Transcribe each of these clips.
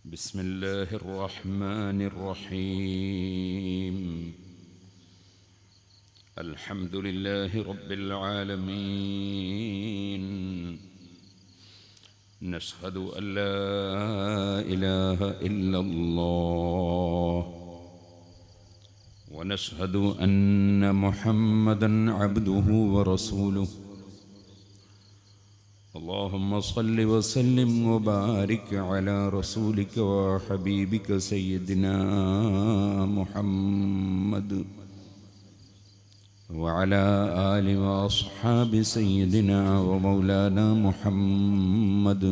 بسم الله الرحمن الرحيم الحمد لله رب العالمين نشهد أن لا إله إلا الله ونشهد أن محمدا عبده ورسوله اللهم صل وسلم وبارك على رسولك وحبيبك سيدنا محمد وعلى آل وأصحاب سيدنا ومولانا محمد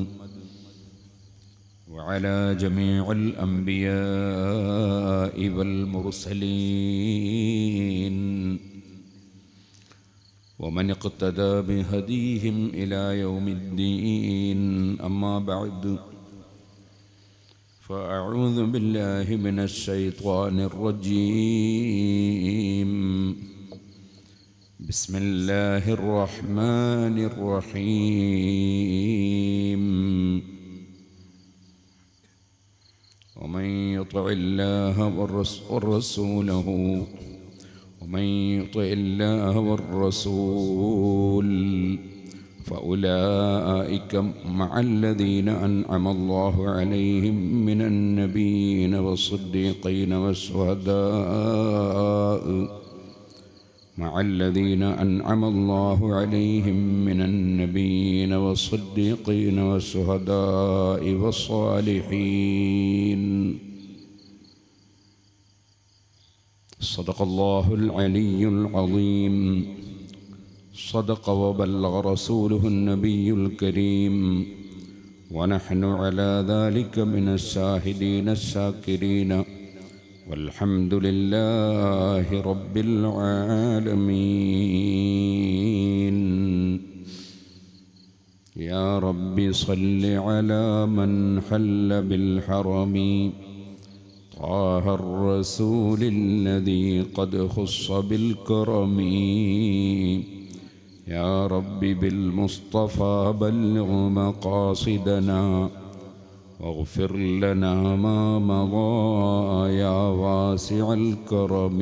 وعلى جميع الأنبياء والمرسلين ومن اقتدى بهديهم إلى يوم الدين أما بعد فأعوذ بالله من الشيطان الرجيم بسم الله الرحمن الرحيم ومن يطع الله والرس- ورسوله ومن يطع الله والرسول فأولئك مع الذين أنعم الله عليهم من النبيين والصديقين والشهداء مع الذين أنعم الله عليهم من النبيين والصديقين والشهداء والصالحين صدق الله العلي العظيم صدق وبلغ رسوله النبي الكريم ونحن على ذلك من الشاهدين الشاكرين والحمد لله رب العالمين يا رب صل على من حل بالحرم طه الرسول الذي قد خص بالكرم يا رب بالمصطفى بلغ مقاصدنا واغفر لنا ما مضى يا واسع الكرم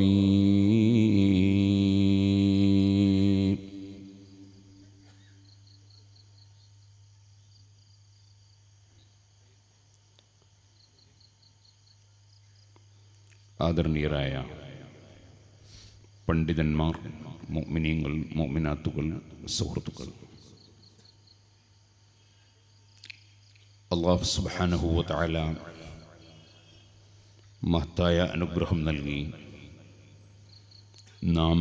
ആദരണീയരായ പണ്ഡിതന്മാർ മോമിനിയങ്ങൾ മോമിനാത്തുകൾ സുഹൃത്തുക്കൾ അള്ളാഹു സുബാനഹുവ താല മഹത്തായ അനുഗ്രഹം നൽകി നാം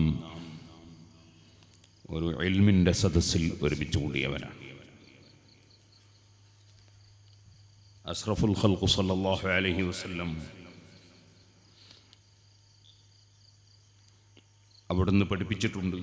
ഒരു എൽമിൻ്റെ സദസ്സിൽ ഒരുമിച്ച് കൂടിയവനാണ് അഷ്റഫുൽ ഖൽഖു സല്ലല്ലാഹു അലൈഹി വസല്ലം അവിടുന്ന് പഠിപ്പിച്ചിട്ടുണ്ട്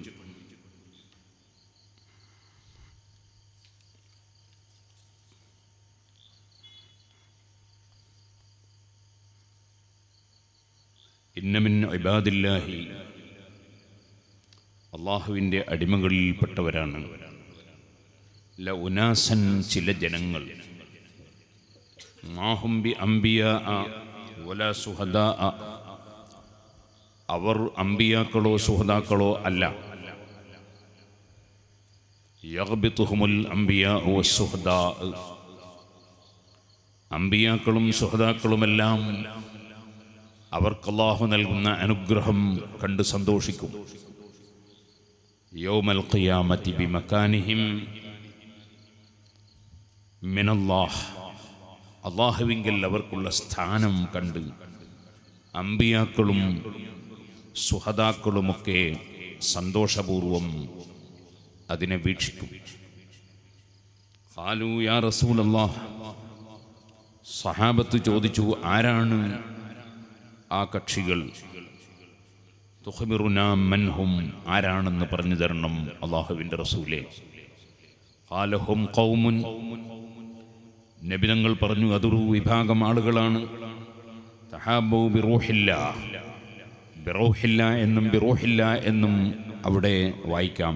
ഇന്നമിൻ ഇബാദില്ലാഹി അള്ളാഹുവിൻ്റെ അടിമകളിൽപ്പെട്ടവരാണ് ല ഉനാസൻ ചില ജനങ്ങൾ മാഹുംബി അംബിയ വല സുഹദാ അവർ അമ്പിയാക്കളോ സുഹദാക്കളോ അല്ല യഗ്ബിത്തുഹുമുൽ അംബിയാ വസ്സുഹദാ അമ്പിയാക്കളും സുഹദാക്കളുമെല്ലാം അവർക്ക് അല്ലാഹു നൽകുന്ന അനുഗ്രഹം കണ്ട് സന്തോഷിക്കും യൗമൽ ഖിയാമത്തി ബിമക്കാനിഹിം മിനല്ലാഹ് അള്ളാഹുവിങ്കൽ അവർക്കുള്ള സ്ഥാനം കണ്ട് അമ്പിയാക്കളും സുഹതാക്കളുമൊക്കെ സന്തോഷപൂർവം അതിനെ വീക്ഷിക്കും ഹാലു യാ റസൂലല്ലാഹ് സഹാബത്ത് ചോദിച്ചു ആരാണ് ആ കക്ഷികൾ തുഹബിറുന മൻഹും ആരാണെന്ന് പറഞ്ഞു തരണം അള്ളാഹുവിൻ്റെ റസൂലെ ഹാലഹും കൗമുൻ നബിതങ്ങൾ പറഞ്ഞു അതൊരു വിഭാഗം ആളുകളാണ് തഹാബു ബിറൂഹില്ല ബിറൂഹില്ല എന്നും ബിറൂഹില്ല എന്നും അവിടെ വായിക്കാം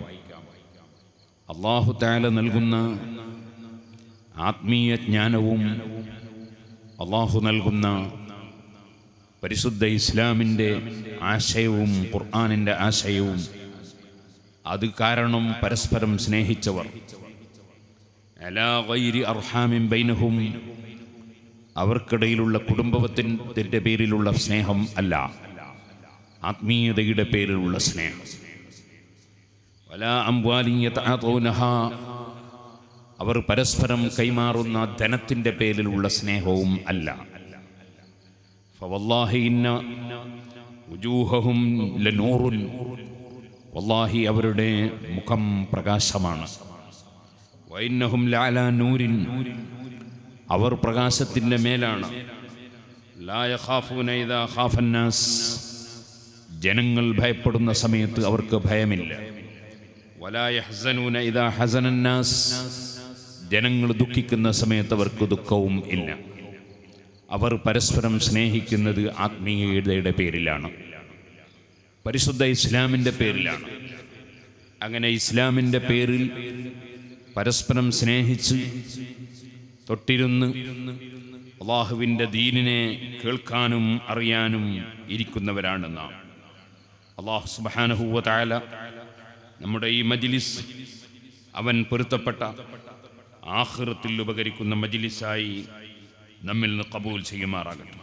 അള്ളാഹു താല നൽകുന്ന ആത്മീയ ജ്ഞാനവും അള്ളാഹു നൽകുന്ന പരിശുദ്ധ ഇസ്ലാമിൻ്റെ ആശയവും ഖുർആാനിൻ്റെ ആശയവും അത് കാരണം പരസ്പരം സ്നേഹിച്ചവർ അലാ ഗൈരി അർഹാമിൻ ബൈനഹും അവർക്കിടയിലുള്ള കുടുംബത്തിൻ്റെ പേരിലുള്ള സ്നേഹം അല്ല ആത്മീയതയുടെ പേരിലുള്ള സ്നേഹം വലാ അംവാലിയതഅതൂനഹ അവർ പരസ്പരം കൈമാറുന്ന ധനത്തിൻ്റെ പേരിലുള്ള സ്നേഹവും അല്ല ഫവല്ലാഹി ഇന്ന വുജൂഹഹും ലനൂറുൻ വല്ലാഹി അവരുടെ മുഖം പ്രകാശമാണ് വൈന്നഹും ലാല നൂരിൻ അവർ പ്രകാശത്തിൻ്റെ മേലാണ് ലാ യഖാഫൂന ഇദാ ഖാഫന്നാസ് ജനങ്ങൾ ഭയപ്പെടുന്ന സമയത്ത് അവർക്ക് ഭയമില്ല വലാ യഹ്സനൂന ഇദാ ഹസനന്നാസ് ജനങ്ങൾ ദുഃഖിക്കുന്ന സമയത്ത് അവർക്ക് ദുഃഖവും ഇല്ല അവർ പരസ്പരം സ്നേഹിക്കുന്നത് ആത്മീയതയുടെ പേരിലാണ് പരിശുദ്ധ ഇസ്ലാമിൻ്റെ പേരിലാണ് അങ്ങനെ ഇസ്ലാമിൻ്റെ പേരിൽ പരസ്പരം സ്നേഹിച്ച് തൊട്ടിരുന്ന് അള്ളാഹുവിൻ്റെ ദീനിനെ കേൾക്കാനും അറിയാനും ഇരിക്കുന്നവരാണ് നാം അള്ളാഹു സുബാനഹുവ താല നമ്മുടെ ഈ മജിലിസ് അവൻ പൊരുത്തപ്പെട്ട ആഹൃത്തിൽ ഉപകരിക്കുന്ന മജിലിസായി നമ്മിൽ നിന്ന് കബൂൽ ചെയ്യുമാറാകട്ടെ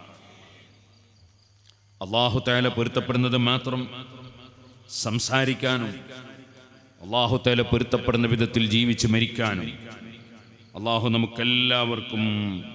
അള്ളാഹു താല പൊരുത്തപ്പെടുന്നത് മാത്രം സംസാരിക്കാനും അള്ളാഹു താല പൊരുത്തപ്പെടുന്ന വിധത്തിൽ ജീവിച്ച് മരിക്കാനും അള്ളാഹു നമുക്കെല്ലാവർക്കും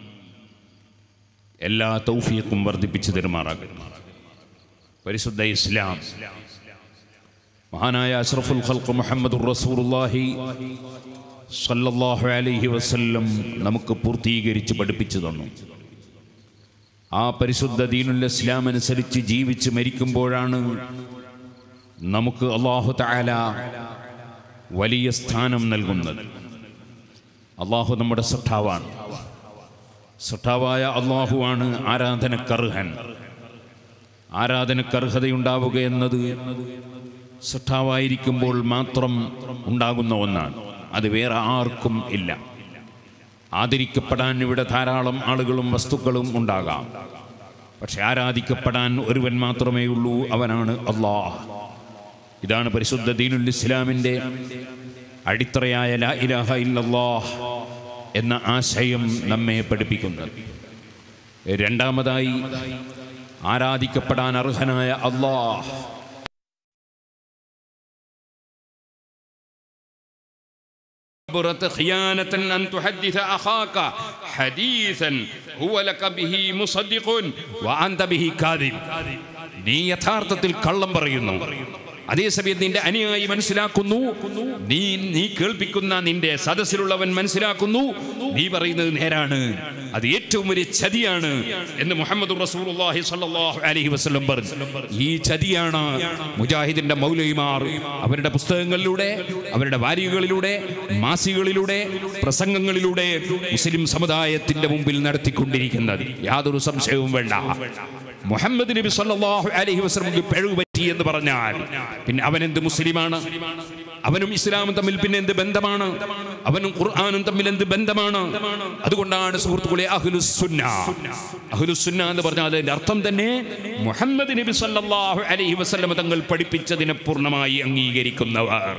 എല്ലാ തൗഫീഖും വർദ്ധിപ്പിച്ചു തരുമാറാകട്ടെ പരിശുദ്ധ ഇസ്ലാം മഹാനായ അഷ്റഫുൽ ഖൽഖ് മുഹമ്മദ് റസൂലുള്ളാഹി സല്ലല്ലാഹു അലൈഹി വസല്ലം നമുക്ക് പൂർത്തീകരിച്ച് പഠിപ്പിച്ചു തന്നു ആ പരിശുദ്ധ ദീനുൽ ഇസ്ലാം അനുസരിച്ച് ജീവിച്ച് മരിക്കുമ്പോഴാണ് നമുക്ക് അള്ളാഹു തആല വലിയ സ്ഥാനം നൽകുന്നത് അള്ളാഹു നമ്മുടെ സഠാവാണ് സഠാവായ അള്ളാഹുവാണ് ആരാധനക്കർഹൻ ആരാധനക്കർഹതയുണ്ടാവുക എന്നത് സഠാവായിരിക്കുമ്പോൾ മാത്രം ഉണ്ടാകുന്ന ഒന്നാണ് അത് വേറെ ആർക്കും ഇല്ല ആദരിക്കപ്പെടാൻ ഇവിടെ ധാരാളം ആളുകളും വസ്തുക്കളും ഉണ്ടാകാം പക്ഷെ ആരാധിക്കപ്പെടാൻ ഒരുവൻ മാത്രമേ ഉള്ളൂ അവനാണ് അള്ളാഹ് ഇതാണ് പരിശുദ്ധ ദീനുൽ ഇസ്ലാമിൻ്റെ അടിത്തറയായ ലാ ഇലാഹ ഇല്ലല്ലാഹ് എന്ന ആശയം നമ്മെ പഠിപ്പിക്കുന്നത് രണ്ടാമതായി ആരാധിക്കപ്പെടാൻ അർഹനായ അള്ളാഹ് كبرت خيانة أن تحدث أخاك حديثا هو لك به مصدق وأنت به كاذب നീ യഥാർത്ഥത്തിൽ കള്ളം പറയുന്നു അതേസമയം നിന്റെ അനുയായി മനസ്സിലാക്കുന്നു നീ നീ കേൾപ്പിക്കുന്ന നിന്റെ സദസ്സിലുള്ളവൻ മനസ്സിലാക്കുന്നു നീ പറയുന്നത് നേരാണ് അത് ഏറ്റവും വലിയ ചതിയാണ് എന്ന് മുഹമ്മദ് റസൂലുള്ളാഹി സ്വല്ലല്ലാഹു അലൈഹി വസല്ലം പറഞ്ഞു ഈ ചതിയാണ് മുജാഹിദിന്റെ മൗലവിമാർ അവരുടെ പുസ്തകങ്ങളിലൂടെ അവരുടെ വാരികകളിലൂടെ മാസികളിലൂടെ പ്രസംഗങ്ങളിലൂടെ മുസ്ലിം സമുദായത്തിന്റെ മുമ്പിൽ നടത്തിക്കൊണ്ടിരിക്കുന്നത് യാതൊരു സംശയവും വേണ്ട മുഹമ്മദ് നബി സല്ലല്ലാഹു അലൈഹി വസല്ലം പിഴവ് പറ്റി എന്ന് പറഞ്ഞാൽ പിന്നെ അവൻ എന്ത് മുസ്ലിമാണ് അവനും ഇസ്ലാമും തമ്മിൽ പിന്നെ എന്ത് ബന്ധമാണ് അവനും ഖുർആാനും തമ്മിൽ എന്ത് ബന്ധമാണ് അതുകൊണ്ടാണ് സുഹൃത്തുക്കളെ അഹ്ലുസുന്ന അഹ്ലുസുന്ന എന്ന് പറഞ്ഞാൽ അതിന്റെ അർത്ഥം തന്നെ മുഹമ്മദ് നബി സല്ലല്ലാഹു അലൈഹി വസല്ലം തങ്ങൾ പഠിപ്പിച്ചതിനെ പൂർണ്ണമായി അംഗീകരിക്കുന്നവർ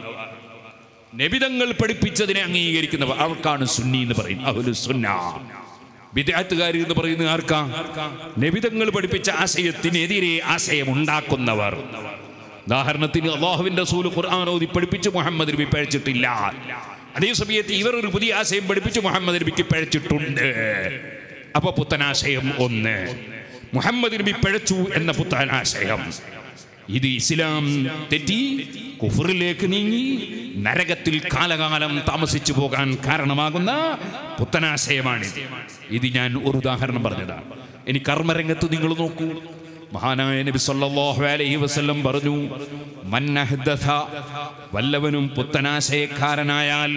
നബിതങ്ങൾ പഠിപ്പിച്ചതിനെ അംഗീകരിക്കുന്നവർ അവർക്കാണ് സുന്നി എന്ന് പറയും അഹ്ലുസുന്ന വിദ്യാർത്ഥുകാർ എന്ന് പറയുന്നത് ആർക്കാ നബിതങ്ങൾ പഠിപ്പിച്ച ആശയത്തിനെതിരെ ആശയം ഉണ്ടാക്കുന്നവർ ഉദാഹരണത്തിന് അള്ളാഹുവിന്റെ റസൂല് ഖുർആൻ ഓതി പഠിപ്പിച്ച് മുഹമ്മദ് നബി പഴച്ചിട്ടില്ല അതേ സമയത്ത് ഇവർ ഒരു പുതിയ ആശയം പഠിപ്പിച്ച് മുഹമ്മദ് നബിക്ക് പഴച്ചിട്ടുണ്ട് അപ്പൊ പുത്തനാശയം ഒന്ന് മുഹമ്മദ് നബി പഴച്ചു എന്ന പുത്തനാശയം ഇത് ഇസ്ലാം തെറ്റി കുഫറിലേക്ക് നീങ്ങി നരകത്തിൽ കാലകാലം താമസിച്ചു പോകാൻ കാരണമാകുന്ന പുത്തനാശയമാണിത് ഇത് ഞാൻ ഒരു ഉദാഹരണം പറഞ്ഞതാണ് ഇനി കർമ്മരംഗത്ത് നിങ്ങൾ നോക്കൂ മഹാനായ നബി സല്ലല്ലാഹു അലൈഹി വസല്ലം പറഞ്ഞു മന്നഹ്ദഥ വല്ലവനും പുത്തനാശയക്കാരനായാൽ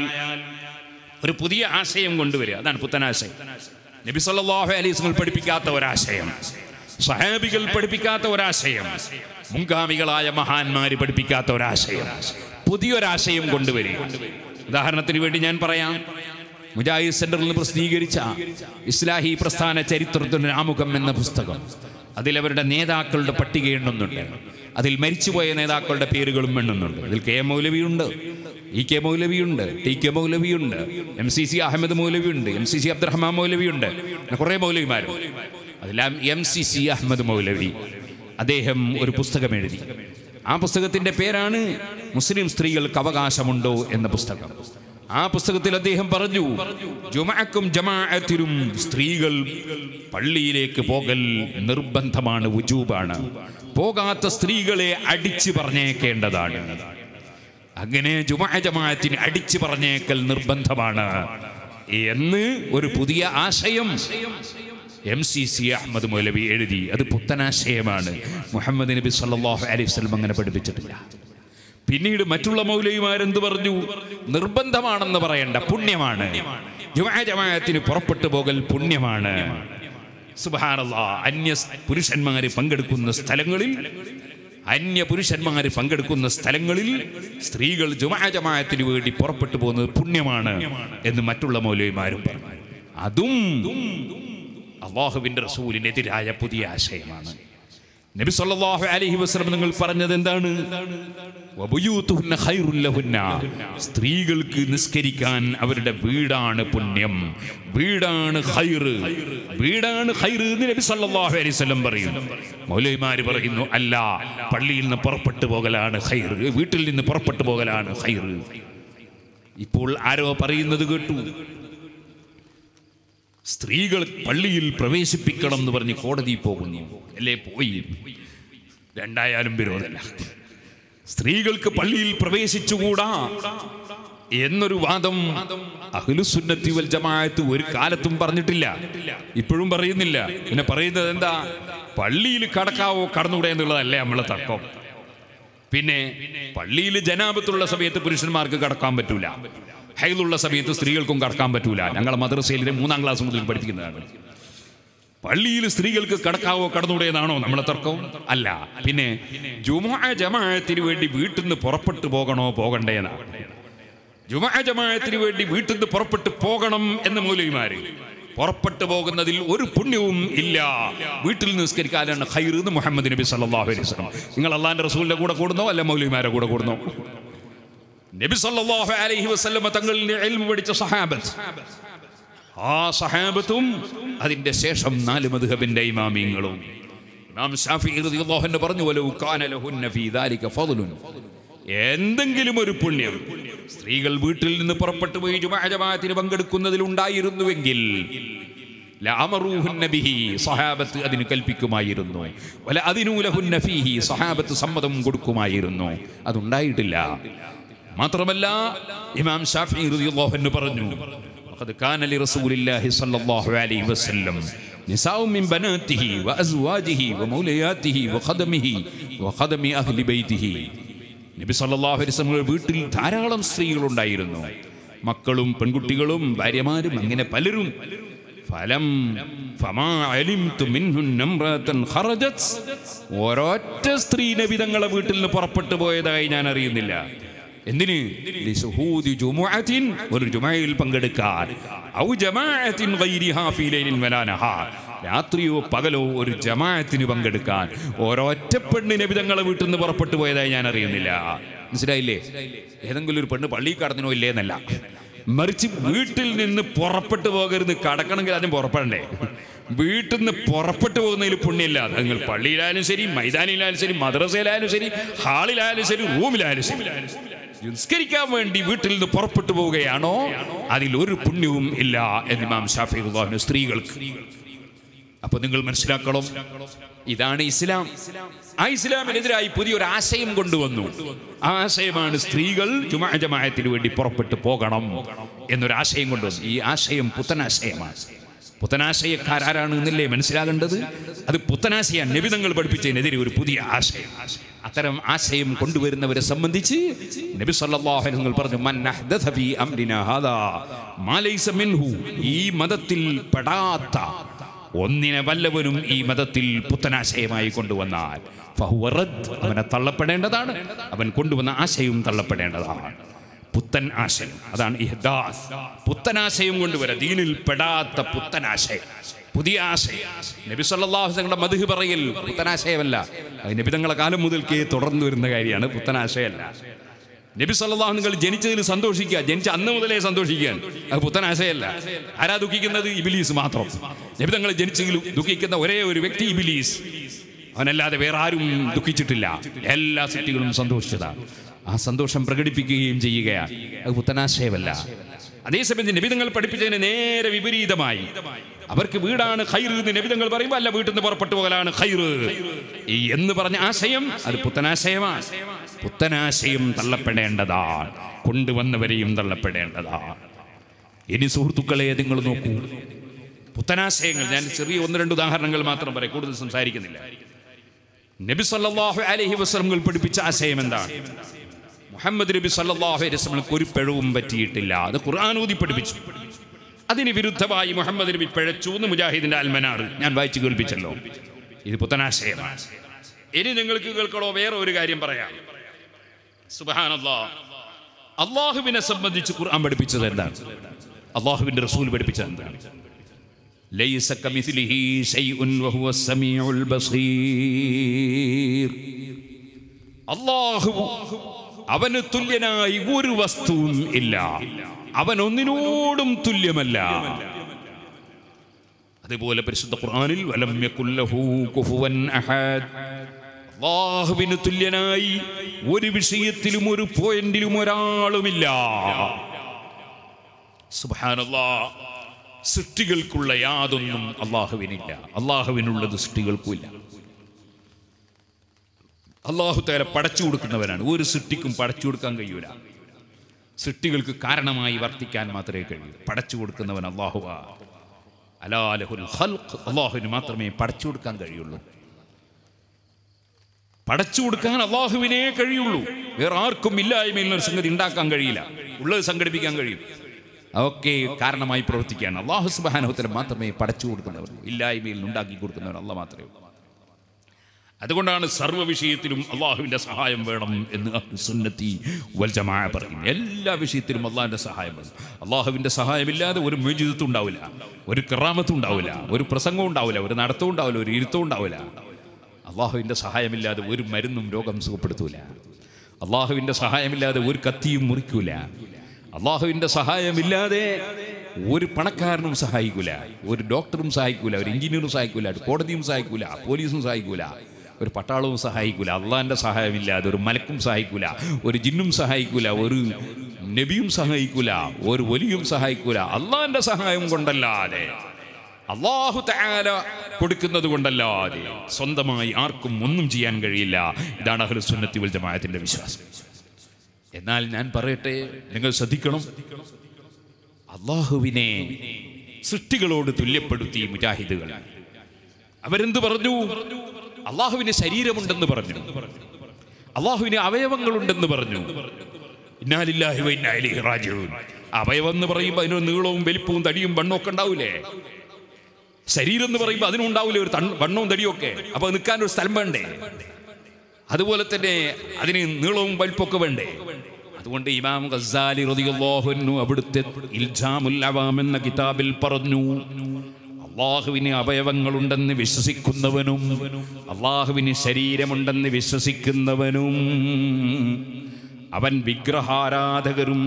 ഒരു പുതിയ ആശയം കൊണ്ടുവരിക അതാണ് പുത്തനാശയം നബി സല്ലല്ലാഹു അലൈഹി വസല്ലം പഠിപ്പിക്കാത്ത ഒരാശയം സഹാബികൾ പഠിപ്പിക്കാത്ത ഒരാശയം മുൻഗാമികളായ മഹാന്മാര് പഠിപ്പിക്കാത്ത ഒരാശയം പുതിയൊരാശയം കൊണ്ടുവരിക ഉദാഹരണത്തിന് വേണ്ടി ഞാൻ പറയാം മുജാഹിദ് സെന്ററിൽ നിന്ന് പ്രസിദ്ധീകരിച്ച ഇസ്ലാഹി പ്രസ്ഥാന ചരിത്രത്തിന്റെ ആമുഖം എന്ന പുസ്തകം അതിലവരുടെ നേതാക്കളുടെ പട്ടിക എണ്ണുന്നുണ്ട് അതിൽ മരിച്ചുപോയ നേതാക്കളുടെ പേരുകളും എണ്ണുന്നുണ്ട് അതിൽ കെ എം മൗലവിയുണ്ട് ഇ കെ മൗലവിയുണ്ട് ടി കെ മൗലവിയുണ്ട് എം സി സി അഹമ്മദ് മൗലവിയുണ്ട് എം സി സി അബ്ദുറഹ്മാൻ മൗലവിയുണ്ട് അങ്ങനെ കുറേ മൗലവിമാരും അതിലെല്ലാം M C C Ahmad Maulavi അദ്ദേഹം ഒരു പുസ്തകം എഴുതി ആ പുസ്തകത്തിന്റെ പേരാണ് മുസ്ലിം സ്ത്രീകൾക്ക് അവകാശമുണ്ടോ എന്ന പുസ്തകം ആ പുസ്തകത്തിൽ അദ്ദേഹം പറഞ്ഞു ജുമാക്കും ജമാഅത്തിലും സ്ത്രീകൾ പള്ളിയിലേക്ക് പോകൽ നിർബന്ധമാണ് ഉജൂബാണ് പോകാത്ത സ്ത്രീകളെ അടിച്ചു പറഞ്ഞേക്കേണ്ടതാണ് അങ്ങനെ ജുമാ ജമാഅത്തിന് അടിച്ചു പറഞ്ഞേക്കൽ നിർബന്ധമാണ് എന്ന് ഒരു പുതിയ ആശയം M C C Ahmad Maulavi എഴുതി അത് പുത്തനാശയമാണ് മുഹമ്മദ് നബി സല്ലല്ലാഹു അലൈഹി വസല്ലം അങ്ങനെ പഠിപ്പിച്ചിട്ടില്ല പിന്നീട് മറ്റുള്ള മൗലവിമാരെന്ത് പറഞ്ഞു നിർബന്ധമാണെന്ന് പറയണ്ട പുണ്യമാണ് ജുമാ ജമാഅത്തിന് പുറപ്പെട്ടു പോകൽ പുണ്യമാണ് സുബ്ഹാനല്ലാ അന്യ പുരുഷന്മാര് പങ്കെടുക്കുന്ന സ്ഥലങ്ങളിൽ അന്യ പുരുഷന്മാര് പങ്കെടുക്കുന്ന സ്ഥലങ്ങളിൽ സ്ത്രീകൾ ജുമാ ജമാഅത്തിന് വേണ്ടി പുറപ്പെട്ടു പോകുന്നത് പുണ്യമാണ് എന്ന് മറ്റുള്ള മൗലവിമാരും പറഞ്ഞു അതും അള്ളാഹുവിന്റെ റസൂലിനെതിരായ പുതിയ ആശയമാണ് നബി സല്ലല്ലാഹു അലൈഹി വസല്ലം നിങ്ങൾ പറഞ്ഞത് എന്താണ് വബുയൂത്തുഹുന്ന ഖൈറുൽ ലഹുന്ന. സ്ത്രീകൾക്ക് നിസ്കരിക്കാൻ അവരുടെ വീടാണ് പുണ്യം വീടാണ് ഖൈറ് വീടാണ് ഖൈറ് എന്ന് നബി സല്ലല്ലാഹു അലൈഹി വസല്ലം പറയും മൗലവിമാര് പറയുന്നു അല്ല പള്ളിയിൽ നിന്ന് പുറപ്പെട്ടു പോകലാണ് ഖൈറ് വീട്ടിൽ നിന്ന് പുറപ്പെട്ടു പോകലാണ് ഖൈറ് ഇപ്പോൾ ആരോ പറയുന്നത് കേട്ടു സ്ത്രീകൾ പള്ളിയിൽ പ്രവേശിപ്പിക്കണം എന്ന് പറഞ്ഞ് കോടതി പോകുന്നു അല്ലേ പോയി രണ്ടായാലും വിരോധമല്ല സ്ത്രീകൾക്ക് പള്ളിയിൽ പ്രവേശിച്ചുകൂടാ എന്നൊരു വാദം അഖിലുസുന്നത്തി വൽ ജമാഅത്ത് ഒരു കാലത്തും പറഞ്ഞിട്ടില്ല ഇപ്പോഴും പറയുന്നില്ല പിന്നെ പറയുന്നത് എന്താ പള്ളിയിൽ കടക്കാവോ കടന്നുകൂടെ എന്നുള്ളതല്ലേ നമ്മളെ തർക്കം പിന്നെ പള്ളിയിൽ ജനാപത്തുള്ള സമയത്ത് പുരുഷന്മാർക്ക് കടക്കാൻ പറ്റൂല ഹൈലുള്ള സമയത്ത് സ്ത്രീകൾക്കും കടക്കാൻ പറ്റൂല ഞങ്ങളെ മദ്രസയിൽ മൂന്നാം ക്ലാസ് മുതൽ പഠിപ്പിക്കുന്നതാണ് പള്ളിയിൽ സ്ത്രീകൾക്ക് കടക്കാവോ കടന്നൂടെ എന്നാണോ നമ്മളെ തർക്കം അല്ല പിന്നെ ജുമാ ജമാഅത്തിന് വേണ്ടി വീട്ടിൽ നിന്ന് പുറപ്പെട്ടു പോകണോ പോകണ്ടേ എന്നാണ് ജുമാ ജമാഅത്തിന് വേണ്ടി വീട്ടിൽ നിന്ന് പുറപ്പെട്ടു പോകണം എന്ന മൗലവിമാര് പുറപ്പെട്ടു പോകുന്നതിൽ ഒരു പുണ്യവും ഇല്ല വീട്ടിൽ നിസ്കരിക്കാനാണ് ഖൈർ എന്ന് മുഹമ്മദ് നബി സല്ലല്ലാഹു അലൈഹി വസല്ലം നിങ്ങൾ അള്ളാന്റെ റസൂലിന്റെ കൂടെ കൂടുന്നോ അല്ല മൗലവിമാരെ കൂടെ കൂടുന്നോ നബി സല്ലല്ലാഹു അലൈഹി വസല്ലം തങ്ങളിൽ ഇൽമു പഠിച്ച സഹാബത്ത് ആ സഹാബത്തും അതിന്റെ ശേഷം നാല് മദ്ഹബിന്റെ ഇമാമിങ്ങളും ഇമാം ഷാഫി റളിയല്ലാഹു അൻഹു പറഞ്ഞു വലൗ കാന ലഹുന്ന ഫീ ദാലിക ഫദ്ലുൻ എന്തെങ്കിലും ഒരു പുണ്യം സ്ത്രീകൾ വീട്ടിൽ നിന്ന് പുറപ്പെട്ടു പോയി ജുമാ ജമാഅത്തിന് പങ്കെടുക്കുന്നതിൽ ഉണ്ടായിരുന്നുവെങ്കിൽ ലഅമറൂഹുന്ന ബിഹി സഹാബത്ത് അതിന് കൽപ്പിക്കുമായിരുന്നു വല അതിനൂലഹുന്ന ഫീഹി സഹാബത്ത് സമ്മതം കൊടുക്കുമായിരുന്നു അതുണ്ടായിട്ടില്ല മാത്രമല്ല ഇമാം ഷാഫി റളിയല്ലാഹു അൻഹു പറഞ്ഞു وقد كان لرسول الله صلى الله عليه وسلم نساء من بناته وأزواجه ومولياته وخدمه وخدم أهل بيته നബി സല്ലല്ലാഹു അലൈഹി വസല്ലം വീട്ടിൽ ധാരാളം സ്ത്രീകൾ ഉണ്ടായിരുന്നു മക്കളും പെൺകുട്ടികളും ഭാര്യമാരും അങ്ങനെ പലരും ഫലം ഫമാ അലിംതു മിൻഹുന്ന ഇംറഅത്തൻ ഖറജത് ഒരൊറ്റ സ്ത്രീ നബി തങ്ങളെ വീട്ടിൽ നിന്ന് പുറപ്പെട്ടു പോയതായി ഞാൻ അറിയുന്നില്ല എന്തിന് ലിസുഹൂദി ജുമുഅത്തിൻ ഒരു ജുമയിൽ പങ്കെടുക്കാൻ ഔ ജമാഅത്തിൻ ഗൈരിഹാ ഫീ ലൈലിൻ വലാ നഹാർ രാത്രിയോ പകലോ ഒരു ജമാഅത്തിന് പങ്കെടുക്കാൻ ഒരൊറ്റ പെണ്ണ് നബിതങ്ങളെ വീട്ടിൽ നിന്ന് പുറപ്പെട്ടു പോയതായി ഞാൻ അറിയുന്നില്ല മനസ്സിലായില്ലേ ഏതെങ്കിലും ഒരു പെണ്ണ് പള്ളി കടന്നിനോ ഇല്ലേ എന്നല്ല മറിച്ച് വീട്ടിൽ നിന്ന് പുറപ്പെട്ടു പോകരുത് കടക്കണമെങ്കിൽ ആദ്യം പുറപ്പെടണ്ടേ വീട്ടിൽ നിന്ന് പുറപ്പെട്ടു പോകുന്നതിൽ പുണ്യമില്ല അത് നിങ്ങൾ പള്ളിയിലായാലും ശരി മൈതാനിയിലായാലും ശരി മദ്രസയിലായാലും ശരി ഹാളിലായാലും ശരി റൂമിലായാലും ശരി നിസ്കരിക്കാൻ വേണ്ടി വീട്ടിൽ നിന്ന് പുറപ്പെട്ടു പോവുകയാണോ അതിൽ ഒരു പുണ്യവും ഇല്ല എന്ന് ഇമാം ഷാഫി അള്ളാഹുവിന് സ്ത്രീകൾക്ക് അപ്പൊ നിങ്ങൾ മനസ്സിലാക്കണം ഇതാണ് ഇസ്ലാം ആ ഇസ്ലാമിനെതിരായി പുതിയൊരു ആശയം കൊണ്ടുവന്നു ആ ആശയമാണ് സ്ത്രീകൾ ജുമാ ജമാഅത്തിന് വേണ്ടി പുറപ്പെട്ടു പോകണം എന്നൊരു ആശയം കൊണ്ടുവന്നു ഈ ആശയം പുത്തനാശയമാണ് പുത്തനാശയക്കാരാണ് എന്നല്ലേ മനസ്സിലാകേണ്ടത് അത് പുത്തനാശയ നബിതങ്ങൾ പഠിപ്പിച്ചതിനെതിരെ ഒരു പുതിയ ആശയം അത്തരം ആശയം കൊണ്ടുവരുന്നവരെ സംബന്ധിച്ച് നബി സല്ലല്ലാഹു അലൈഹി വസല്ലം പറഞ്ഞു മൻ അഹ്ദഥ ഫീ അംരിനാ ഹാദാ മാ ലൈസ മിൻഹു ഈ മതത്തിൽ പെടാത്ത ഒന്നിനെ വല്ലവനും ഈ മതത്തിൽ പുത്തനാശയമായി കൊണ്ടുവന്നാൽ ഫഹുവ റദ്ദ്. അവനെ തള്ളപ്പെടേണ്ടതാണ് അവൻ കൊണ്ടുവന്ന ആശയവും തള്ളപ്പെടേണ്ടതാണ് പുത്തൻ ആശയം അതാണ് ഇഹ്ദാസ് പുത്തൻ ആശയം കൊണ്ടുവരാം ദീനിൽ പെടാത്ത പുത്തൻ ആശയം പുതിയ ആശയം നബി സല്ലല്ലാഹു തങ്ങളുടെ മധു പറയൽ പുത്തൻ ആശയമല്ല അത് നബി തങ്ങളെ കാലം മുതൽക്കേ തുടർന്നു വരുന്ന കാര്യമാണ് പുത്തൻ ആശയമല്ല നബി സല്ലല്ലാഹു നിങ്ങൾ ജനിച്ചതിൽ സന്തോഷിക്കുക ജനിച്ച അന്ന് മുതലേ സന്തോഷിക്കാൻ അത് പുത്തൻ ആശയമല്ല ആരാ ദുഃഖിക്കുന്നത് ഇബിലീസ് മാത്രം നബി തങ്ങൾ ജനിച്ചെങ്കിൽ ദുഃഖിക്കുന്ന ഒരേ ഒരു വ്യക്തി ഇബിലീസ് അവനല്ലാതെ വേറെ ആരും ദുഃഖിച്ചിട്ടില്ല എല്ലാ സൃഷ്ടികളും സന്തോഷിച്ചതാണ് ആ സന്തോഷം പ്രകടിപ്പിക്കുകയും ചെയ്യുകയാണ് അത് പുത്തനാശയമല്ല അതേസമയത്ത് നബിതങ്ങൾ പഠിപ്പിച്ചതിന് നേരെ വിപരീതമായി അവർക്ക് വീടാണ് ഖൈറ് എന്ന് നബിതങ്ങൾ പറയുമ്പോൾ അല്ല വീട്ടിൽ നിന്ന് പുറപ്പെട്ടു പോകലാണ് ഖൈറ് ഈ എന്ന് പറഞ്ഞ ആശയം അത് പുത്തനാശയമാണ് പുത്തനാശയം തള്ളപ്പെടേണ്ടതാണ് കൊണ്ടുവന്നവരെയും തള്ളപ്പെടേണ്ടതാണ് ഇനി സുഹൃത്തുക്കളെ നിങ്ങൾ നോക്കൂ പുത്തനാശയങ്ങൾ ഞാൻ ചെറിയ ഒന്ന് രണ്ട് ഉദാഹരണങ്ങൾ മാത്രം പറയാം കൂടുതൽ സംസാരിക്കുന്നില്ല നബി സല്ലല്ലാഹു അലൈഹി വസല്ലം പഠിപ്പിച്ച ആശയം എന്താണ് മുഹമ്മദ് നബി സല്ലല്ലാഹു അലൈഹി വസല്ലം ഒരു പിഴവും പറ്റിയിട്ടില്ല അത് ഖുർആൻ ഊതി പഠിപ്പിച്ചു അതിന് വിരുദ്ധമായി മുഹമ്മദ് നബി പിഴച്ചു എന്ന് മുജാഹിദിന്റെ അൽമനാർ ഞാൻ വായിച്ചു കേൾപ്പിച്ചല്ലോ ഇത് പുത്തനാശയമാണ് ഇനി നിങ്ങൾക്ക് കേൾക്കണോ വേറെ ഒരു കാര്യം പറയാം സുബ്ഹാനല്ലാ അള്ളാഹുവിനെ സംബന്ധിച്ച് ഖുർആൻ പഠിപ്പിച്ചത് എന്താണ് അള്ളാഹുവിന്റെ റസൂൽ പഠിപ്പിച്ചത് എന്താണ് ليس كمثله شيء وهو السميع البصير അള്ളാഹു അവന് തുല്യനായി ഒരു വസ്തുവും ഇല്ല അവൻ ഒന്നിനോടും തുല്യമല്ല അതുപോലെ പരിശുദ്ധ ഖുർആനിൽ വലം യകുല്ലഹു കുഫുവൻ അഹദ് അള്ളാഹുവിന് തുല്യനായി ഒരു വിഷയത്തിലും ഒരു പോയിന്റിലും ഒരാളുമില്ല സുബ്ഹാനല്ലാഹ് സൃഷ്ടികൾക്കുള്ള യാതൊന്നും അള്ളാഹുവിനില്ല അള്ളാഹുവിനുള്ളത് സൃഷ്ടികൾക്കുമില്ല അള്ളാഹു തേല പടച്ചു കൊടുക്കുന്നവനാണ് ഒരു സൃഷ്ടിക്കും പടച്ചു കൊടുക്കാൻ കഴിയൂല സൃഷ്ടികൾക്ക് കാരണമായി വർത്തിക്കാൻ മാത്രമേ കഴിയൂ പടച്ചു കൊടുക്കുന്നവൻ അള്ളാഹുവ അലാലഹുൽ ഖൽഖ് അള്ളാഹുവിന് മാത്രമേ പടച്ചു കൊടുക്കാൻ കഴിയുള്ളൂ പടച്ചു കൊടുക്കാൻ അള്ളാഹുവിനേ കഴിയുള്ളൂ വേറെ ആർക്കും ഇല്ലായ്മയിൽ ഒരു സംഗതി ഉണ്ടാക്കാൻ കഴിയില്ല ഉള്ളത് സംഘടിപ്പിക്കാൻ കഴിയും അതൊക്കെ കാരണമായി പ്രവർത്തിക്കുകയാണ് അള്ളാഹു സുബാനുഹത്തിന് മാത്രമേ പടച്ചു കൊടുക്കുന്നവർ ഇല്ലായ്മയിൽ ഉണ്ടാക്കി കൊടുക്കുന്നവർ അല്ല മാത്രമേ ഉള്ളൂ അതുകൊണ്ടാണ് സർവ്വ വിഷയത്തിലും അള്ളാഹുവിൻ്റെ സഹായം വേണം എന്ന് സുന്നത്തി വൽജമായ പറയും എല്ലാ വിഷയത്തിലും അള്ളാഹിൻ്റെ സഹായം വേണം അള്ളാഹുവിൻ്റെ സഹായമില്ലാതെ ഒരു മെജിതത്തും ഉണ്ടാവില്ല ഒരു കിറാമത്തും ഉണ്ടാവില്ല ഒരു പ്രസംഗവും ഉണ്ടാവില്ല ഒരു നടത്തവും ഉണ്ടാവില്ല ഒരു ഇരുത്തവും ഉണ്ടാവില്ല അള്ളാഹുവിൻ്റെ സഹായമില്ലാതെ ഒരു മരുന്നും രോഗം സുഖപ്പെടുത്തൂല അള്ളാഹുവിൻ്റെ സഹായമില്ലാതെ ഒരു കത്തിയും മുറിക്കൂല അള്ളാഹുവിൻ്റെ സഹായമില്ലാതെ ഒരു പണക്കാരനും സഹായിക്കൂല ഒരു ഡോക്ടറും സഹായിക്കൂല ഒരു എഞ്ചിനീയറും സഹായിക്കൂല ഒരു കോടതിയും സഹായിക്കൂല പോലീസും സഹായിക്കൂല ഒരു പട്ടാളവും സഹായിക്കൂല അള്ളാഹിൻ്റെ സഹായമില്ലാതെ ഒരു മലക്കും സഹായിക്കൂല ഒരു ജിന്നും സഹായിക്കൂല ഒരു നബിയും സഹായിക്കൂല ഒരു വലിയും സഹായിക്കൂല അള്ളാഹിൻ്റെ സഹായം കൊണ്ടല്ലാതെ അള്ളാഹു തആല കൊടുക്കുന്നത് കൊണ്ടല്ലാതെ സ്വന്തമായി ആർക്കും ഒന്നും ചെയ്യാൻ കഴിയില്ല ഇതാണ് അഹ്ലു സുന്നത്തി വൽ ജമാഅത്തിന്റെ വിശ്വാസം എന്നാൽ ഞാൻ പറയട്ടെ നിങ്ങൾ ശ്രദ്ധിക്കണം അള്ളാഹുവിനെ സൃഷ്ടികളോട് തുല്യപ്പെടുത്തി മുജാഹിദുകൾ അവരെന്ത് പറഞ്ഞു അള്ളാഹുവിന് ശരീരമുണ്ടെന്ന് പറഞ്ഞു അള്ളാഹുവിന് അവയവങ്ങളുണ്ടെന്ന് പറഞ്ഞു ഇന്നാലില്ലാഹി വ ഇന്നാ ഇലൈഹി റാജിഊൻ അവയവം എന്ന് പറയുമ്പോൾ അതിനൊരു നീളവും വലിപ്പവും തടിയും വണ്ണവും ഒക്കെ ഉണ്ടാവൂലേ ശരീരം എന്ന് പറയുമ്പോൾ അതിനും ഉണ്ടാവില്ലേ ഒരു തൺ- വണ്ണവും തടിയും ഒക്കെ അപ്പൊ നിൽക്കാൻ ഒരു സ്ഥലം വേണ്ടേ അതുപോലെ തന്നെ അതിന് നീളവും വലിപ്പമൊക്കെ വേണ്ടേ അതുകൊണ്ട് ഇമാം ഗസാലി റളിയല്ലാഹു അൻഹു അവിടുത്തെ ഇൽജാമുൽ അവാം എന്ന കിതാബിൽ പറഞ്ഞു അള്ളാഹുവിന് അവയവങ്ങളുണ്ടെന്ന് വിശ്വസിക്കുന്നവനും അള്ളാഹുവിന് ശരീരമുണ്ടെന്ന് വിശ്വസിക്കുന്നവനും അവൻ വിഗ്രഹാരാധകരും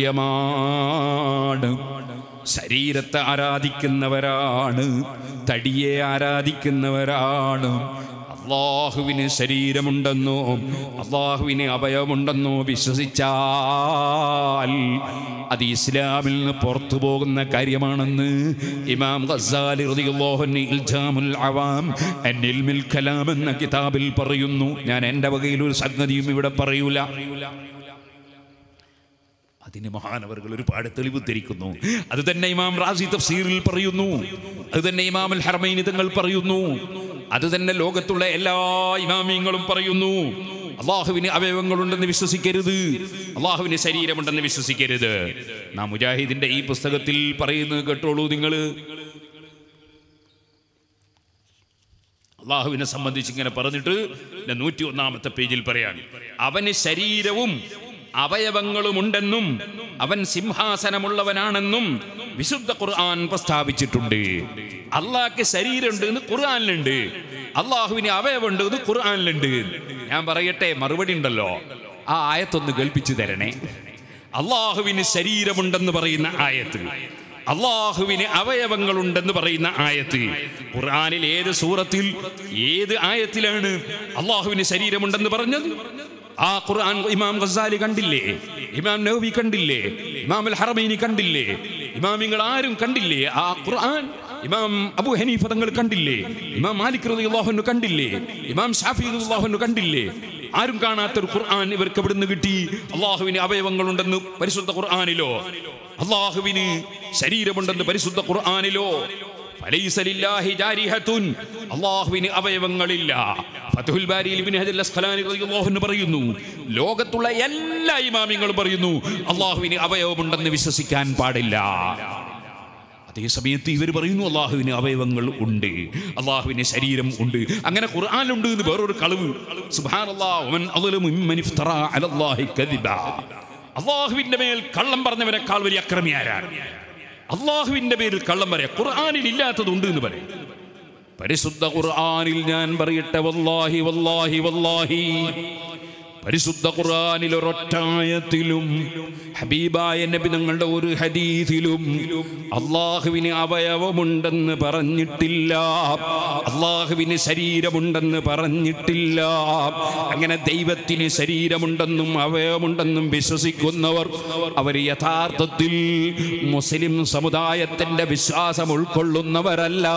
തുല്യമാണ് ശരീരത്തെ ആരാധിക്കുന്നവരാണ് തടിയെ ആരാധിക്കുന്നവരാണ് അള്ളാഹുവിന് ശരീരമുണ്ടെന്നോ അള്ളാഹുവിന് അവയവമുണ്ടെന്നോ വിശ്വസിച്ചാൽ അത് ഇസ്ലാമിൽ നിന്ന് പുറത്തു പോകുന്ന കാര്യമാണെന്ന് ഇമാം ഗസാലി റളിയല്ലാഹു അൻഹു ഇൽജാമുൽ അവാം അൻ ഇൽമിൽ കലാം എന്ന കിതാബിൽ പറയുന്നു ഞാൻ എൻ്റെ വകയിൽ ഒരു സംഗതിയും ഇവിടെ പറയൂല അതിന് മഹാനവറുകൾ ഒരുപാട് തെളിവ് ധരിക്കുന്നു അത് തന്നെ ഇമാം റാസി തഫ്സീറിൽ പറയുന്നു അത് തന്നെ ഇമാം അൽ ഹർമൈനി തങ്ങൾ പറയുന്നു അത് തന്നെ ലോകത്തുള്ള എല്ലാ ഇമാമിയങ്ങളും പറയുന്നു അള്ളാഹുവിന് അവയവങ്ങളുണ്ടെന്ന് വിശ്വസിക്കരുത് അള്ളാഹുവിന് ശരീരമുണ്ടെന്ന് വിശ്വസിക്കരുത് നാം മുജാഹിദിന്റെ ഈ പുസ്തകത്തിൽ പറയുന്നത് കേട്ടോളൂ നിങ്ങൾ അള്ളാഹുവിനെ സംബന്ധിച്ച് ഇങ്ങനെ പറഞ്ഞിട്ട് നൂറ്റി ഒന്നാമത്തെ പേജിൽ പറയാണ് അവന് ശരീരവും അവയവങ്ങളുമുണ്ടെന്നും അവൻ സിംഹാസനമുള്ളവനാണെന്നും വിശുദ്ധ ഖുർആൻ പ്രസ്താവിച്ചിട്ടുണ്ട് അള്ളാഹ്ക്ക് ശരീരമുണ്ട് എന്ന് ഖുർആനിലുണ്ട് അള്ളാഹുവിന് അവയവുണ്ട് എന്ന് ഖുർആനിലുണ്ട് ഞാൻ പറയട്ടെ മറുപടി ഉണ്ടല്ലോ ആ ആയത്തൊന്ന് കേൾപ്പിച്ചു തരണേ അള്ളാഹുവിന് ശരീരമുണ്ടെന്ന് പറയുന്ന ആയത്ത് അള്ളാഹുവിന് അവയവങ്ങളുണ്ടെന്ന് പറയുന്ന ആയത്ത് ഖുർആനിൽ ഏത് സൂറത്തിൽ ഏത് ആയത്തിലാണ് അള്ളാഹുവിന് ശരീരമുണ്ടെന്ന് പറഞ്ഞത് ആ ഖുർആൻ ഇമാം ഗസാലി കണ്ടില്ലേ ഇമാം നവവി കണ്ടില്ലേ ഇമാം അൽ ഹറമൈനി കണ്ടില്ലേ ഇമാമിങ്ങൾ ആരും കണ്ടില്ലേ ആ ഖുർആൻ ഇമാം അബു ഹനീഫ തങ്ങൾ കണ്ടില്ലേ ഇമാം മാലിക് റളിയല്ലാഹു കണ്ടില്ലേ ഇമാം ഷാഫി റളിയല്ലാഹു കണ്ടില്ലേ ആരും കാണാത്തൊരു ഖുർആൻ ഇവർക്ക് എവിടുന്ന് കിട്ടി അള്ളാഹുവിന് അവയവങ്ങളുണ്ടെന്ന് പരിശുദ്ധ ഖുർആനിലോ അള്ളാഹുവിന് ശരീരമുണ്ടെന്ന് പരിശുദ്ധ ഖുർആനിലോ ഫലൈസ ലില്ലാഹി ജാരിഹത്തുൻ അള്ളാഹുവിന് അവയവങ്ങളില്ല ഫതുഹുൽ ബാരിയിൽ ഇബ്നു ഹജർ അസ്ഖലാനി റളിയല്ലാഹു അൻഹു പറയുന്നു ലോകത്തുള്ള എല്ലാ ഇമാമിങ്ങളും പറയുന്നു അള്ളാഹുവിന് അവയവമുണ്ടെന്ന് വിശ്വസിക്കാൻ പാടില്ല അതേ സമയത്ത് ഇവർ പറയുന്നു അള്ളാഹുവിന് അവയവങ്ങൾ ഉണ്ട് അള്ളാഹുവിന് ശരീരം ഉണ്ട് അങ്ങനെ ഖുർആാനുണ്ട് എന്ന് വേറൊരു കളവ് അള്ളാഹുവിന്റെ മേൽ കള്ളം പറഞ്ഞവരെക്കാൾ വലിയ അക്രമി ആരാണ് അള്ളാഹുവിന്റെ പേരിൽ കള്ളം പറയാം ഖുർആാനിൽ ഇല്ലാത്തതുണ്ട് എന്ന് പറയും പരിശുദ്ധ ഖുർആാനിൽ ഞാൻ പറയട്ടെ വല്ലാഹി വല്ലാഹി വല്ലാഹി പരിശുദ്ധ ഖുർആനിൽ ഒരൊറ്റായത്തിലും ഹബീബായ നബി തങ്ങളുടെ ഒരു ഹദീസിലും അള്ളാഹുവിന് അവയവമുണ്ടെന്ന് പറഞ്ഞിട്ടില്ല അള്ളാഹുവിന് ശരീരമുണ്ടെന്ന് പറഞ്ഞിട്ടില്ല അങ്ങനെ ദൈവത്തിന് ശരീരമുണ്ടെന്നും അവയവമുണ്ടെന്നും വിശ്വസിക്കുന്നവർ അവർ യഥാർത്ഥത്തിൽ മുസ്ലിം സമുദായത്തിന്റെ വിശ്വാസം ഉൾക്കൊള്ളുന്നവരല്ല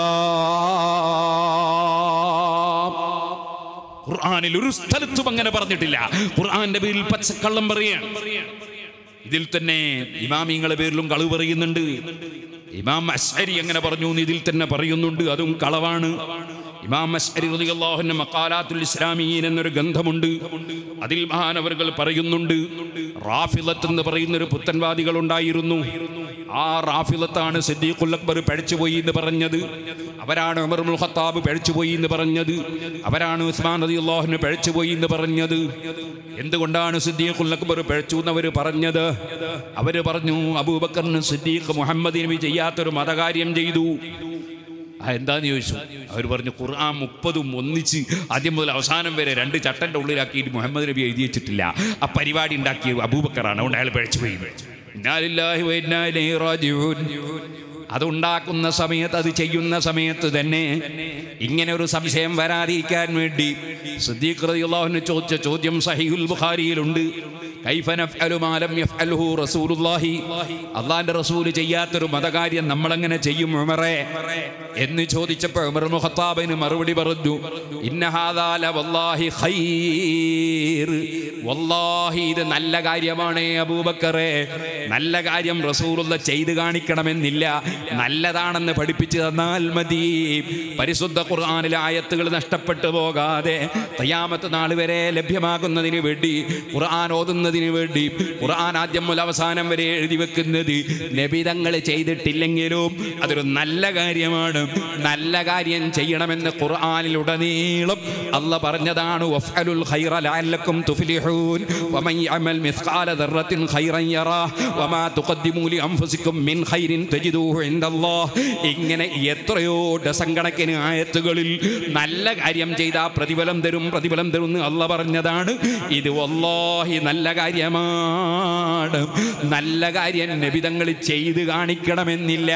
ഖുർആനിൽ ഒരു സ്ഥലത്തും അങ്ങനെ പറഞ്ഞിട്ടില്ല ഖുർആന്റെ പേരിൽ പച്ചക്കള്ളം പറയാണ് ഇതിൽ തന്നെ ഇമാമിങ്ങളെ പേരിലും കളവ് പറയുന്നുണ്ട് ഇമാം അസ്ഹരി അങ്ങനെ പറഞ്ഞു എന്ന് ഇതിൽ തന്നെ പറയുന്നുണ്ട് അതും കളവാണ് ഇമാം അസ്ഹരി റളിയല്ലാഹുവിന്റെ മഖാലാത്തുൽ ഇസ്ലാമീൻ എന്നൊരു ഗന്ധമുണ്ട് അതിൽ മഹാനവറുകൾ പറയുന്നുണ്ട് റാഫിലത്ത് എന്ന് പറയുന്ന ഒരു പുത്തൻവാദികൾ ഉണ്ടായിരുന്നു ആ റാഫിലത്താണ് സിദ്ദീഖുൽ അക്ബർ പഴിച്ചുപോയി എന്ന് പറഞ്ഞത് അവരാണ് ഉമർ ഉൽ ഖത്താബ് പഴിച്ചുപോയി എന്ന് പറഞ്ഞത് അവരാണ് ഉസ്മാൻ റളിയല്ലാഹുവിന് പഴിച്ചുപോയി എന്ന് പറഞ്ഞത് എന്തുകൊണ്ടാണ് സിദ്ദീഖുൽ അക്ബർ പഴിച്ചു എന്നവർ പറഞ്ഞത് അവര് പറഞ്ഞു അബൂബക്കറിന് സിദ്ദീഖ് മുഹമ്മദ് നബി ചെയ്യാത്തൊരു മതകാര്യം ചെയ്തു ആ എന്താന്ന് ചോദിച്ചു അവർ പറഞ്ഞു ഖുർആൻ മുപ്പതും ഒന്നിച്ച് ആദ്യം മുതൽ അവസാനം വരെ രണ്ട് ചട്ടൻ്റെ ഉള്ളിലാക്കിയിട്ട് മുഹമ്മദ് നബി എഴുതി വെച്ചിട്ടില്ല ആ പരിപാടി ഉണ്ടാക്കിയ അബൂബക്കറാണ് അതുകൊണ്ട് അയാൾ പഴിച്ചു പോയി ഇന്നാലില്ലാഹി വ ഇന്നാ ഇലൈഹി റാജിഊൻ അതുണ്ടാക്കുന്ന സമയത്ത് അത് ചെയ്യുന്ന സമയത്ത് തന്നെ ഇങ്ങനെ ഒരു സംശയം വരാതിരിക്കാൻ വേണ്ടി സിദ്ദീഖ് റളിയല്ലാഹു ചോദിച്ച ചോദ്യം സഹീഹുൽ ബുഖാരിയിലുണ്ട് കൈഫ നഫ്അലു മാ ലം യഫ്അൽഹു റസൂലുള്ളാഹി അള്ളാന്റെ റസൂല് ചെയ്യാത്തൊരു മതകാര്യം നമ്മളെങ്ങനെ ചെയ്യും ഉമറേ എന്ന് ചോദിച്ചപ്പോൾ ഉമർ മുഖത്താബിന് മറുപടി പറഞ്ഞു ഇന്ന ഹാദാ ലവല്ലാഹി ഖൈർ വല്ലാഹി ഇത് നല്ല കാര്യമാണ് അബൂബക്കറെ നല്ല കാര്യം റസൂലുള്ള ചെയ്തു കാണിക്കണമെന്നില്ല നല്ലതാണെന്ന് പഠിപ്പിച്ചു തന്നാൽ മതി പരിശുദ്ധ ഖുർആനിലെ ആയത്തുകൾ നഷ്ടപ്പെട്ടു പോകാതെ തയ്യാമത്ത് നാൾ വരെ ലഭ്യമാകുന്നതിന് വേണ്ടി ഖുർആൻ ഓതുന്നതിന് വേണ്ടി ഖുർആൻ ആദ്യം മുതൽ അവസാനം വരെ എഴുതി വെക്കുന്നത് നബിതങ്ങൾ ചെയ്തിട്ടില്ലെങ്കിലും അതൊരു നല്ല കാര്യമാണ് നല്ല കാര്യം ചെയ്യണമെന്ന് ഖുർആനിലുടനീളം അല്ല പറഞ്ഞതാണ് വഫ്അലുൽ ഖൈറ ലഅല്ലക്കും തുഫ്ലിഹൂൻ വമൻ യഅമൽ മിസ്ഖാല ദർറത്തിൻ ഖൈറൻ യറാഹ് വമാ തുഖദ്ദിമൂ ലിഅൻഫുസിക്കും മിൻ ഖൈരിൻ തജിദൂഹു ഇൻദല്ലാഹ് ഇങ്ങനെ എത്രയോ ഡസങ്കണക്കിന് ആയത്തുകളിൽ നല്ല കാര്യം ചെയ്താൽ പ്രതിഫലം തരും പ്രതിഫലം തരും എന്ന് അല്ല പറഞ്ഞതാണ് ഇത് വല്ലാഹി നല്ല കാര്യമാണ് നല്ല കാര്യം നബിതങ്ങൾ ചെയ്ത് കാണിക്കണമെന്നില്ല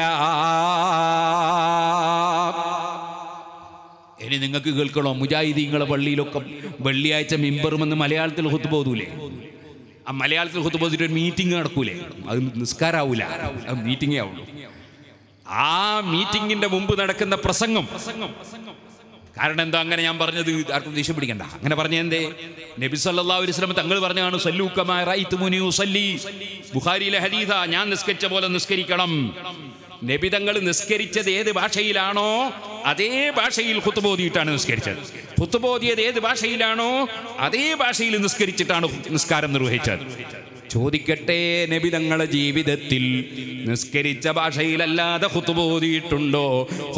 ഇനി നിങ്ങൾക്ക് കേൾക്കണോ മുജാഹിദീങ്ങളെ പള്ളിയിലൊക്കെ വെള്ളിയാഴ്ച മിമ്പറുമെന്ന് മലയാളത്തിൽ ഹുത്ത് പോതൂലേ ആ മലയാളത്തിൽ ഹുത്ത് പോതിട്ട് ഒരു മീറ്റിംഗ് നടക്കൂലേ അത് നിസ്കാരാവൂല അത് മീറ്റിംഗേ ആവുള്ളൂ ആ മീറ്റിംഗിന്റെ മുമ്പ് നടക്കുന്ന പ്രസംഗം കാരണം എന്താ അങ്ങനെ ഞാൻ പറഞ്ഞത് ആർക്കും ദേഷ്യം പിടിക്കണ്ട അങ്ങനെ പറഞ്ഞ എന്തേ നബി സല്ലല്ലാഹു അലൈഹി വസല്ലം തങ്ങൾ പറഞ്ഞാണ് സല്ലു കമാ റഅയ്തുമുനി ഉസല്ലി ബുഖാരിയിലെ ഹദീസ ഞാൻ നിസ്കരിച്ച പോലെ നിസ്കരിക്കണം നബി തങ്ങൾ നിസ്കരിച്ചത് ഏത് ഭാഷയിലാണോ അതേ ഭാഷയിൽ ഖുത്ബോദിയിട്ടാണ് നിസ്കരിച്ചത് ഖുത്ബോദിയത് ഏത് ഭാഷയിലാണോ അതേ ഭാഷയിൽ നിസ്കരിച്ചിട്ടാണ് നിസ്കാരം നിർവഹിച്ചത് ചോദിക്കട്ടെ നബി തങ്ങളുടെ ജീവിതത്തിൽ നിസ്കരിച്ച ഭാഷയിലല്ലാതെ ഖുത്ബോദിയിട്ടുണ്ടോ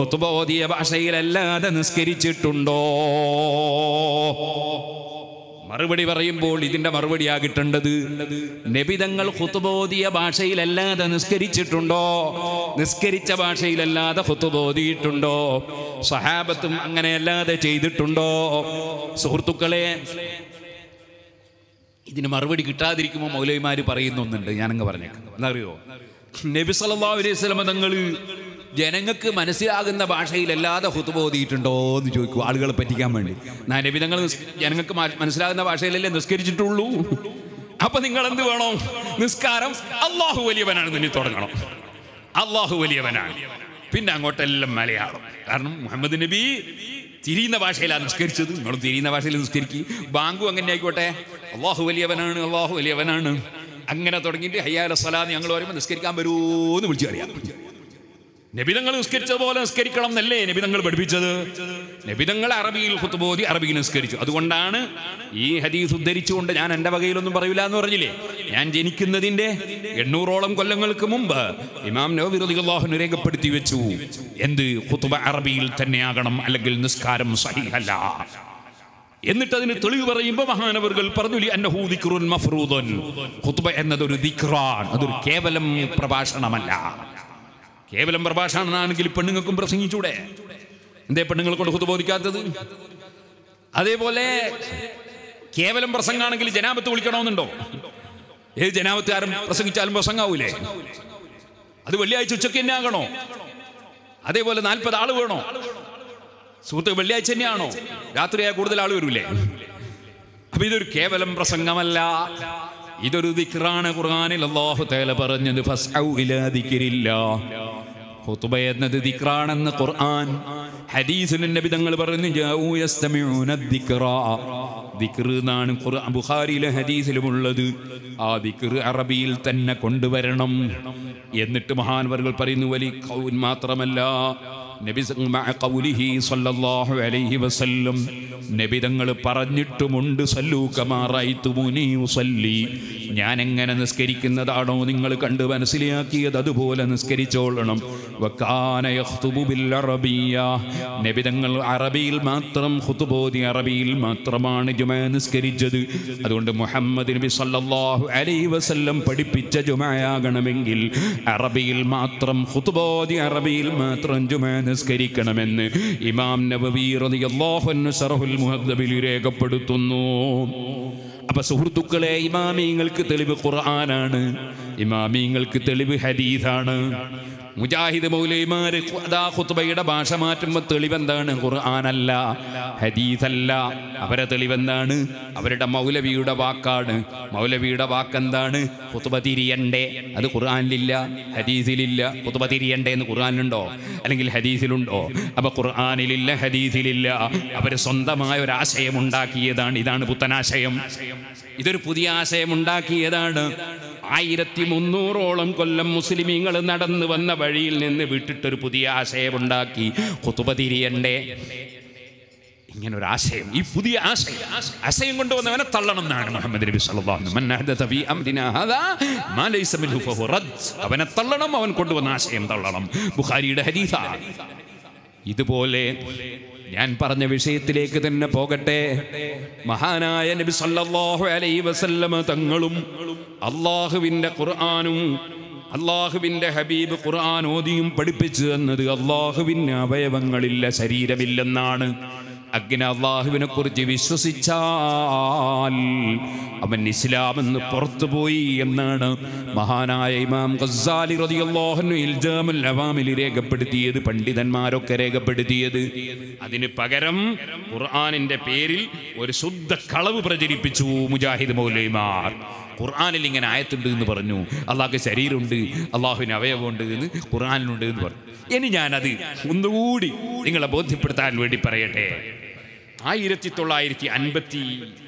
ഖുത്ബോദിയ ഭാഷയിലല്ലാതെ നിസ്കരിച്ചിട്ടുണ്ടോ മറുപടി പറയുമ്പോൾ ഇതിന്റെ മറുപടിയാ കിട്ടേണ്ടത് നബിതങ്ങൾ ഹുത്തുബോധിയ ഭാഷയിലല്ലാതെ നിസ്കരിച്ചിട്ടുണ്ടോ നിസ്കരിച്ച ഭാഷയിലല്ലാതെ ഹുത്തുബോധിയിട്ടുണ്ടോ സഹാബത്തും അങ്ങനെയല്ലാതെ ചെയ്തിട്ടുണ്ടോ സുഹൃത്തുക്കളെ ഇതിന് മറുപടി കിട്ടാതിരിക്കുമ്പോൾ മൗലവിമാർ പറയുന്നൊന്നുണ്ട് ഞാനങ്ങ് പറഞ്ഞേക്കാം എന്താ അറിയോ നബി സല്ലല്ലാഹു അലൈഹി വസല്ലമ തങ്ങൾ ജനങ്ങൾക്ക് മനസ്സിലാകുന്ന ഭാഷയിലല്ലാതെ ഹുത്തുബ ഓതിയിട്ടുണ്ടോ എന്ന് ചോദിക്കും ആളുകളെ പറ്റിക്കാൻ വേണ്ടി ഞാൻ നബി തങ്ങൾ നിസ്- ജനങ്ങൾക്ക് മ- മനസ്സിലാകുന്ന ഭാഷയിലല്ലേ നിസ്കരിച്ചിട്ടുള്ളൂ അപ്പൊ നിങ്ങൾ എന്ത് വേണം നിസ്കാരം അള്ളാഹു വലിയവനാണ് നിന്നെ തുടങ്ങണം അള്ളാഹു വലിയവനാണ് പിന്നെ അങ്ങോട്ടെല്ലാം മലയാളം കാരണം മുഹമ്മദ് നബി തിരിയുന്ന ഭാഷയിലാണ് നിസ്കരിച്ചത് നിങ്ങൾ തിരിയുന്ന ഭാഷയിൽ നിസ്കരിക്കും ബാങ്കും അങ്ങനെ ആയിക്കോട്ടെ അള്ളാഹു വലിയവനാണ് അള്ളാഹു വലിയവനാണ് അങ്ങനെ തുടങ്ങിയിട്ട് ഹയ്യാല സലാന്ന് ഞങ്ങൾ പറയുമ്പോൾ നിസ്കരിക്കാൻ വരുമോന്ന് വിളിച്ചു അറിയാം നബിതങ്ങൾ നിസ്കരിച്ചത് പോലെ നിസ്കരിക്കണം എന്നല്ലേ നബിതങ്ങൾ പഠിപ്പിച്ചത് നബിതങ്ങൾ അറബിയിൽ ഹുത്തുബോധി അറബിയിൽ നിസ്കരിച്ചു അതുകൊണ്ടാണ് ഈ ഹദീസ് ഉദ്ധരിച്ചുകൊണ്ട് ഞാൻ എൻ്റെ വകയിലൊന്നും പറയില്ല എന്ന് പറഞ്ഞില്ലേ ഞാൻ ജനിക്കുന്നതിൻ്റെ എണ്ണൂറോളം കൊല്ലങ്ങൾക്ക് മുമ്പ് ഇമാം നബി റളിയല്ലാഹു രേഖപ്പെടുത്തി വെച്ചു എന്ത് ഹുത്തുബ അറബിയിൽ തന്നെയാകണം അല്ലെങ്കിൽ നിസ്കാരം സഹിഹല്ല എന്നിട്ട് അതിന് തെളിവ് പറയുമ്പോൾ മഹാനവറുകൾ പറഞ്ഞു "ലി അന്നഹു ദിക്റുൻ മഫ്റൂദുൻ ഖുത്ബ എന്നതൊരു ദിക്റാൻ അതൊരു കേവലം പ്രഭാഷണമല്ല കേവലം പ്രഭാഷണമാണെങ്കിൽ പെണ്ണുങ്ങൾക്കും പ്രസംഗിച്ചൂടെ എന്തേ പെണ്ണുങ്ങളെ കൊണ്ട് ഖുത്ബ ബോധിക്കാത്തത് അതേപോലെ കേവലം പ്രസംഗമാണെങ്കിൽ ജനാപത്ത് വിളിക്കണമെന്നുണ്ടോ ഏത് ജനാപത്ത് ആരും പ്രസംഗിച്ചാലും പ്രസംഗാവൂലേ അത് വെള്ളിയാഴ്ച ഉച്ചയ്ക്ക് തന്നെ ആകണോ അതേപോലെ നാൽപ്പത് ആള് വേണോ സുഹൃത്ത് വെള്ളിയാഴ്ച തന്നെയാണോ രാത്രിയായ കൂടുതൽ ആൾ വരൂലേ അപ്പൊ ഇതൊരു കേവലം പ്രസംഗമല്ല ഇതൊരു ദിക്റാണ് ഖുർആനിൽ അല്ലാഹു തആല പറഞ്ഞത് ഫസ്ഔ ഇലാ ദിക്രില്ലാ ഖുതുബ എന്നത് ദിക്റാണെന്ന് ഖുർആൻ ഹദീസിൽ നബി തങ്ങൾ പറഞ്ഞു ജാഊ യസ്തമിഊന ദിക്റാ ദിക്ർ എന്നാണ് ഖുർആൻ ബുഖാരിയിലെ ഹദീസിലുമുള്ളത് ആ ദിക്ർ അറബിയിൽ തന്നെ കൊണ്ടുവരണം എന്നിട്ട് മഹാൻവറുകൾ പറയുന്നു വലി ഖൗൻ മാത്രമല്ല നബി സ- മഅ ഖൗലിഹി സ്വല്ലല്ലാഹു അലൈഹി വസല്ലം നബി തങ്ങൾ പറഞ്ഞിട്ടുമുണ്ട് സല്ലൂ കമാ റഅയ്തുമുനി ഉസല്ലി ഞാൻ എങ്ങനെ നിസ്കരിക്കുന്നതാണോ നിങ്ങൾ കണ്ട് മനസ്സിലാക്കിയത് അതുപോലെ നിസ്കരിച്ചോളണം വക്കാന യഖ്തുബു ബിൽ അറബിയ നബി തങ്ങൾ അറബിയിൽ മാത്രം ഖുതുബോധി അറബിയിൽ മാത്രമാണ് ജുമ നിസ്കരിച്ചത് അതുകൊണ്ട് മുഹമ്മദ് നബി സല്ലല്ലാഹു അലൈഹി വസല്ലം പഠിപ്പിച്ച ജുമയാകണമെങ്കിൽ അറബിയിൽ മാത്രം ഖുതുബോധി അറബിയിൽ മാത്രം ജുമ നിസ്കരിക്കണമെന്ന് ഇമാം നബവി റളിയല്ലാഹു അൻഹു ശറഹുൽ മുഹദ്ദബിൽ രേഖപ്പെടുത്തുന്നു അപ്പൊ സുഹൃത്തുക്കളെ ഇമാമിങ്ങൾക്ക് തെളിവ് ഖുർആനാണ് ഇമാമിങ്ങൾക്ക് തെളിവ് ഹദീസാണ് മുജാഹിദ് മൗലൈമാര് അതാ ഖുത്ബയുടെ ഭാഷ മാറ്റുമ്പോൾ തെളിവെന്താണ് ഖുർആനല്ല ഹദീസല്ല അവരെ തെളിവെന്താണ് അവരുടെ മൗലവിയുടെ വാക്കാണ് മൗലവിയുടെ വാക്കെന്താണ് ഖുത്ബ തിരിയണ്ടേ അത് ഖുർആനിലില്ല ഹദീസിലില്ല ഖുത്ബ തിരിയണ്ടേ എന്ന് ഖുർആനിലുണ്ടോ അല്ലെങ്കിൽ ഹദീസിലുണ്ടോ അപ്പൊ ഖുർആനിലില്ല ഹദീസിലില്ല അവർ സ്വന്തമായ ഒരു ആശയം ഉണ്ടാക്കിയതാണ് ഇതാണ് പുത്തനാശയം ഇതൊരു പുതിയ ആശയം ഉണ്ടാക്കിയതാണ് ആയിരത്തി മുന്നൂറോളം കൊല്ലം മുസ്ലിമീങ്ങൾ നടന്നു വന്ന വഴിയിൽ നിന്ന് വിട്ടിട്ടൊരു പുതിയ ആശയമുണ്ടാക്കി കുത്തുബ തിരിയണ്ടേ ഇങ്ങനെ ഒരു ആശയം ഈ പുതിയ ആശയം ആശയം കൊണ്ടുവന്നവനെ തള്ളണം എന്നാണ് മുഹമ്മദ് നബി സല്ലല്ലാഹു അലൈഹി വസല്ലം. മൻ അഹ്ദഥ ഫീ അംരിനാ ഹാദാ മാ ലൈസ മിൻഹു ഫഹുവ റദ്ദ്. അവനെ തള്ളണം അവൻ കൊണ്ടുവന്ന ആശയം തള്ളണം ബുഖാരിയുടെ ഹദീസാണ് ഇതുപോലെ ഞാൻ പറഞ്ഞ വിഷയത്തിലേക്ക് തന്നെ പോകട്ടെ മഹാനായ നബി സല്ലല്ലാഹു അലൈഹി വസല്ലമ തങ്ങളും അള്ളാഹുവിൻ്റെ ഖുർആാനും അള്ളാഹുവിൻ്റെ ഹബീബ് ഖുർആൻ ഓതിയും പഠിപ്പിച്ചു തന്നത് അള്ളാഹുവിന് അവയവങ്ങളില്ല ശരീരമില്ലെന്നാണ് അങ്ങനെ അള്ളാഹുവിനെ കുറിച്ച് വിശ്വസിച്ചാൽ അവൻ ഇസ്ലാമെന്ന് പുറത്തുപോയി എന്നാണ് മഹാനായ ഇമാം ഖസാലി റളിയല്ലാഹു ഇൽജാമുൽ അവാമിൽ രേഖപ്പെടുത്തിയത് പണ്ഡിതന്മാരൊക്കെ രേഖപ്പെടുത്തിയത് അതിന് പകരം ഖുർആനിന്റെ പേരിൽ ഒരു ശുദ്ധ കളവ് പ്രചരിപ്പിച്ചു മുജാഹിദ് മൗലൈമാർ ഖുർആനിൽ ഇങ്ങനെ ആയത്തുണ്ട് എന്ന് പറഞ്ഞു അള്ളാഹ്ക്ക് ശരീരമുണ്ട് അള്ളാഹുവിന് അവയവമുണ്ട് എന്ന് ഖുർആനിലുണ്ട് എന്ന് പറഞ്ഞു ഇനി ഞാനത് ഒന്നുകൂടി നിങ്ങളെ ബോധ്യപ്പെടുത്താൻ വേണ്ടി പറയട്ടെ ആയിരത്തി തൊള്ളായിരത്തി അൻപത്തി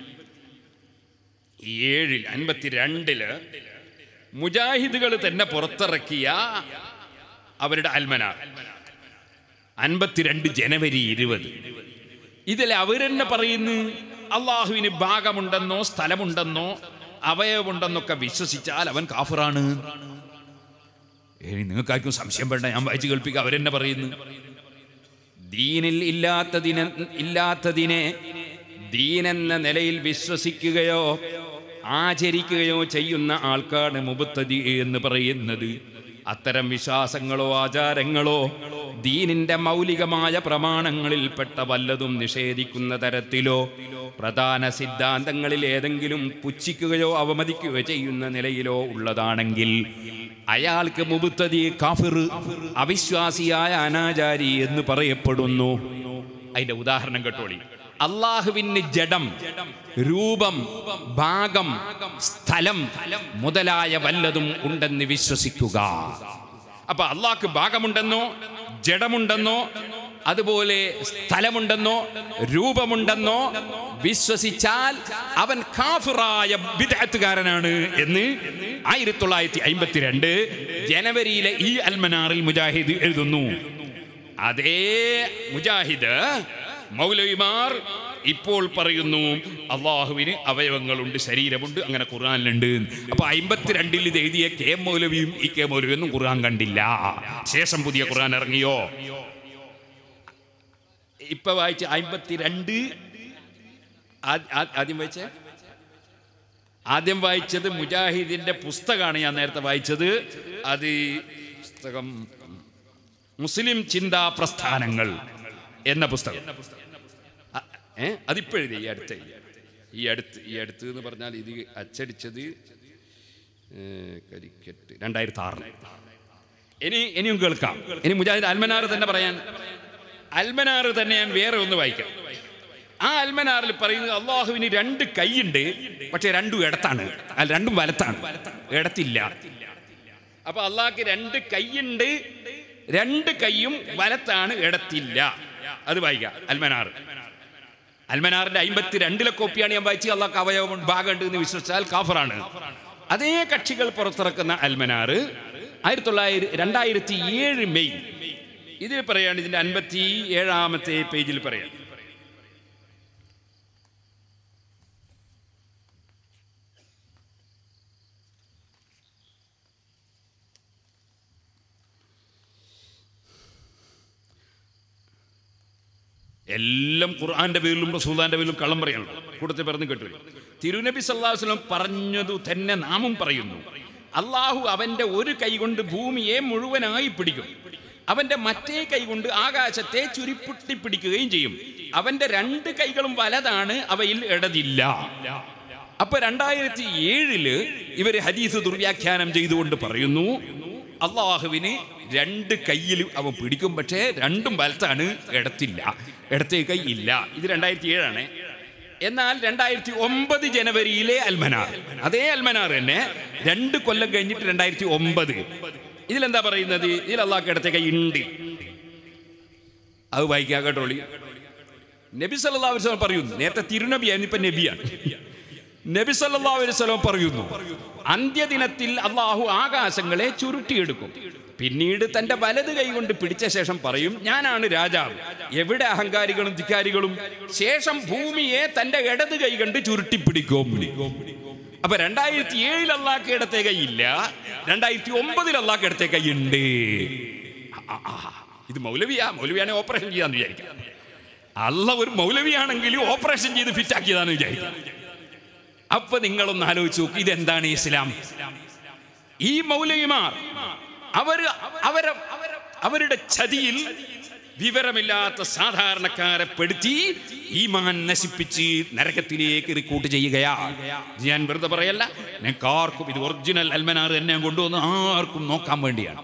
ഏഴിൽ അൻപത്തി രണ്ടില് മുജാഹിദുകൾ തന്നെ പുറത്തിറക്കിയ അവരുടെ അൽമനാർ അൻപത്തിരണ്ട് ജനുവരി ഇരുപത് ഇതിൽ അവരെന്നെ പറയുന്നു അള്ളാഹുവിന് ഭാഗമുണ്ടെന്നോ സ്ഥലമുണ്ടെന്നോ അവയവമുണ്ടെന്നൊക്കെ വിശ്വസിച്ചാൽ അവൻ കാഫറാണ് ഏയ് നിങ്ങൾക്കാർക്കും സംശയം വേണ്ട ഞാൻ വായിച്ചു കേൾപ്പിക്കുക അവരെന്നെ പറയുന്നു ദീനിൽ ഇല്ലാത്തതിനെ ഇല്ലാത്തതിനെ ദീനെന്ന നിലയിൽ വിശ്വസിക്കുകയോ ആചരിക്കുകയോ ചെയ്യുന്ന ആൾക്കാണ് മുബത്തതി എന്ന് പറയുന്നത് അത്തരം വിശ്വാസങ്ങളോ ആചാരങ്ങളോ ദീനിന്റെ മൗലികമായ പ്രമാണങ്ങളിൽപ്പെട്ട വല്ലതും നിഷേധിക്കുന്ന തരത്തിലോ പ്രധാന സിദ്ധാന്തങ്ങളിൽ ഏതെങ്കിലും പുച്ഛിക്കുകയോ അവമതിക്കുകയോ ചെയ്യുന്ന നിലയിലോ ഉള്ളതാണെങ്കിൽ അയാൾക്ക് മുബുത്തതി കാഫിർ അവിശ്വാസിയായ അനാചാരി എന്ന് പറയപ്പെടുന്നു അതിന്റെ ഉദാഹരണം കേട്ടോളി അള്ളാഹുവിന് ജഡം രൂപം ഭാഗം സ്ഥലം മുതലായ വല്ലതും ഉണ്ടെന്ന് വിശ്വസിക്കുക അപ്പൊ അള്ളാഹ്ക്ക് ഭാഗമുണ്ടെന്നോ ജഡമുണ്ടെന്നോ അതുപോലെ സ്ഥലമുണ്ടെന്നോ രൂപമുണ്ടെന്നോ വിശ്വസിച്ചാൽ അവൻ കാഫിറായ ബിദഅത്തുകാരനാണ് എന്ന് ആയിരത്തി തൊള്ളായിരത്തി അമ്പത്തിരണ്ട് ജനുവരിയിലെ ഈ അൽമനാറിൽ മുജാഹിദ് എഴുതുന്നു അതേ മുജാഹിദ് മൗലവിമാർ ഇപ്പോൾ പറയുന്നു അള്ളാഹുവിന് അവയവങ്ങളുണ്ട് ശരീരമുണ്ട് അങ്ങനെ ഖുർആാനിലുണ്ട് അപ്പൊ അമ്പത്തിരണ്ടിൽ ഇത് എഴുതിയ കെ മൗലവിയും ഈ കെ മൗലവിയൊന്നും ഖുർആൻ കണ്ടില്ല ശേഷം പുതിയ ഖുർആൻ ഇറങ്ങിയോ ഇപ്പൊ വായിച്ച അമ്പത്തിരണ്ട് ആദ്യം വായിച്ചേ ആദ്യം വായിച്ചത് മുജാഹിദിന്റെ പുസ്തകമാണ് ഞാൻ നേരത്തെ വായിച്ചത് അത് ഈ പുസ്തകം മുസ്ലിം ചിന്താ പ്രസ്ഥാനങ്ങൾ എന്ന പുസ്തകം അ- ഏ അതിപ്പോഴെഴുതി ഈ അടുത്ത ഈ അടുത്ത് ഈ അടുത്ത് എന്ന് പറഞ്ഞാൽ ഇത് അച്ചടിച്ചത് ഏ, കരിക്കറ്റ് രണ്ടായിരത്തി ആറിൽ ഇനി ഇനിയും കേൾക്കാം ഇനി മുജാഹിദ് അൽമനാർ തന്നെ പറയാൻ അൽമനാർ തന്നെ ഞാൻ വേറെ ഒന്ന് വായിക്കാം ആ അൽമനാറിൽ പറയുന്നത് അള്ളാഹുവിന് രണ്ട് കൈയുണ്ട് പക്ഷെ രണ്ടും ഇടത്താണ് അല്ല രണ്ടും വലത്താണ് ഇടത്തില്ല അപ്പൊ അള്ളാഹ്ക്ക് രണ്ട് കൈയുണ്ട് രണ്ട് കൈയും വലത്താണ് ഇടത്തില്ല അത് വായിക്കാം അൽമനാർ അൽമനാറിന്റെ അമ്പത്തി രണ്ടിലെ കോപ്പിയാണ് ഞാൻ വായിച്ചത് അള്ളാഹ് അവയവം ഭാഗമുണ്ട് എന്ന് വിശ്വസിച്ചാൽ കാഫറാണ് അതേ കക്ഷികൾ പുറത്തിറക്കുന്ന അൽമനാർ ആയിരത്തി തൊള്ളായിരത്തി രണ്ടായിരത്തി ഏഴ് മെയ് ഇതിൽ പറയാണ് ഇതിന്റെ അൻപത്തി ഏഴാമത്തെ പേജിൽ പറയാം എല്ലാം ഖുർആന്റെ പേരിലും റസൂലാന്റെ പേരിലും കള്ളം പറയണം കൂട്ടത്തിൽ പറഞ്ഞു കേട്ടു തിരുനബി സല്ലല്ലാഹു അലൈഹി വസല്ലം പറഞ്ഞതു തന്നെ നാമും പറയുന്നു അള്ളാഹു അവന്റെ ഒരു കൈ കൊണ്ട് ഭൂമിയെ മുഴുവനായി പിടിക്കും അവന്റെ മറ്റേ കൈ കൊണ്ട് ആകാശത്തെ ചുരിപ്പുട്ടി പിടിക്കുകയും ചെയ്യും അവന്റെ രണ്ട് കൈകളും വലതാണ് അവയിൽ ഇടതില്ല അപ്പൊ രണ്ടായിരത്തി ഏഴില് ഇവര് ഹദീസ് ദുർവ്യാഖ്യാനം ചെയ്തുകൊണ്ട് പറയുന്നു അള്ളാഹുവിന് രണ്ട് കയ്യിൽ അവൻ പിടിക്കും പക്ഷേ രണ്ടും വലത്താണ് ഇടത്തില്ല ഇടത്തേ കൈ ഇല്ല ഇത് രണ്ടായിരത്തി ഏഴാണ് എന്നാൽ രണ്ടായിരത്തി ഒമ്പത് ജനുവരിയിലെ അൽമനാർ അതേ അൽമനാർ തന്നെ രണ്ട് കൊല്ലം കഴിഞ്ഞിട്ട് രണ്ടായിരത്തി ഒമ്പത് ഇതിലെന്താ പറയുന്നത് ഇതിൽ അള്ളാഹ് ഇടത്തേ കൈ ഉണ്ട് അത് വായിക്കാം കേട്ടോളി നബി സല്ലല്ലാഹു അലൈഹി വസല്ലം പറയുന്നു നേരത്തെ തിരുനബിയായിരുന്നു ഇപ്പൊ നബിയാണ് നബി സല്ലല്ലാഹു അലൈഹി വസല്ലം പറയുന്നു അന്ത്യദിനത്തിൽ അള്ളാഹു ആകാശങ്ങളെ ചുരുട്ടിയെടുക്കും പിന്നീട് തന്റെ വലത് കൈ കൊണ്ട് പിടിച്ച ശേഷം പറയും ഞാനാണ് രാജാവ് എവിടെ അഹങ്കാരികളും ധിക്കാരികളും ശേഷം ഭൂമിയെ തന്റെ ഇടത് കൈ കൊണ്ട് ചുരുട്ടിപ്പിടിക്കും അപ്പൊ രണ്ടായിരത്തി ഏഴിൽ അള്ളാഹ് ഇടത്തെ കൈയില്ല രണ്ടായിരത്തി ഒമ്പതിൽ അള്ളാഹ് ഇടത്തെ കൈയുണ്ട് ആ, ആ, ഇത് മൗലവിയാ മൗലവിയാണെ ഓപ്പറേഷൻ ചെയ്യാന്ന് വിചാരിക്കാം അല്ല ഒരു മൗലവിയാണെങ്കിൽ ഓപ്പറേഷൻ ചെയ്ത് ഫിറ്റാക്കിയതാന്ന് വിചാരിക്കാം അപ്പൊ നിങ്ങളൊന്ന് ആലോചിച്ച് നോക്ക് ഇതെന്താണ് ഇസ്ലാം ഈ മൗലവിമാർ അവർ അവരെ അവരുടെ ചതിയിൽ വിവരമില്ലാത്ത സാധാരണക്കാരെ പെടുത്തി ഈമാൻ നശിപ്പിച്ച് നരകത്തിലേക്ക് റിക്രൂട്ട് ചെയ്യുകയാ ഇത് ഞാൻ വെറുതെ പറയല്ല നിങ്ങൾക്ക് ആർക്കും ഇത് ഒറിജിനൽ അൽമനാർ എന്നെ കൊണ്ടുവന്ന് ആർക്കും നോക്കാൻ വേണ്ടിയാണ്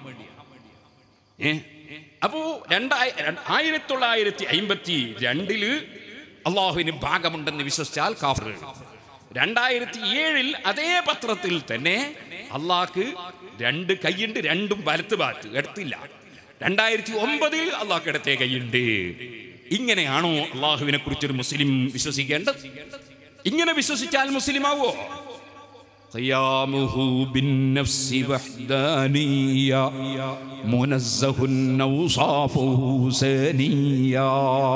ഏ അപ്പോ രണ്ടായി ആയിരത്തി തൊള്ളായിരത്തി അമ്പത്തി രണ്ടില് അള്ളാഹുവിന് ഭാഗമുണ്ടെന്ന് വിശ്വസിച്ചാൽ കാഫർ രണ്ടായിരത്തി ഏഴിൽ അതേ പത്രത്തിൽ തന്നെ അള്ളാഹ്ക്ക് രണ്ട് കൈയുണ്ട് രണ്ടും വലത്ത് ഭാഗത്ത് എടുത്തില്ല രണ്ടായിരത്തി ഒമ്പതിൽ അള്ളാഹ്ക്ക് ഇടത്തെ കൈയുണ്ട് ഇങ്ങനെയാണോ അള്ളാഹുവിനെ കുറിച്ചൊരു മുസ്ലിം വിശ്വസിക്കേണ്ടത് ഇങ്ങനെ വിശ്വസിച്ചാൽ മുസ്ലിം ആവോ قيامه بالنفس وحدانية منزه أوصافه سنيا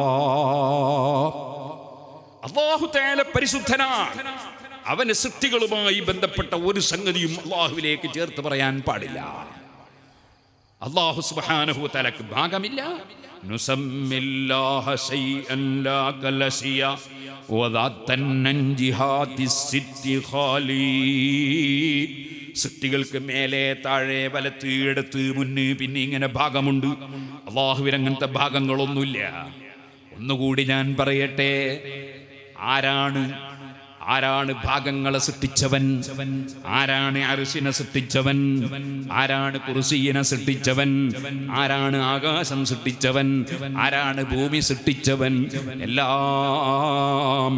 അള്ളാഹു തആല പരിശുദ്ധനാണ് അവന് സൃഷ്ടികളുമായി ബന്ധപ്പെട്ട ഒരു സംഗതിയും അള്ളാഹുവിലേക്ക് ചേർത്ത് പറയാൻ പാടില്ല അള്ളാഹു സുബ്ഹാനഹു തലക്ക് ഭാഗമില്ല നുസമ്മില്ലാഹ ശൈഅൻ ലാ കലശിയ وذات الننجهات الست خالي സൃഷ്ടികൾക്ക് മേലെ താഴെ വലത്ത് ഇടത്ത് മുന്ന് പിന്നെ ഇങ്ങനെ ഭാഗമുണ്ട് അള്ളാഹുവിന് അങ്ങനത്തെ ഭാഗങ്ങളൊന്നുമില്ല ഒന്നുകൂടി ഞാൻ പറയട്ടെ ആരാണ് ആരാണ് ഭാഗങ്ങളെ സൃഷ്ടിച്ചവൻ ആരാണ് അരിശിനെ സൃഷ്ടിച്ചവൻ ആരാണ് കുറുസീനെ സൃഷ്ടിച്ചവൻ ആരാണ് ആകാശം സൃഷ്ടിച്ചവൻ ആരാണ് ഭൂമി സൃഷ്ടിച്ചവൻ എല്ലാം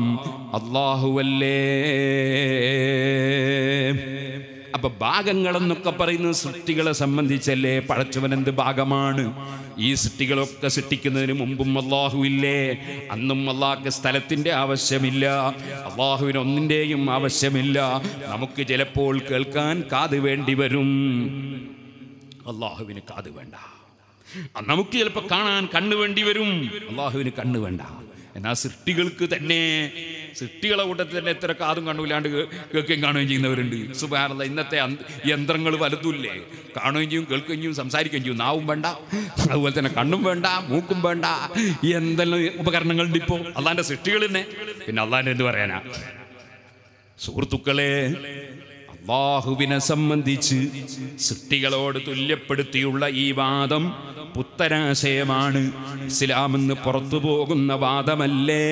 അള്ളാഹുവല്ലേ അപ്പൊ ഭാഗങ്ങളെന്നൊക്കെ പറയുന്നത് സൃഷ്ടികളെ സംബന്ധിച്ചല്ലേ പടച്ചവൻ എന്ത് ഭാഗമാണ് ഈ സൃഷ്ടികളൊക്കെ സൃഷ്ടിക്കുന്നതിന് മുമ്പും അള്ളാഹു ഇല്ലേ അന്നും അള്ളാഹ്ക്ക് സ്ഥലത്തിന്റെ ആവശ്യമില്ല അള്ളാഹുവിന് ഒന്നിൻ്റെയും ആവശ്യമില്ല നമുക്ക് ചിലപ്പോൾ കേൾക്കാൻ കാത് വേണ്ടി വരും അള്ളാഹുവിന് കാത് വേണ്ട ആ, നമുക്ക് ചിലപ്പോൾ കാണാൻ കണ്ണ് വേണ്ടി വരും അള്ളാഹുവിന് കണ്ണ് വേണ്ട എന്നാൽ സൃഷ്ടികൾക്ക് തന്നെ സൃഷ്ടികളെ കൂട്ടത്തിൽ തന്നെ എത്ര കാതും കണ്ണുമില്ലാണ്ട് കേ- കേൾക്കുകയും കാണുകയും ചെയ്യുന്നവരുണ്ട് സുബാനുള്ള ഇന്നത്തെ അന്ത- യന്ത്രങ്ങൾ വലുതുമില്ലേ കാണുകയും ചെയ്യും കേൾക്കുകയും ചെയ്യും സംസാരിക്കുകയും ചെയ്യും നാവും വേണ്ട അതുപോലെ തന്നെ കണ്ണും വേണ്ട മൂക്കും വേണ്ട എന്തെല്ലാം ഉപകരണങ്ങളുണ്ട് ഇപ്പോൾ അള്ളാൻ്റെ സൃഷ്ടികൾ തന്നെ പിന്നെ അള്ളാൻ്റെ എന്ത് പറയാനാ സുഹൃത്തുക്കളെ അള്ളാഹുവിനെ സംബന്ധിച്ച് സൃഷ്ടികളോട് തുല്യപ്പെടുത്തിയുള്ള ഈ വാദം പുത്തരാശയമാണ് ഇസ്ലാമെന്ന് പുറത്തു പോകുന്ന വാദമല്ലേ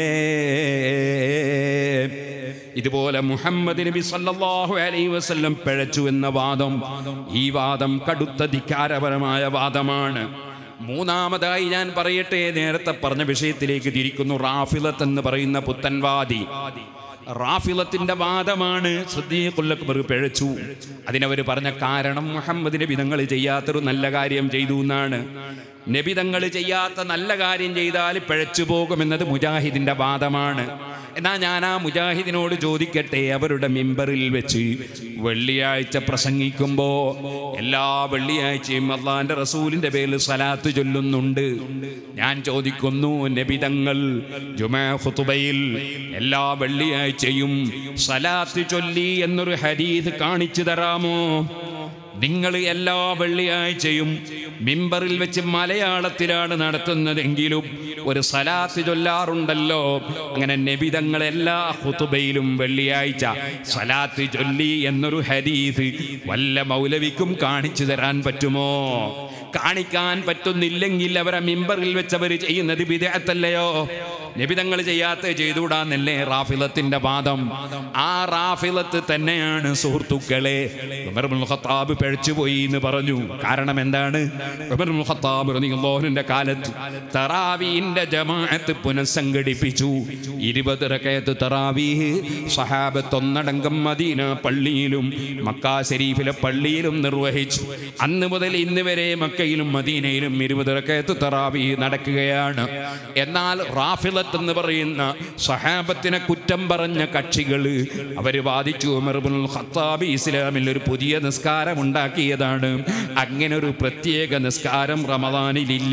ഇതുപോലെ മുഹമ്മദ് നബി സല്ലല്ലാഹു അലൈഹി വസല്ലം പിഴച്ചു എന്ന വാദം ഈ വാദം കടുത്ത ധിക്കാരപരമായ വാദമാണ് മൂന്നാമതായി ഞാൻ പറയട്ടെ നേരത്തെ പറഞ്ഞ വിഷയത്തിലേക്ക് തിരിക്കുന്നു റാഫിലത്ത് എന്ന് പറയുന്ന പുത്തൻവാദി റാഫിലത്തിന്റെ വാദമാണ് സുദ്ദീഖുല്ലക്ബർ പിഴച്ചു അതിനവർ പറഞ്ഞ കാരണം മുഹമ്മദ് നബി തങ്ങൾ ചെയ്യാത്തൊരു നല്ല കാര്യം ചെയ്തു എന്നാണ് നബി തങ്ങൾ ചെയ്യാത്ത നല്ല കാര്യം ചെയ്താൽ പിഴച്ചു പോകുമെന്നത് മുജാഹിദിന്റെ വാദമാണ് എന്നാ ഞാൻ ആ മുജാഹിദിനോട് ചോദിക്കട്ടെ അവരുടെ മിമ്പറിൽ വെച്ച് വെള്ളിയാഴ്ച പ്രസംഗിക്കുമ്പോ എല്ലാ വെള്ളിയാഴ്ചയും അള്ളാന്റെ റസൂലിന്റെ പേരിൽ സലാത്ത് ചൊല്ലുന്നുണ്ട് ഞാൻ ചോദിക്കുന്നു നബിതങ്ങൾ ജുമാ ഖുതുബയിൽ എല്ലാ വെള്ളിയാഴ്ചയും സലാത്ത് ചൊല്ലി എന്നൊരു ഹരീത് കാണിച്ചു തരാമോ നിങ്ങൾ എല്ലാ വെള്ളിയാഴ്ചയും മിമ്പറിൽ വെച്ച് മലയാളത്തിലാണ് നടത്തുന്നതെങ്കിലും ഒരു സലാത്ത് ചൊല്ലാറുണ്ടല്ലോ അങ്ങനെ നബിതങ്ങൾ എല്ലാ ഹുതുബയിലും വെള്ളിയാഴ്ച സലാത്ത് ചൊല്ലി എന്നൊരു ഹരീത് വല്ല മൗലവിക്കും കാണിച്ചു തരാൻ പറ്റുമോ കാണിക്കാൻ പറ്റുന്നില്ലെങ്കിൽ അവരെ മിമ്പറിൽ വെച്ച് അവർ ചെയ്യുന്നത് വിദേഹത്തല്ലയോ നബിതങ്ങൾ ചെയ്യാത്ത ചെയ്തുകൂടാന്നല്ലേ റാഫിലത്തിന്റെ വാദം ആ റാഫിലത്ത് തന്നെയാണ് സുഹൃത്തുക്കളെ ഉമർ ഇബ്നുൽ ഖത്താബ് പിഴച്ചുപോയി എന്ന് പറഞ്ഞു കാരണം എന്താണ് ഉമർ ഇബ്നുൽ ഖത്താബ് റളിയല്ലാഹുവിന്റെ കാലത്ത് തറാവീന്റെ ജമാഅത്ത് പുനഃസംഘടിപ്പിച്ചു ഇരുപത് റകയത്ത് തറാവീഹ് സഹാബത്ത് ഒന്നടങ്കം മദീന പള്ളിയിലും മക്ക ശരീഫിലെ പള്ളിയിലും നിർവഹിച്ചു അന്ന് മുതൽ ഇന്ന് വരെ മക്കയിലും മദീനയിലും ഇരുപത് റകയത്ത് തറാവീഹ് നടക്കുകയാണ് എന്നാൽ റാഫിലത്ത് എന്ന് പറയുന്ന സഹാബത്തിനെ കുറ്റം പറഞ്ഞ കക്ഷികൾ അവര് വാദിച്ചു ഉമർ ഇബ്നുൽ ഖത്താബ് ഇസ്ലാമിൽ ഒരു പുതിയ നിസ്കാരം ഉണ്ടാക്കിയതാണ് അങ്ങനെ ഒരു പ്രത്യേക നിസ്കാരം റമദാനിലില്ല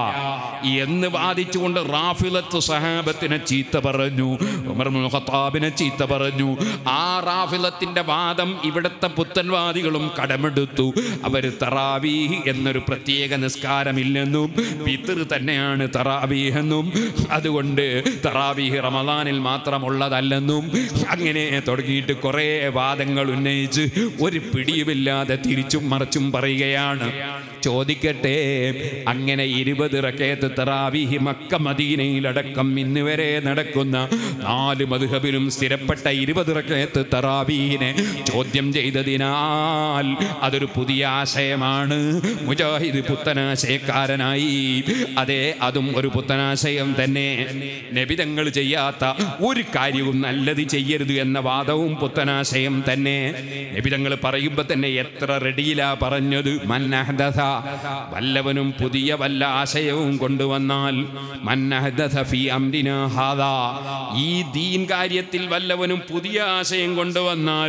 എന്ന് വാദിച്ചുകൊണ്ട് റാഫിലത്ത് സഹാബത്തിനെ ചീത്ത പറഞ്ഞു ഉമർ ഇബ്നുൽ ഖത്താബിനെ ചീത്ത പറഞ്ഞു ആ റാഫിലത്തിന്റെ വാദം ഇവിടുത്തെ പുത്തൻവാദികളും കടമെടുത്തു അവര് തറാവീഹ് എന്നൊരു പ്രത്യേക നിസ്കാരമില്ലെന്നും പിതൃ തന്നെയാണ് തറാവീഹ് എന്നും അതുകൊണ്ട് തറാവീഹ് റമദാനിൽ മാത്രമുള്ളതല്ലെന്നും അങ്ങനെ തുടങ്ങിയിട്ട് കുറേ വാദങ്ങൾ ഉന്നയിച്ച് ഒരു പിടിയുമില്ലാതെ തിരിച്ചും മറിച്ചും പറയുകയാണ് ചോദിക്കട്ടെ അങ്ങനെ ഇരുപത് റക്കയത്ത് തറാവീഹ് മക്ക മദീനയിലടക്കം ഇന്ന് വരെ നടക്കുന്ന നാല് മധുഹബിലും സ്ഥിരപ്പെട്ട ഇരുപത് റക്കയത്ത് തറാവീഹിനെ ചോദ്യം ചെയ്തതിനാൽ അതൊരു പുതിയ ആശയമാണ് മുജാഹിദ് പുത്തനാശയക്കാരനായി അതെ അതും ഒരു പുത്തനാശയം തന്നെ നബിതങ്ങൾ ചെയ്യാത്ത ഒരു കാര്യവും നല്ലത് ചെയ്യരുത് എന്ന വാദവും പുത്തനാശയം തന്നെ നബിതങ്ങൾ പറയുമ്പോൾ തന്നെ എത്ര റെഡിയിലാ പറഞ്ഞത് മന്നഹദഥ വല്ലവനും പുതിയ വല്ല ആശയവും കൊണ്ടുവന്നാൽ മന്നഹദഥ ഫീ അംരിനാ ഹാദാ ഈ ദീൻ കാര്യത്തിൽ വല്ലവനും പുതിയ ആശയം കൊണ്ടുവന്നാൽ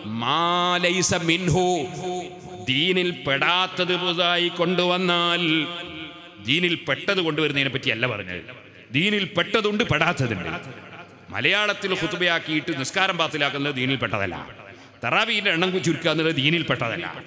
മാലൈസ മിൻഹു ദീനിൽ പെടാത്തത് പുതുതായി കൊണ്ടുവന്നാൽ ദീനിൽ പെട്ടത് കൊണ്ടുവരുന്നതിനെ പറ്റിയല്ല പറഞ്ഞത് ദീനിൽ പെട്ടതുണ്ട് പെടാത്തതുണ്ട് മലയാളത്തിൽ ഹുത്തുബയാക്കിയിട്ട് നിസ്കാരം പാത്തിലാക്കുന്നത് ദീനിൽ പെട്ടതല്ല തറാവീൻ്റെ എണ്ണം ചുരുക്കുക എന്നുള്ളത് ദീനിൽ പെട്ടതല്ല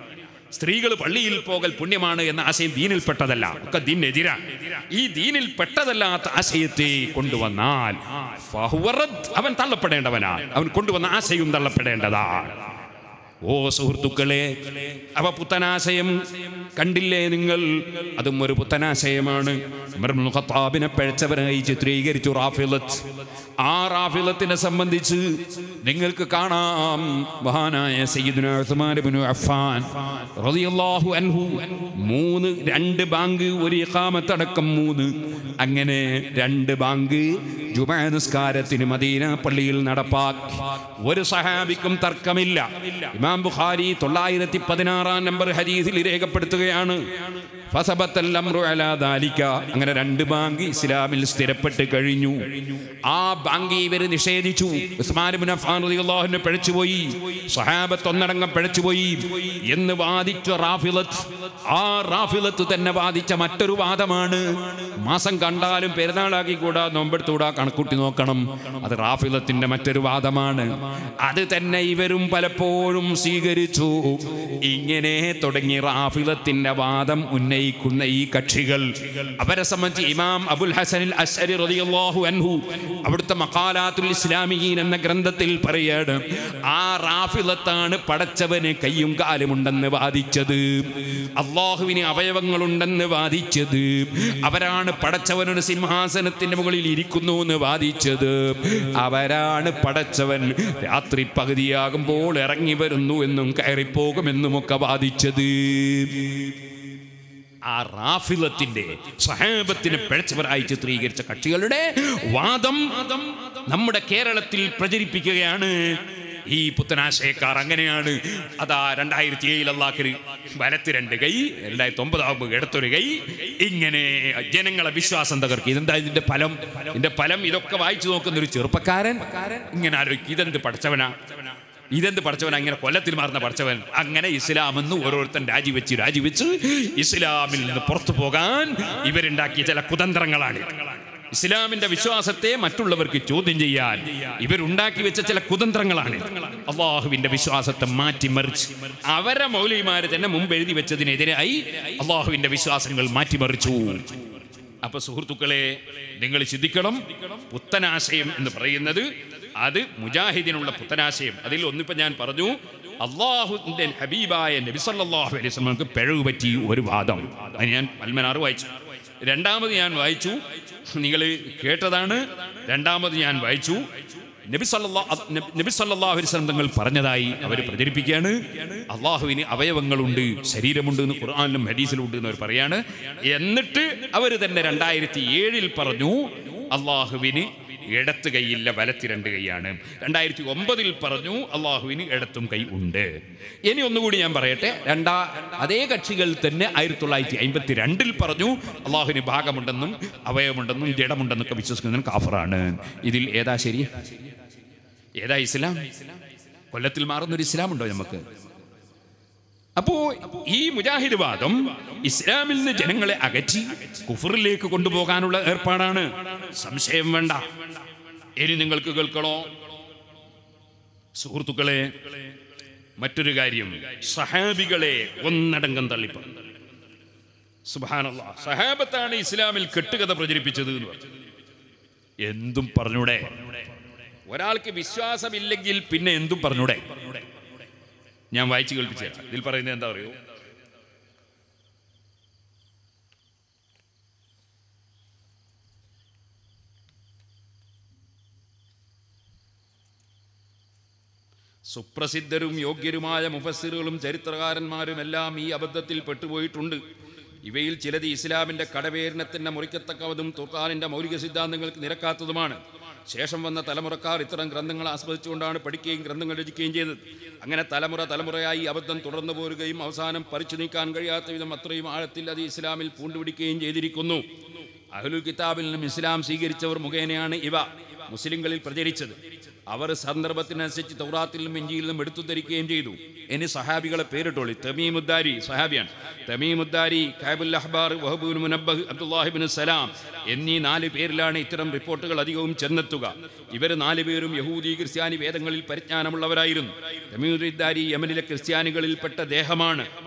സ്ത്രീകൾ പള്ളിയിൽ പോകൽ പുണ്യമാണ് എന്ന ആശയം ദീനിൽപ്പെട്ടതല്ല ഒക്കെ ദീനെതിരാണ് ഈ ദീനിൽ പെട്ടതല്ലാത്ത ആശയത്തെ കൊണ്ടുവന്നാൽ ഫഹുവ റദ്ദ്. അവൻ തള്ളപ്പെടേണ്ടവനാണ് അവൻ കൊണ്ടുവന്ന ആശയവും തള്ളപ്പെടേണ്ടതാണ് ഓ സുഹൃത്തുക്കളെ അവ പുത്തനാശയം കണ്ടില്ലേ നിങ്ങൾ അതും ഒരു പുത്തനാശയമാണ് ഉമർ ഇബ്നുൽ ഖത്താബിനെ പഴച്ചവരായി ചിത്രീകരിച്ചു റാഫിലത്ത് ആ റാഫിലത്തിനെ സംബന്ധിച്ച് നിങ്ങൾക്ക് കാണാം മഹാനായ സയ്യിദുന ഉസ്മാൻ ഇബ്നു അഫ്ഫാൻ റളിയല്ലാഹു അൻഹു മൂന്ന് രണ്ട് ബാങ്ക് ഒരു ഇഖാമത്ത് അടക്കം മൂന്ന് അങ്ങനെ രണ്ട് ബാങ്ക് ജുമാ നിസ്കാരത്തിന് മദീന പള്ളിയിൽ നടപ്പാക്കി ഒരു സഹാബിക്കും തർക്കമില്ല ഇമാം ബുഖാരി തൊള്ളായിരത്തി പതിനാറാം നമ്പർ ഹദീസിൽ രേഖപ്പെടുത്തുകയാണ് ഫസബത്തൽ അംറു അലാ ദാലിക. അങ്ങനെ രണ്ട് ബാങ്ക് ഇസ്ലാമിൽ സ്ഥിരപ്പെട്ട് കഴിഞ്ഞു ആ ബാങ്ക് ഇവർ നിഷേധിച്ചു ഉസ്മാൻ ഇബ്നു അഫ്ഫാൻ റളിയല്ലാഹുവിനെ പിഴച്ചുപോയി സഹാബത്ത് ഒന്നടങ്കം പിഴച്ചുപോയി എന്ന് വാദിച്ച റാഫിലത്ത് ആ റാഫിലത്ത് തന്നെ വാദിച്ച മറ്റൊരു വാദമാണ് മാസം കണ്ടാലും പെരുന്നാളാക്കി കൂടാ നോമ്പെടുത്തുകൂടാ കണക്കൂട്ടി നോക്കണം അത് റാഫിലത്തിന്റെ മറ്റൊരു വാദമാണ് അത് തന്നെ ഇവരും പലപ്പോഴും സ്വീകരിച്ചു ഇങ്ങനെ തുടങ്ങി റാഫിലത്തിന്റെ വാദം ഉന്നയിക്കുന്ന ഈ കക്ഷികൾ അവരെ സംബന്ധിച്ച് ഇമാം അബുൽ ഹസനിൽ അശ്അരി റളിയല്ലാഹു അൻഹു അവിടുത്തെ മഖാലാത്തുൽ ഇസ്ലാമിയീൻ എന്ന ഗ്രന്ഥത്തിൽ പറയാണ് ആ റാഫിലത്താണ് പടച്ചവന് കയ്യും കാലുമുണ്ടെന്ന് വാദിച്ചത് അള്ളാഹുവിന് അവയവങ്ങളുണ്ടെന്ന് വാദിച്ചത് അവരാണ് പടച്ചവനൊരു സിംഹാസനത്തിന്റെ മുകളിൽ ഇരിക്കുന്നു എന്ന് വാദിച്ചത് അവരാണ് പടച്ചവൻ രാത്രി പകുതിയാകുമ്പോൾ ഇറങ്ങി വരുന്നു എന്നും കയറിപ്പോകുമെന്നുമൊക്കെ വാദിച്ചത് ആ റാഫിലത്തിന്റെ സഹാബത്തിനെ പിഴച്ചവരായി ചിത്രീകരിച്ച കക്ഷികളുടെ വാദം നമ്മുടെ കേരളത്തിൽ പ്രചരിപ്പിക്കുകയാണ് ഈ പുത്തനാശയക്കാർ അങ്ങനെയാണ് അതാ രണ്ടായിരത്തി ഏഴിൽ അള്ളാഹ്ക്ക് വലത്ത് രണ്ട് കൈ രണ്ടായിരത്തി ഒമ്പതാകുമ്പോൾ ഇടത്തൊരു കൈ ഇങ്ങനെ ജനങ്ങളെ വിശ്വാസം തകർക്കും ഇതെന്താ ഇതിന്റെ ഫലം ഇതിന്റെ ഫലം ഇതൊക്കെ വായിച്ചു നോക്കുന്ന ഒരു ചെറുപ്പക്കാരൻ ഇങ്ങനെ ആലോചിക്കും ഇതെന്ത് പഠിച്ചവനാ ഇതെന്ത് പഠിച്ചവൻ അങ്ങനെ കൊല്ലത്തിൽ മാറുന്ന പഠിച്ചവൻ അങ്ങനെ ഇസ്ലാമെന്ന് ഓരോരുത്തൻ രാജിവെച്ച് രാജിവെച്ച് ഇസ്ലാമിൽ നിന്ന് പുറത്തു പോകാൻ ഇവരുണ്ടാക്കിയ ചില കുതന്ത്രങ്ങളാണ് ഇസ്ലാമിന്റെ വിശ്വാസത്തെ മറ്റുള്ളവർക്ക് ചോദ്യം ചെയ്യാൻ ഇവരുണ്ടാക്കി വെച്ച ചില കുതന്ത്രങ്ങളാണ് അള്ളാഹുവിന്റെ വിശ്വാസത്തെ മാറ്റിമറിച്ച് അവരെ മൗലിമാര് തന്നെ മുമ്പ് എഴുതി വെച്ചതിനെതിരായി അള്ളാഹുവിന്റെ വിശ്വാസങ്ങൾ മാറ്റിമറിച്ചു അപ്പൊ സുഹൃത്തുക്കളെ നിങ്ങൾ ചിന്തിക്കണം പുത്തനാശയം എന്ന് പറയുന്നത് അത് മുജാഹിദിനുള്ള പുത്തനാശയം അതിൽ ഒന്നിപ്പോ ഞാൻ പറഞ്ഞു അള്ളാഹുവിന്റെ ഹബീബായ നബി സല്ലല്ലാഹു അലൈഹി വസല്ലമക്ക് പിഴവ് പറ്റി ഒരു വാദം അത് ഞാൻ അൽമനാറ് വായിച്ചു രണ്ടാമത് ഞാൻ വായിച്ചു നിങ്ങൾ കേട്ടതാണ് രണ്ടാമത് ഞാൻ വായിച്ചു നബി സല്ലല്ലാ നബി സല്ലല്ലാഹു അലൈഹി വസല്ലം തങ്ങൾ പറഞ്ഞതായി അവർ പ്രചരിപ്പിക്കുകയാണ് അള്ളാഹുവിന് അവയവങ്ങളുണ്ട് ശരീരമുണ്ട് എന്ന് ഖുർആനിലും ഹദീസിലും ഉണ്ട് എന്ന് അവർ പറയാണ് എന്നിട്ട് അവർ തന്നെ രണ്ടായിരത്തി ഏഴിൽ പറഞ്ഞു അള്ളാഹുവിന് ഇടത്ത് കൈയില്ല വലത്ത് രണ്ട് കൈയാണ് രണ്ടായിരത്തി ഒമ്പതിൽ പറഞ്ഞു അള്ളാഹുവിന് ഇടത്തും കൈ ഉണ്ട് ഇനി ഒന്നുകൂടി ഞാൻ പറയട്ടെ രണ്ടാ അതേ കക്ഷികൾ തന്നെ ആയിരത്തി തൊള്ളായിരത്തി അമ്പത്തി രണ്ടിൽ പറഞ്ഞു അള്ളാഹുവിന് ഭാഗമുണ്ടെന്നും അവയവമുണ്ടെന്നും ജഡമുണ്ടെന്നൊക്കെ വിശ്വസിക്കുന്നതിന് കാഫറാണ് ഇതിൽ ഏതാ ശരി ഏതാ ഇസ്ലാം കൊല്ലത്തിൽ മാറുന്നൊരു ഇസ്ലാം ഉണ്ടോ നമുക്ക് അപ്പോ ഈ മുജാഹിദ് വാദം ഇസ്ലാമിൽ നിന്ന് ജനങ്ങളെ അകറ്റി കുഫറിലേക്ക് കൊണ്ടുപോകാനുള്ള ഏർപ്പാടാണ് സംശയം വേണ്ട ഇനി നിങ്ങൾക്ക് കേൾക്കണോ സുഹൃത്തുക്കളെ മറ്റൊരു കാര്യം സഹാബികളെ ഒന്നടങ്കം തള്ളിപ്പ സുബാനല്ല സഹാബത്താണ് ഇസ്ലാമിൽ കെട്ടുകഥ പ്രചരിപ്പിച്ചത് എന്ന് പറഞ്ഞു എന്തും പറഞ്ഞൂടെ ഒരാൾക്ക് വിശ്വാസമില്ലെങ്കിൽ പിന്നെ എന്തും പറഞ്ഞൂടെ ഞാൻ വായിച്ചു കേൾപ്പിച്ചു തരാം ഇതിൽ പറയുന്നത് എന്താ പറയൂ സുപ്രസിദ്ധരും യോഗ്യരുമായ മുഫസ്സിറുകളും ചരിത്രകാരന്മാരും എല്ലാം ഈ അബദ്ധത്തിൽ പെട്ടുപോയിട്ടുണ്ട് ഇവയിൽ ചിലത് ഇസ്ലാമിന്റെ കടവേരണത്തിന്റെ മുറിക്കത്തക്കവതും തുർക്കാനിന്റെ മൗലിക സിദ്ധാന്തങ്ങൾക്ക് നിരക്കാത്തതുമാണ് ശേഷം വന്ന തലമുറക്കാർ ഇത്തരം ഗ്രന്ഥങ്ങൾ ആസ്വദിച്ചുകൊണ്ടാണ് പഠിക്കുകയും ഗ്രന്ഥങ്ങൾ രചിക്കുകയും ചെയ്തത് അങ്ങനെ തലമുറ തലമുറയായി ഈ അബദ്ധം തുടർന്നു പോരുകയും അവസാനം പറിച്ചു നീക്കാൻ കഴിയാത്ത വിധം അത്രയും ആഴത്തിൽ അത് ഇസ്ലാമിൽ പൂണ്ടുപിടിക്കുകയും ചെയ്തിരിക്കുന്നു അഹ്ലുൽ കിതാബിൽ നിന്നും ഇസ്ലാം സ്വീകരിച്ചവർ മുഖേനയാണ് ഇവ മുസ്ലിങ്ങളിൽ പ്രചരിച്ചത് അവർ സന്ദർഭത്തിനനുസരിച്ച് തൗറാത്തിലും ഇഞ്ചിയിലും എടുത്തു ധരിക്കുകയും ചെയ്തു ഇനി സഹാബികളെ പേരിട്ടോളി തമീമുദ്ദാരി സഹാബിയാണ് തമീമുദ്ദാരി കാബുൽ അഹ്ബാർ വഹബുൽ മുനബ്ബഹ് അബ്ദുല്ലാഹിബിൻ സലാം എന്നീ നാല് പേരിലാണ് ഇത്തരം റിപ്പോർട്ടുകൾ അധികവും ചെന്നെത്തുക ഇവർ നാല് പേരും യഹൂദി ക്രിസ്ത്യാനി വേദങ്ങളിൽ പരിജ്ഞാനമുള്ളവരായിരുന്നു തമീമുദ്ദാരി യമനിലെ ക്രിസ്ത്യാനികളിൽപ്പെട്ട ദേഹമാണ്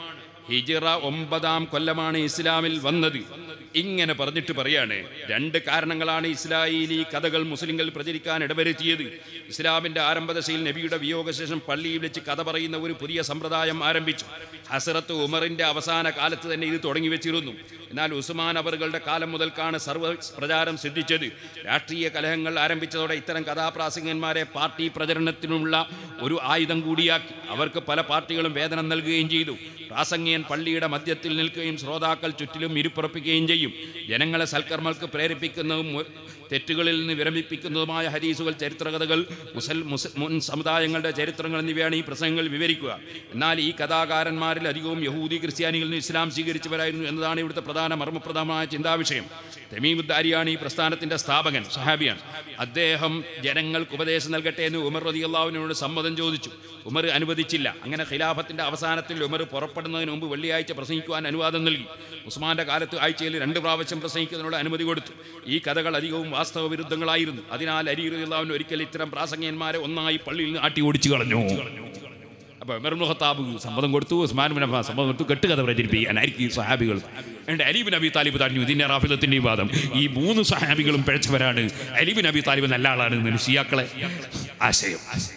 ഹിജിറ ഒമ്പതാം കൊല്ലമാണ് ഇസ്ലാമിൽ വന്നത് ഇങ്ങനെ പറഞ്ഞിട്ട് പറയാണ് രണ്ട് കാരണങ്ങളാണ് ഇസ്രായേലി കഥകൾ മുസ്ലിങ്ങൾ പ്രചരിക്കാൻ ഇടവരുത്തിയത് ഇസ്ലാമിന്റെ ആരംഭദശയിൽ നബിയുടെ വിയോഗശേഷം പള്ളിയിൽ വെച്ച് കഥ പറയുന്ന ഒരു പുതിയ സമ്പ്രദായം ആരംഭിച്ചു ഹസറത്ത് ഉമറിന്റെ അവസാന കാലത്ത് തന്നെ ഇത് തുടങ്ങി വെച്ചിരുന്നു എന്നാൽ ഉസ്മാൻ അവറുകളുടെ കാലം മുതൽക്കാണ് സർവ്വ പ്രചാരം സിദ്ധിച്ചത് രാഷ്ട്രീയ കലഹങ്ങൾ ആരംഭിച്ചതോടെ ഇത്തരം കഥാപ്രാസംഗന്മാരെ പാർട്ടി പ്രചരണത്തിനുള്ള ഒരു ആയുധം കൂടിയാക്കി അവർക്ക് പല പാർട്ടികളും വേതനം നൽകുകയും ചെയ്തു പ്രാസംഗികൻ പള്ളിയുടെ മധ്യത്തിൽ നിൽക്കുകയും ശ്രോതാക്കൾ ചുറ്റിലും ഇരുപ്പുറപ്പിക്കുകയും ചെയ്യും ജനങ്ങളെ സൽക്കർമ്മങ്ങൾക്ക് പ്രേരിപ്പിക്കുന്നതും മു- തെറ്റുകളിൽ നിന്ന് വിരമിപ്പിക്കുന്നതുമായ ഹദീസുകൾ ചരിത്രകഥകൾ മുസൽ മുസ് മുൻ സമുദായങ്ങളുടെ ചരിത്രങ്ങൾ എന്നിവയാണ് ഈ പ്രസംഗങ്ങൾ വിവരിക്കുക എന്നാൽ ഈ കഥാകാരന്മാരിൽ അധികവും യഹൂദി ക്രിസ്ത്യാനികളിൽ നിന്ന് ഇസ്ലാം സ്വീകരിച്ചവരായിരുന്നു എന്നതാണ് ഇവിടുത്തെ പ്രധാന മർമ്മപ്രധാനമായ ചിന്താവിഷയം തെമീമുദ്ദാരിയാണ് ഈ പ്രസ്ഥാനത്തിന്റെ സ്ഥാപകൻ സഹാബിയാണ് അദ്ദേഹം ജനങ്ങൾക്ക് ഉപദേശം നൽകട്ടെ എന്ന് ഉമർ റതി അള്ളാഹുവിനോട് സമ്മതം ചോദിച്ചു ഉമർ അനുവദിച്ചില്ല അങ്ങനെ ഖിലാഫത്തിന്റെ അവസാനത്തിൽ ഉമർ പുറപ്പെടുന്നതിന് മുമ്പ് വെള്ളിയാഴ്ച പ്രസംഗിക്കുവാൻ അനുവാദം നൽകി ഉസ്മാന്റെ കാലത്ത് ആഴ്ചയിൽ രണ്ട് പ്രാവശ്യം പ്രസംഗിക്കുന്നതിനുള്ള അനുമതി കൊടുത്തു ഈ കഥകൾ അധികവും വാസ്തവ വിരുദ്ധങ്ങളായിരുന്നു അതിനാൽ അലി റളിയല്ലാഹുവിന് ഒരിക്കൽ ഇത്തരം പ്രാസംഗികന്മാരെ ഒന്നായി പള്ളിയിൽ നിന്ന് ആട്ടി ഓടിച്ചു കളഞ്ഞു അപ്പോൾ ഉമർ ഇബ്നു ഖത്താബ് സമ്മതം കൊടുത്തു ഉസ്മാൻ ബിൻ അഫ്ഫാൻ സമ്മതം കൊടുത്തു കെട്ടുകഥ പ്രചരിപ്പിക്കാനായിരിക്കും ഈ സഹാബികൾ എൻ്റെ അലീബിൻ അബി താലിബ് തടഞ്ഞു ഇതിൻ്റെ റാഫിദത്തിൻ്റെയും വാദം ഈ മൂന്ന് സഹാബികളും പിഴച്ചവരാണ് അലീബിൻ അബി താലിബ് നല്ല ആളാണ് എന്ന് ഷിയാക്കളെ ആശയം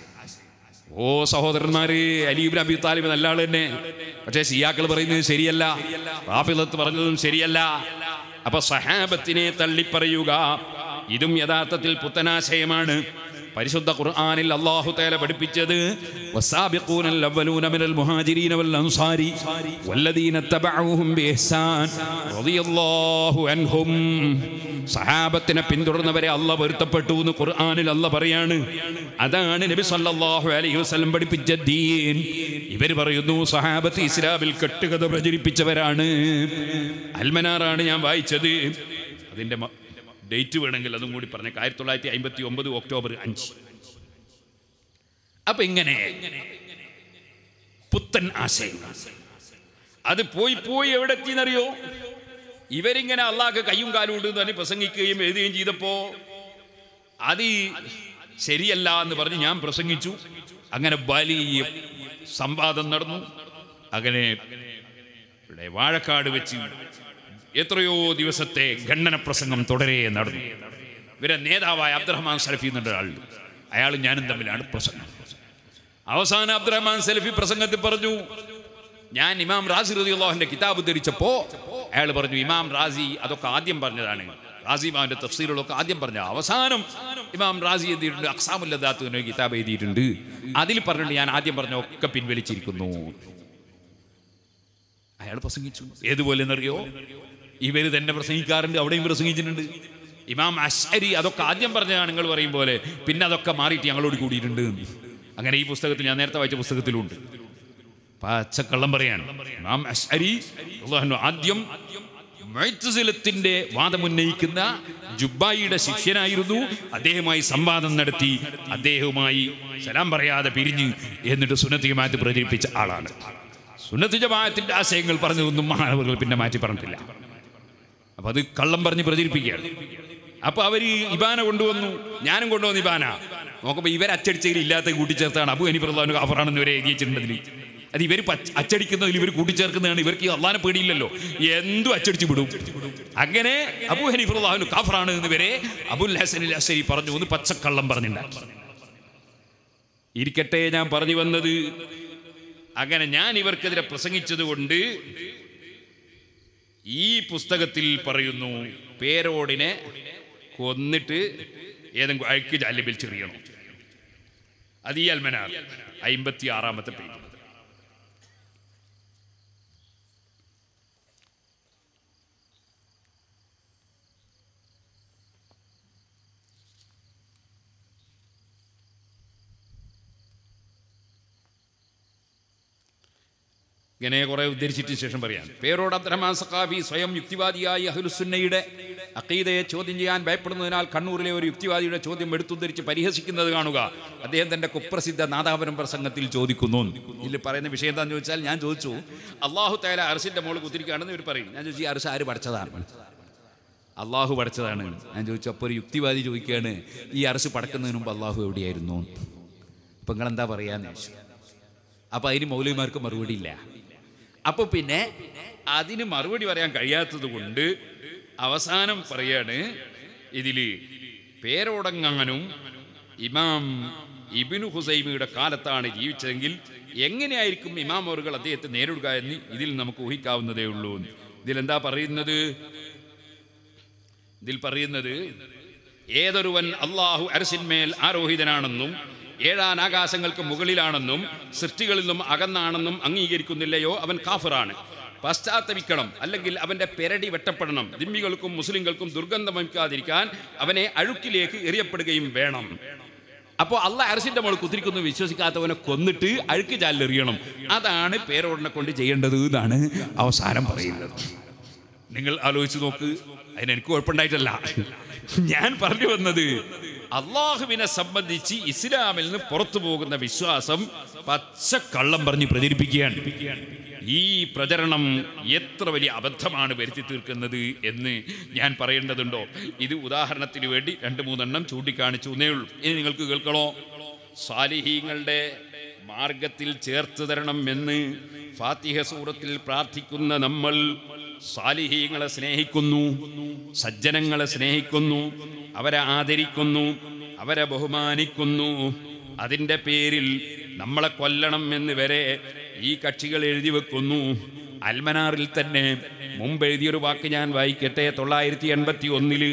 ഓ സഹോദരന്മാര് അലീബിൻ അബി താലിബ് നല്ല ആൾ തന്നെ പക്ഷേ സിയാക്കൾ പറയുന്നത് ശരിയല്ല റാഫിദത്ത് പറഞ്ഞതും ശരിയല്ല അപ്പൊ സഹാബത്തിനെ തള്ളിപ്പറയുക ഇതും യഥാർത്ഥത്തിൽ പുത്തനാശയമാണ് പരിശുദ്ധ ഖുർആനിൽ അല്ലാഹു തആല പഠിപ്പിച്ചത് വസാബിഖൂനൽ അവ്വലൂന മിനൽ മുഹാജിരീന വൽ അൻസാരി വല്ലദീന തബഊഹും ബിഇഹ്സാൻ റളിയല്ലാഹു അൻഹും സഹാബത്തിനെ പിന്തുടർന്നവരെ അല്ല പൊരുത്തപ്പെട്ടു എന്ന് ഖുർആനിൽ അല്ല പറയാണ് അതാണ് നബി സല്ലല്ലാഹു അലൈഹി വസല്ലം പഠിപ്പിച്ച ദീൻ ഇവർ പറയുന്നു സഹാബത്ത് ഇസ്ലാമിൽ കെട്ടുകഥ പ്രചരിപ്പിച്ചവരാണ് അൽമനാറാണ് ഞാൻ വായിച്ചത് അതിന്റെ മ- ഡേറ്റ് വേണമെങ്കിൽ അതും കൂടി പറഞ്ഞ ആയിരത്തി തൊള്ളായിരത്തി അമ്പത്തി ഒമ്പത് ഒക്ടോബർ അഞ്ച് അപ്പൊ ഇങ്ങനെ പുത്തൻ ആശയം അത് പോയി പോയി എവിടെ എത്തിയെന്നറിയോ ഇവരിങ്ങനെ അള്ളാഹ് കയ്യും കാലും ഉണ്ട് എന്ന് പറഞ്ഞ് പ്രസംഗിക്കുകയും എഴുതുകയും ചെയ്തപ്പോ അത് ശരിയല്ല എന്ന് പറഞ്ഞ് ഞാൻ പ്രസംഗിച്ചു അങ്ങനെ വലിയ സംവാദം നടന്നു അങ്ങനെ ഇവിടെ വാഴക്കാട് വെച്ച് എത്രയോ ദിവസത്തെ ഖണ്ഡന പ്രസംഗം തുടരെ നടന്നു ഇവരെ നേതാവായ അബ്ദുറഹ്മാൻ സലഫി എന്നുള്ള ആളുണ്ട് അയാളും ഞാനും തമ്മിലാണ് പ്രസംഗം അവസാനം അബ്ദുറഹ്മാൻ സലഫി പ്രസംഗത്തിൽ പറഞ്ഞു ഞാൻ ഇമാം റാസി റളിയല്ലാഹുവിന്റെ കിതാബ് ധരിച്ചപ്പോ അയാൾ പറഞ്ഞു ഇമാം റാസി അതൊക്കെ ആദ്യം പറഞ്ഞതാണ് റാസി ഇമാമിന്റെ തഫ്സീലുകളൊക്കെ ആദ്യം പറഞ്ഞ അവസാനം ഇമാം റാസി എഴുതിയിട്ടുണ്ട് അക്സാമുല്ലദാത്ത് എന്ന ഒരു കിതാബ് എഴുതിയിട്ടുണ്ട് അതിൽ പറഞ്ഞിട്ട് ഞാൻ ആദ്യം പറഞ്ഞ ഒക്കെ പിൻവലിച്ചിരിക്കുന്നു അയാൾ പ്രസംഗിച്ചു ഏതുപോലെ എന്നറിയോ ഇവര് തന്നെ പ്രസംഗിക്കാറുണ്ട് അവിടെയും പ്രസംഗിച്ചിട്ടുണ്ട് ഇമാം അശ്അരി അതൊക്കെ ആദ്യം പറഞ്ഞതാണ് നിങ്ങൾ പറയും പോലെ പിന്നെ അതൊക്കെ മാറിയിട്ട് ഞങ്ങളോട് കൂടിയിട്ടുണ്ട് അങ്ങനെ ഈ പുസ്തകത്തിൽ ഞാൻ നേരത്തെ വായിച്ച പുസ്തകത്തിലുണ്ട് പച്ചക്കള്ളം പറയാണ് ഇമാം അശ്അരി റളിയല്ലാഹു അൻഹു ആദ്യം മുഅ്തസിലത്തിന്റെ വാദമുന്നയിക്കുന്ന ജുബായിയുടെ ശിഷ്യനായിരുന്നു അദ്ദേഹവുമായി സംവാദം നടത്തി അദ്ദേഹവുമായി സലാം പറയാതെ പിരിഞ്ഞ് എന്നിട്ട് സുന്നത്തി ജമാഅത്ത് പ്രചരിപ്പിച്ച ആളാണ് സുന്നത്തി ജമാഅത്തിന്റെ ആശയങ്ങൾ പറഞ്ഞതൊന്നും മാനവர்கள் പിന്നെ മാറ്റി പറഞ്ഞിട്ടില്ല അപ്പൊ അത് കള്ളം പറഞ്ഞ് പ്രചരിപ്പിക്കുകയാണ് അപ്പൊ അവര് ഇബാന കൊണ്ടുവന്നു ഞാനും കൊണ്ടുവന്നു ഇബാന നോക്കുമ്പോ ഇവർ അച്ചടിച്ചതിൽ ഇല്ലാത്ത കൂട്ടിച്ചേർത്താണ് അബു ഹനീഫ് റഹ്ലാനു അഫറാണെന്ന് ഇവരെ എഴുതിയിട്ടുണ്ട് അതിൽ അത് ഇവർ അച്ചടിക്കുന്നതിൽ ഇവർ കൂട്ടിച്ചേർക്കുന്നതാണ് ഇവർക്ക് ഈ അള്ളാനെ പേടിയില്ലല്ലോ എന്തും അച്ചടിച്ചു വിടും അങ്ങനെ അബു ഹനീഫ് റഹ്ലാനു കാഫറാണ് എന്ന് വരെ അബുൽ ഹസൻ അസരി പറഞ്ഞു ഒന്ന് പച്ചക്കള്ളം പറഞ്ഞിട്ടുണ്ടാക്കി ഇരിക്കട്ടെ ഞാൻ പറഞ്ഞു വന്നത് അങ്ങനെ ഞാൻ ഇവർക്കെതിരെ പ്രസംഗിച്ചത് കൊണ്ട് ഈ പുസ്തകത്തിൽ പറയുന്നു പേരോടിനെ കൊന്നിട്ട് ഏതെങ്കിലും അയക്ക് ജാല്യബിൽ ചെറിയണം അത് ഈ അൽമനാർ അമ്പത്തി ആറാമത്തെ പേജ് ഇങ്ങനെ കുറെ ഉദ്ധരിച്ചിട്ട് ശേഷം പറയാം പേരോട് അബ്ദുറഹ്മാൻ സഖാഫി സ്വയം യുക്തിവാദിയായി അഹ്ലുസുന്നയുടെ അക്കീദയെ ചോദ്യം ചെയ്യാൻ ഭയപ്പെടുന്നതിനാൽ കണ്ണൂരിലെ ഒരു യുക്തിവാദിയുടെ ചോദ്യം എടുത്തുദ്ധരിച്ച് പരിഹസിക്കുന്നത് കാണുക അദ്ദേഹം തന്റെ കുപ്രസിദ്ധ നാദാപുരം പ്രസംഗത്തിൽ ചോദിക്കുന്നു ഇതിൽ പറയുന്ന വിഷയം എന്താണെന്ന് ചോദിച്ചാൽ ഞാൻ ചോദിച്ചു അള്ളാഹു തയാല അർസിന്റെ മോള് കുത്തിരിക്കുകയാണെന്ന് ഇവർ പറയും ഞാൻ ചോദിച്ചു ഈ അർസ് ആര് പഠിച്ചതാണ് അള്ളാഹു പഠിച്ചതാണ് ഞാൻ ചോദിച്ചു അപ്പോൾ ഒരു യുക്തിവാദി ചോദിക്കുകയാണ് ഈ അറസ് പടക്കുന്നതിന് മുമ്പ് അള്ളാഹു എവിടെയായിരുന്നു അപ്പം നിങ്ങളെന്താ പറയാന്ന് ചോദിച്ചു അപ്പം അതിന് മൗലവിമാർക്ക് മറുപടി ഇല്ല അപ്പൊ പിന്നെ അതിന് മറുപടി പറയാൻ കഴിയാത്തത് കൊണ്ട് അവസാനം പറയാണ് ഇതില് പേരോടങ്ങാനും ഇമാം ഇബിനു ഹുസൈമിയുടെ കാലത്താണ് ജീവിച്ചതെങ്കിൽ എങ്ങനെയായിരിക്കും ഇമാം അവറുകൾ അദ്ദേഹത്തെ നേരിടുക എന്ന് ഇതിൽ നമുക്ക് ഊഹിക്കാവുന്നതേ ഉള്ളൂ ഇതിലെന്താ പറയുന്നത് ഇതിൽ പറയുന്നത് ഏതൊരുവൻ അള്ളാഹു അരസിന്മേൽ ആരോഹിതനാണെന്നും ഏഴാൻ ആകാശങ്ങൾക്ക് മുകളിലാണെന്നും സൃഷ്ടികളിൽ നിന്നും അകന്നാണെന്നും അംഗീകരിക്കുന്നില്ലയോ അവൻ കാഫിറാണ് പശ്ചാത്തപിക്കണം അല്ലെങ്കിൽ അവന്റെ പെരടി വെട്ടപ്പെടണം ദിമ്മികൾക്കും മുസ്ലിങ്ങൾക്കും ദുർഗന്ധം വമിക്കാതിരിക്കാൻ അവനെ അഴുക്കിലേക്ക് എറിയപ്പെടുകയും വേണം അപ്പോൾ അള്ള അരസിന്റെ മോൾ കുത്തിരിക്കുന്നു വിശ്വസിക്കാത്തവനെ കൊന്നിട്ട് അഴുക്ക് ചാലിലെറിയണം അതാണ് പേരോടനെ കൊണ്ട് ചെയ്യേണ്ടത് എന്നാണ് അവസാനം പറയുന്നത് നിങ്ങൾ ആലോചിച്ച് നോക്ക് അതിന് എനിക്ക് കുഴപ്പമുണ്ടായിട്ടല്ല ഞാൻ പറഞ്ഞു വന്നത് അള്ളാഹുവിനെ സംബന്ധിച്ച് ഇസ്ലാമിൽ നിന്ന് പുറത്തു പോകുന്ന വിശ്വാസം പച്ച കള്ളം പറഞ്ഞ് പ്രചരിപ്പിക്കുകയാണ് ഈ പ്രചരണം എത്ര വലിയ അബദ്ധമാണ് വരുത്തി തീർക്കുന്നത് എന്ന് ഞാൻ പറയേണ്ടതുണ്ടോ ഇത് ഉദാഹരണത്തിന് വേണ്ടി രണ്ട് മൂന്നെണ്ണം ചൂണ്ടിക്കാണിച്ചു എന്നേ ഉള്ളൂ ഇനി നിങ്ങൾക്ക് കേൾക്കണോ സാലിഹീങ്ങളുടെ മാർഗത്തിൽ ചേർത്ത് തരണം എന്ന് ഫാത്തിഹ സൂറത്തിൽ പ്രാർത്ഥിക്കുന്ന നമ്മൾ സാലിഹീങ്ങളെ സ്നേഹിക്കുന്നു സജ്ജനങ്ങളെ സ്നേഹിക്കുന്നു അവരെ ആദരിക്കുന്നു അവരെ ബഹുമാനിക്കുന്നു അതിൻ്റെ പേരിൽ നമ്മളെ കൊല്ലണം എന്ന് വരെ ഈ കക്ഷികൾ എഴുതി വെക്കുന്നു അൽമനാറിൽ തന്നെ മുമ്പ് എഴുതിയൊരു വാക്ക് ഞാൻ വായിക്കട്ടെ തൊള്ളായിരത്തി എൺപത്തി ഒന്നില്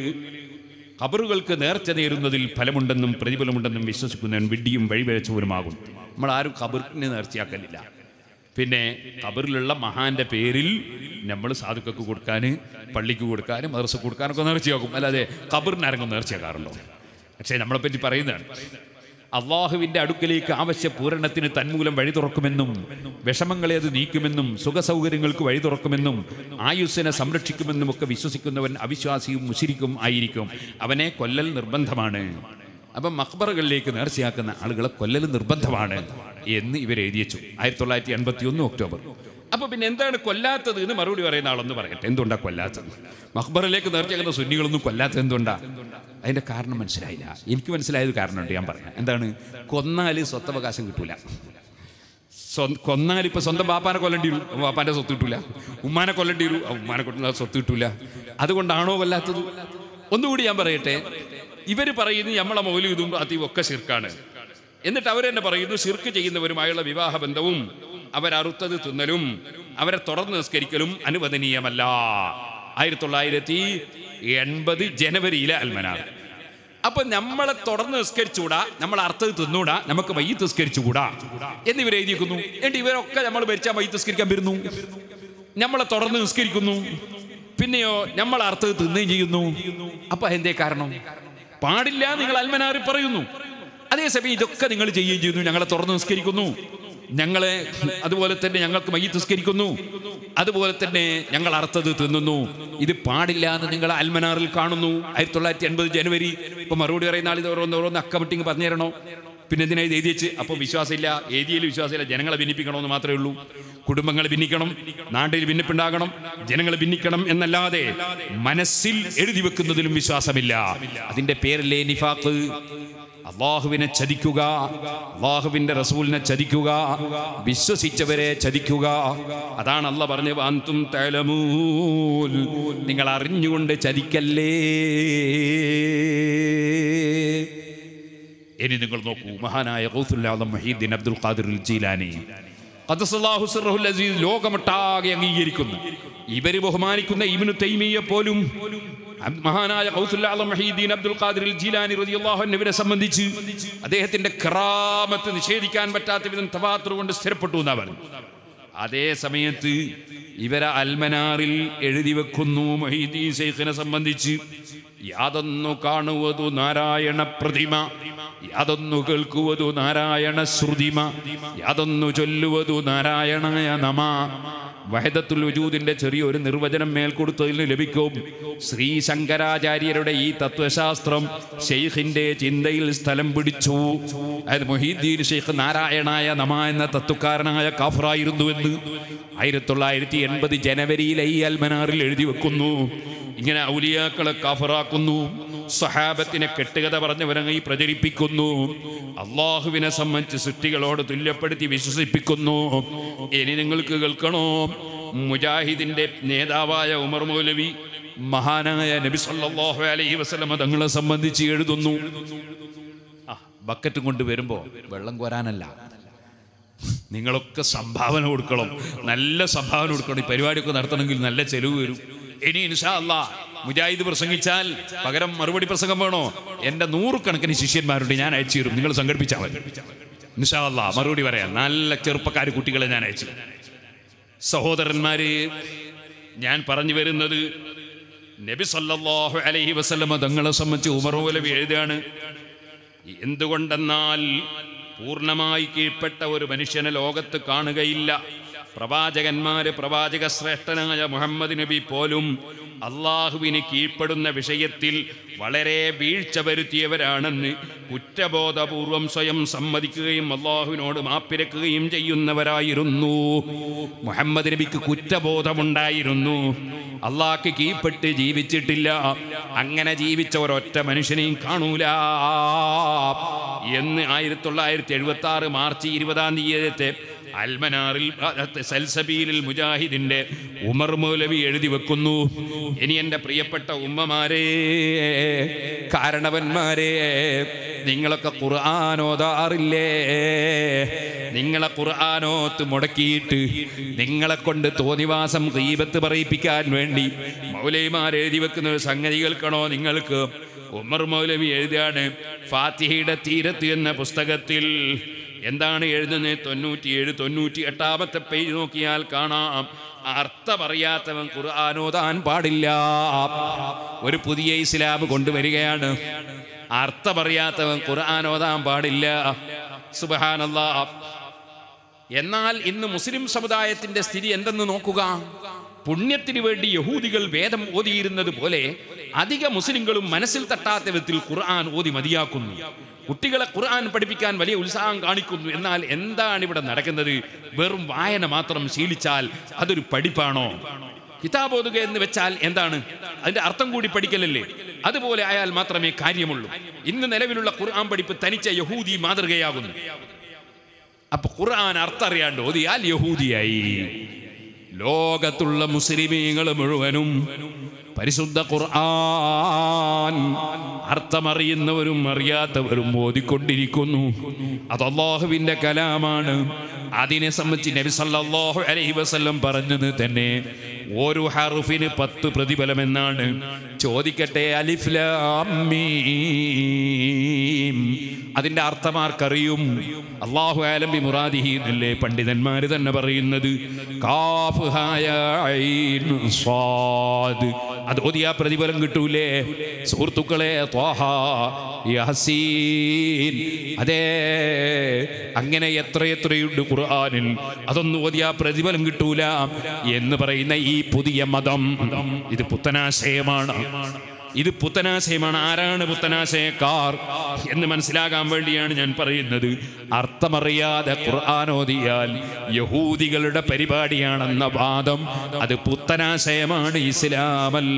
ഖബറുകൾക്ക് നേർച്ച നേരുന്നതിൽ ഫലമുണ്ടെന്നും പ്രതിഫലമുണ്ടെന്നും വിശ്വസിക്കുന്നവൻ വിഡ്ഢിയും വഴിവരച്ചവരുമാകും നമ്മൾ ആരും ഖബറിന് നേർച്ചയാക്കലില്ല പിന്നെ ഖബറിലുള്ള മഹാന്റെ പേരിൽ നമ്മൾ സാധുക്കൾക്ക് കൊടുക്കാൻ പള്ളിക്ക് കൊടുക്കാനും മദർസ കൊടുക്കാനൊക്കെ നേർച്ചയാക്കും അല്ലാതെ ഖബറിന് ആരെങ്കിലും നേർച്ചയാക്കാറുണ്ടോ പക്ഷേ നമ്മളെപ്പറ്റി പറയുന്നതാണ് അള്ളാഹുവിന്റെ അടുക്കലേക്ക് ആവശ്യ പൂരണത്തിന് തന്മൂലം വഴി തുറക്കുമെന്നും വിഷമങ്ങളെ അത് നീക്കുമെന്നും സുഖസൗകര്യങ്ങൾക്ക് വഴി തുറക്കുമെന്നും ആയുസ്സിനെ സംരക്ഷിക്കുമെന്നും ഒക്കെ വിശ്വസിക്കുന്നവൻ അവിശ്വാസിയും മുശിരിക്കും ആയിരിക്കും അവനെ കൊല്ലൽ നിർബന്ധമാണ് അപ്പം മക്ബറുകളിലേക്ക് നേർച്ചയാക്കുന്ന ആളുകളെ കൊല്ലൽ നിർബന്ധമാണ് എന്ന് ഇവർ എഴുതിയച്ചു ആയിരത്തി തൊള്ളായിരത്തി എൺപത്തി ഒന്ന് ഒക്ടോബർ അപ്പൊ പിന്നെ എന്താണ് കൊല്ലാത്തത് എന്ന് മറുപടി പറയുന്ന ആളൊന്ന് പറയട്ടെ എന്തുകൊണ്ടാ കൊല്ലാത്തത് മക്ബറിലേക്ക് നേർച്ചയാക്കുന്ന സുന്നികളൊന്നും കൊല്ലാത്തത് എന്തുകൊണ്ടാ അതിന്റെ കാരണം മനസ്സിലായില്ല എനിക്ക് മനസ്സിലായത് കാരണമുണ്ട് ഞാൻ പറയാം എന്താണ് കൊന്നാല് സ്വത്തവകാശം കിട്ടൂല സ്വ- കൊന്നാൽ ഇപ്പൊ സ്വന്തം ബാപ്പാനെ കൊല്ലേണ്ടി വരും ബാപ്പാന്റെ സ്വത്ത് കിട്ടൂല ഉമ്മാനെ കൊല്ലേണ്ടി വരും ആ ഉമ്മാനെ കൊല്ലുന്ന സ്വത്ത് കിട്ടൂല അതുകൊണ്ടാണോ കൊല്ലാത്തത് ഒന്നുകൂടി ഞാൻ പറയട്ടെ ഇവര് പറയുന്നത് നമ്മളെ മൗലിതും അതീവ് ഒക്കെ ശിർക്കാണ് എന്നിട്ട് അവർ തന്നെ പറയുന്നു ശിർക്ക് ചെയ്യുന്നവരുമായുള്ള വിവാഹ ബന്ധവും അവരറുത്തത് തിന്നലും അവരെ തുടർന്ന് നിസ്കരിക്കലും അനുവദനീയമല്ല ആയിരത്തി തൊള്ളായിരത്തി എൺപത് ജനുവരിയിലെ അൽമനാർ അപ്പൊ നമ്മളെ തുടർന്ന് നിസ്കരിച്ചുകൂടാ നമ്മൾ അർത്ഥത് തിന്നൂടാ നമുക്ക് മയ്യത്ത് നിസ്കരിച്ചുകൂടാ എന്നിവർ എഴുതിയിരിക്കുന്നു എന്നിട്ട് ഇവരൊക്കെ നമ്മൾ ഭരിച്ചാൽ മയ്യത്ത് നിസ്കരിക്കാൻ വരുന്നു നമ്മളെ തുടർന്ന് നിസ്കരിക്കുന്നു പിന്നെയോ നമ്മൾ അർത്ഥത് തിന്നുകയും ചെയ്യുന്നു അപ്പൊ എന്തേ കാരണം പാടില്ല നിങ്ങൾ അൽമനാറി പറയുന്നു അതേസമയം ഇതൊക്കെ നിങ്ങൾ ചെയ്യുകയും ചെയ്യുന്നു ഞങ്ങളെ തുറന്ന് നിസ്കരിക്കുന്നു ഞങ്ങളെ അതുപോലെ തന്നെ ഞങ്ങൾക്ക് മയ്യത്ത് നിസ്കരിക്കുന്നു അതുപോലെ തന്നെ ഞങ്ങൾ അർത്ഥത് തിന്നുന്നു ഇത് പാടില്ല എന്ന് നിങ്ങൾ അൽമനാറിൽ കാണുന്നു ആയിരത്തി തൊള്ളായിരത്തി എൺപത് ജനുവരി ഇപ്പൊ മറുപടി പറയുന്ന ആൾ ഇത് ഓരോന്ന് ഓരോന്ന് അക്കമിട്ടിങ് പറഞ്ഞു തരണോ പിന്നെ എന്തിനാ ഇത് എഴുതി വെച്ച് അപ്പോൾ വിശ്വാസമില്ല ഏരിയയിൽ വിശ്വാസമില്ല ജനങ്ങളെ ഭിന്നിപ്പിക്കണമെന്ന് മാത്രമേ ഉള്ളൂ കുടുംബങ്ങൾ ഭിന്നിക്കണം നാട്ടിൽ ഭിന്നിപ്പുണ്ടാകണം ജനങ്ങൾ ഭിന്നിക്കണം എന്നല്ലാതെ മനസ്സിൽ എഴുതി വെക്കുന്നതിലും വിശ്വാസമില്ല അതിന്റെ പേരല്ലേ നിഫാഖ് അള്ളാഹുവിനെ ചതിക്കുക അള്ളാഹുവിന്റെ റസൂലിനെ ചതിക്കുക വിശ്വസിച്ചവരെ ചതിക്കുക അതാണ് അല്ല പറഞ്ഞത് അന്തും തലമൂൽ നിങ്ങൾ അറിഞ്ഞുകൊണ്ട് ചതിക്കല്ലേ ഇനി നിങ്ങൾ നോക്കൂ മഹാനായ ഗൗസുല്ലാദം മഹീദ്ദീൻ അബ്ദുൽ ഖാദിർ ജീലാനി ഖദ്ദസല്ലാഹു സിർറഹുൽ അസീസ് ലോകമൊട്ടാകെ അംഗീകരിക്കുന്നു ഇവര് ബഹുമാനിക്കുന്ന ഇബ്നു തൈമിയെ പോലും അബ് മഹാനായ ഗൗസുല്ലാദം മഹീദ്ദീൻ അബ്ദുൽ ഖാദിർ ജീലാനി റളിയല്ലാഹു അൻഹുവിനെ സംബന്ധിച്ച് അദ്ദേഹത്തിന്റെ കറാമത്ത് നിഷേധിക്കാൻ പറ്റാത്ത വിധം തവാത്തുർ കൊണ്ട് സ്ഥിരപ്പെട്ടു എന്നാ പറഞ്ഞു അതേ സമയത്ത് ഇവരെ അൽമനാറിൽ എഴുതി വെക്കുന്നു മൊഹീദ്ദീൻ ശൈഖിനെ സംബന്ധിച്ച് യാതൊന്നു കാണുവതു നാരായണ പ്രതിമ യാതൊന്നു കേൾക്കുവതു നാരായണ ശ്രുതിമ യാതൊന്നു ചൊല്ലുവതു നാരായണയ നമ വഹദത്തുൽ വജൂദിന്റെ ചെറിയൊരു നിർവചനം മേൽ കൊടുത്തതിന് ലഭിക്കും ശ്രീ ശങ്കരാചാര്യരുടെ ഈ തത്വശാസ്ത്രം ഷെയ്ഖിന്റെ ചിന്തയിൽ സ്ഥലം പിടിച്ചു അതായത് മൊഹീദ്ദീൻ ഷെയ്ഖ് നാരായണായ നമ എന്ന തത്വക്കാരനായ കാഫറായിരുന്നു എന്ന് ആയിരത്തി തൊള്ളായിരത്തി എൺപത് ജനുവരിയിലെ ഈ അൽമനാറിൽ എഴുതി വെക്കുന്നു ഇങ്ങനെ ഔലിയാക്കളെ കാഫറാക്കുന്നു സഹാബത്തിനെ കെട്ടുകഥ പറഞ്ഞവരങ്ങി പ്രചരിപ്പിക്കുന്നു അള്ളാഹുവിനെ സംബന്ധിച്ച് സൃഷ്ടികളോട് തുല്യപ്പെടുത്തി വിശ്വസിപ്പിക്കുന്നു ഇനി നിങ്ങൾക്ക് കേൾക്കണോ മുജാഹിദിന്റെ നേതാവായ ഉമർ മൗലവി മഹാനായ നബി സല്ലല്ലാഹു അലൈഹി വസല്ലമ തങ്ങളെ സംബന്ധിച്ച് എഴുതുന്നു ആ ബക്കറ്റ് കൊണ്ട് വരുമ്പോ വെള്ളം കോരാനല്ല നിങ്ങളൊക്കെ സംഭാവന കൊടുക്കണം നല്ല സംഭാവന കൊടുക്കണം ഈ പരിപാടിയൊക്കെ നടത്തണമെങ്കിൽ നല്ല ചെലവ് വരും ഇനി ഇൻഷാ അല്ലാ മുജാഹിദ് പ്രസംഗിച്ചാൽ പകരം മറുപടി പ്രസംഗം വേണോ എൻ്റെ നൂറുകണക്കിന് ശിഷ്യന്മാരുണ്ട് ഞാൻ അയച്ചു തരും നിങ്ങൾ സംഘടിപ്പിച്ചാൽ മതി ഇൻഷാ അല്ലാ മറുപടി പറയാം നല്ല ചെറുപ്പക്കാർ കുട്ടികളെ ഞാൻ അയച്ചു സഹോദരന്മാര് ഞാൻ പറഞ്ഞു വരുന്നത് നബി സല്ലല്ലാഹു അലൈഹി വസല്ലമ തങ്ങളെ സംബന്ധിച്ച് ഉമർ മൗലവി എഴുതുകയാണ് എന്തുകൊണ്ടെന്നാൽ പൂർണ്ണമായി കീഴ്പ്പെട്ട ഒരു മനുഷ്യനെ ലോകത്ത് കാണുകയില്ല പ്രവാചകന്മാര് പ്രവാചക ശ്രേഷ്ഠനായ മുഹമ്മദ് നബി പോലും അള്ളാഹുവിന് കീഴ്പ്പെടുന്ന വിഷയത്തിൽ വളരെ വീഴ്ച വരുത്തിയവരാണെന്ന് കുറ്റബോധപൂർവം സ്വയം സമ്മതിക്കുകയും അള്ളാഹുവിനോട് മാപ്പിരക്കുകയും ചെയ്യുന്നവരായിരുന്നു മുഹമ്മദ് നബിക്ക് കുറ്റബോധമുണ്ടായിരുന്നു അള്ളാഹ്ക്ക് കീഴ്പ്പെട്ട് ജീവിച്ചിട്ടില്ല അങ്ങനെ ജീവിച്ച ഒരൊറ്റ മനുഷ്യനെയും കാണൂല എന്ന് ആയിരത്തി തൊള്ളായിരത്തി എഴുപത്തി ആറ് മാർച്ച് ഇരുപതാം തീയതിത്തെ അൽമനാറിൽ സൽസബീലിൽ മുജാഹിദിന്റെ ഉമർ മൗലവി എഴുതി വെക്കുന്നു ഇനി എൻ്റെ പ്രിയപ്പെട്ട ഉമ്മമാരെ കാരണവന്മാരെ നിങ്ങളൊക്കെ ഖുർആാനോതാറില്ലേ നിങ്ങളെ ഖുർആാനോത്ത് മുടക്കിയിട്ട് നിങ്ങളെ കൊണ്ട് തോന്നിവാസം ഗീബത്ത് പറയിപ്പിക്കാൻ വേണ്ടി മൗലൈമാർ എഴുതി വെക്കുന്ന ഒരു സംഗതി കേൾക്കണോ നിങ്ങൾക്ക് ഉമർ മൗലവി എഴുതിയാണ് ഫാത്തിഹയുടെ തീരത്ത് എന്ന പുസ്തകത്തിൽ എന്താണ് എഴുതുന്നത് തൊണ്ണൂറ്റിയേഴ് തൊണ്ണൂറ്റി എട്ടാമത്തെ പേജ് നോക്കിയാൽ കാണാം അർത്ഥമറിയാത്തവൻ ഖുർആാനോതാൻ പാടില്ല ഒരു പുതിയ ഇസ്ലാം കൊണ്ടുവരികയാണ് അർത്ഥമറിയാത്തവൻ ഖുർആാനോതാൻ പാടില്ല സുബഹാനല്ലാ എന്നാൽ ഇന്ന് മുസ്ലിം സമുദായത്തിന്റെ സ്ഥിതി എന്തെന്ന് നോക്കുക പുണ്യത്തിന് വേണ്ടി യഹൂദികൾ വേദം ഓതിയിരുന്നത് പോലെ അധിക മുസ്ലിങ്ങളും മനസ്സിൽ തട്ടാത്ത വിധത്തിൽ ഖുർആൻ ഓതി മതിയാക്കുന്നു കുട്ടികളെ ഖുർആൻ പഠിപ്പിക്കാൻ വലിയ ഉത്സാഹം കാണിക്കുന്നു എന്നാൽ എന്താണ് ഇവിടെ നടക്കുന്നത് വെറും വായന മാത്രം ശീലിച്ചാൽ അതൊരു പഠിപ്പാണോ കിതാബ് ഓതുക എന്ന് വെച്ചാൽ എന്താണ് അതിന്റെ അർത്ഥം കൂടി പഠിക്കലല്ലേ അതുപോലെ ആയാൽ മാത്രമേ കാര്യമുള്ളൂ ഇന്ന് നിലവിലുള്ള ഖുർആൻ പഠിപ്പ് തനിച്ച യഹൂദി മാതൃകയാകുന്നു അപ്പൊ ഖുർആൻ അർത്ഥം അറിയാണ്ട് ഓതിയാൽ യഹൂദിയായി ലോകത്തുള്ള മുസ്ലിമീങ്ങൾ മുഴുവനും പരിശുദ്ധ ഖുർആൻ അർത്ഥമറിയുന്നവരും അറിയാത്തവരും ഓതിക്കൊണ്ടിരിക്കുന്നു അത് അള്ളാഹുവിന്റെ കലാമാണ് അതിനെ സംബന്ധിച്ച് നബി സല്ലല്ലാഹു അലൈഹി വസല്ലം പറഞ്ഞത് തന്നെ ഓരോ ഹറുഫിന് പത്ത് പ്രതിഫലം എന്നാണ് ചോദിക്കട്ടെ അലിഫ് ലാം മീം അതിന്റെ അർത്ഥമാർക്കറിയും അള്ളാഹു ആലംബി മുറാദിഹി എന്നല്ലേ പണ്ഡിതന്മാര് തന്നെ പറയുന്നത് കാഫ് ഹായ ഐൻ സ്വാദ് അത് ഓതിയാ പ്രതിഫലം കിട്ടൂലേ സുഹൃത്തുക്കളെ ത്വാഹ യാസീൻ അതേ അങ്ങനെ എത്രയെത്രയുണ്ട് ഖുർആനിൽ അതൊന്നും ഓതിയാ പ്രതിഫലം കിട്ടൂല എന്ന് പറയുന്ന ഈ പുതിയ മതം ഇത് പുത്തനാശയമാണ് ഇത് പുത്തനാശയമാണ് ആരാണ് പുത്തനാശയക്കാർ എന്ന് മനസ്സിലാകാൻ വേണ്ടിയാണ് ഞാൻ പറയുന്നത് അർത്ഥമറിയാതെ ഖുർആൻ ഓതിയാൽ യഹൂദികളുടെ പരിപാടിയാണെന്ന വാദം അത് പുത്തനാശയമാണ് ഇസ്ലാമല്ല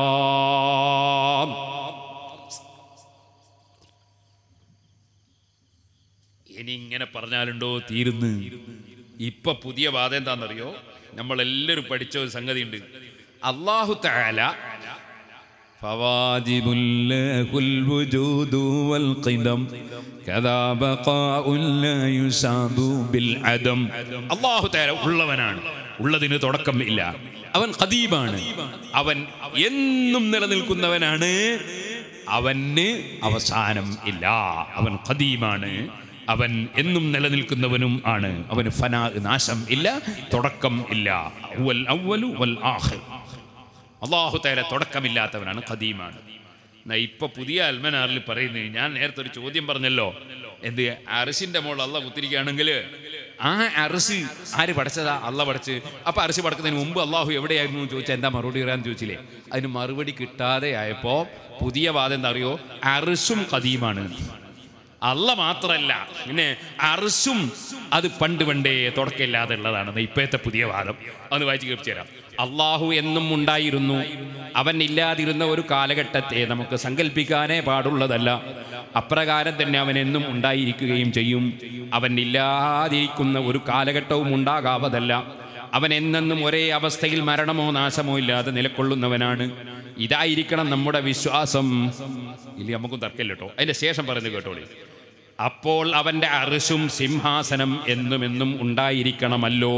ഇനി ഇങ്ങനെ പറഞ്ഞാലുണ്ടോ തീരുന്ന് ഇപ്പൊ പുതിയ വാദം എന്താണെന്നറിയോ നമ്മളെല്ലാവരും പഠിച്ച ഒരു സംഗതി ഉണ്ട് അള്ളാഹു താല فواجب له الوجود والقدم كذا بقاء لا يساب بالعدم അള്ളാഹു താല ഉള്ളവനാണ് ഉള്ളതിന് തുടക്കമില്ല അവൻ ഖദീമാണ് അവൻ എന്നും നിലനിൽക്കുന്നവനാണ് അവന് അവസാനം ഇല്ല അവൻ ഖദീമാണ് അവൻ എന്നും നിലനിൽക്കുന്നവനും ആണ് അവന് ഫനാ നാശം ഇല്ല തുടക്കം ഇല്ല അവൽ അവലു വൽ ആഖിർ അള്ളാഹു തേല തുടക്കമില്ലാത്തവനാണ് ഖദീമാണ് എന്നാ ഇപ്പൊ പുതിയ അൽമനാറിൽ പറയുന്നത് ഞാൻ നേരത്തെ ഒരു ചോദ്യം പറഞ്ഞല്ലോ എന്ത് അറസിന്റെ മോൾ അള്ള കുത്തിരിക്കുകയാണെങ്കിൽ ആ അറസ് ആര് പഠിച്ചതാ അള്ള പഠിച്ച് അപ്പൊ അറസ് പഠിക്കുന്നതിന് മുമ്പ് അള്ളാഹു എവിടെയായിരുന്നു എന്ന് ചോദിച്ചാൽ എന്താ മറുപടി പറയാന്ന് ചോദിച്ചില്ലേ അതിന് മറുപടി കിട്ടാതെ ആയപ്പോ പുതിയ വാദം എന്താ അറിയോ അറസും ഖദീമാണ് അല്ല മാത്രല്ല പിന്നെ അർസും അത് പണ്ട് പണ്ടേ തുടക്കമില്ലാതെ ഉള്ളതാണ് ഇപ്പോഴത്തെ പുതിയ വാദം അത് വായിച്ച് കേൾപ്പിച്ചു തരാം അള്ളാഹു എന്നും ഉണ്ടായിരുന്നു അവൻ ഇല്ലാതിരുന്ന ഒരു കാലഘട്ടത്തെ നമുക്ക് സങ്കല്പിക്കാനേ പാടുള്ളതല്ല അപ്രകാരം തന്നെ അവൻ എന്നും ഉണ്ടായിരിക്കുകയും ചെയ്യും അവൻ ഇല്ലാതിരിക്കുന്ന ഒരു കാലഘട്ടവും ഉണ്ടാകാവതല്ല അവൻ എന്നെന്നും ഒരേ അവസ്ഥയിൽ മരണമോ നാശമോ ഇല്ലാതെ നിലകൊള്ളുന്നവനാണ് ഇതായിരിക്കണം നമ്മുടെ വിശ്വാസം ഇല്ല നമുക്കും തർക്കമില്ല കേട്ടോ അതിന്റെ ശേഷം പറയുന്നത് കേട്ടോളി അപ്പോൾ അവന്റെ അറിസും സിംഹാസനം എന്നും എന്നും ഉണ്ടായിരിക്കണമല്ലോ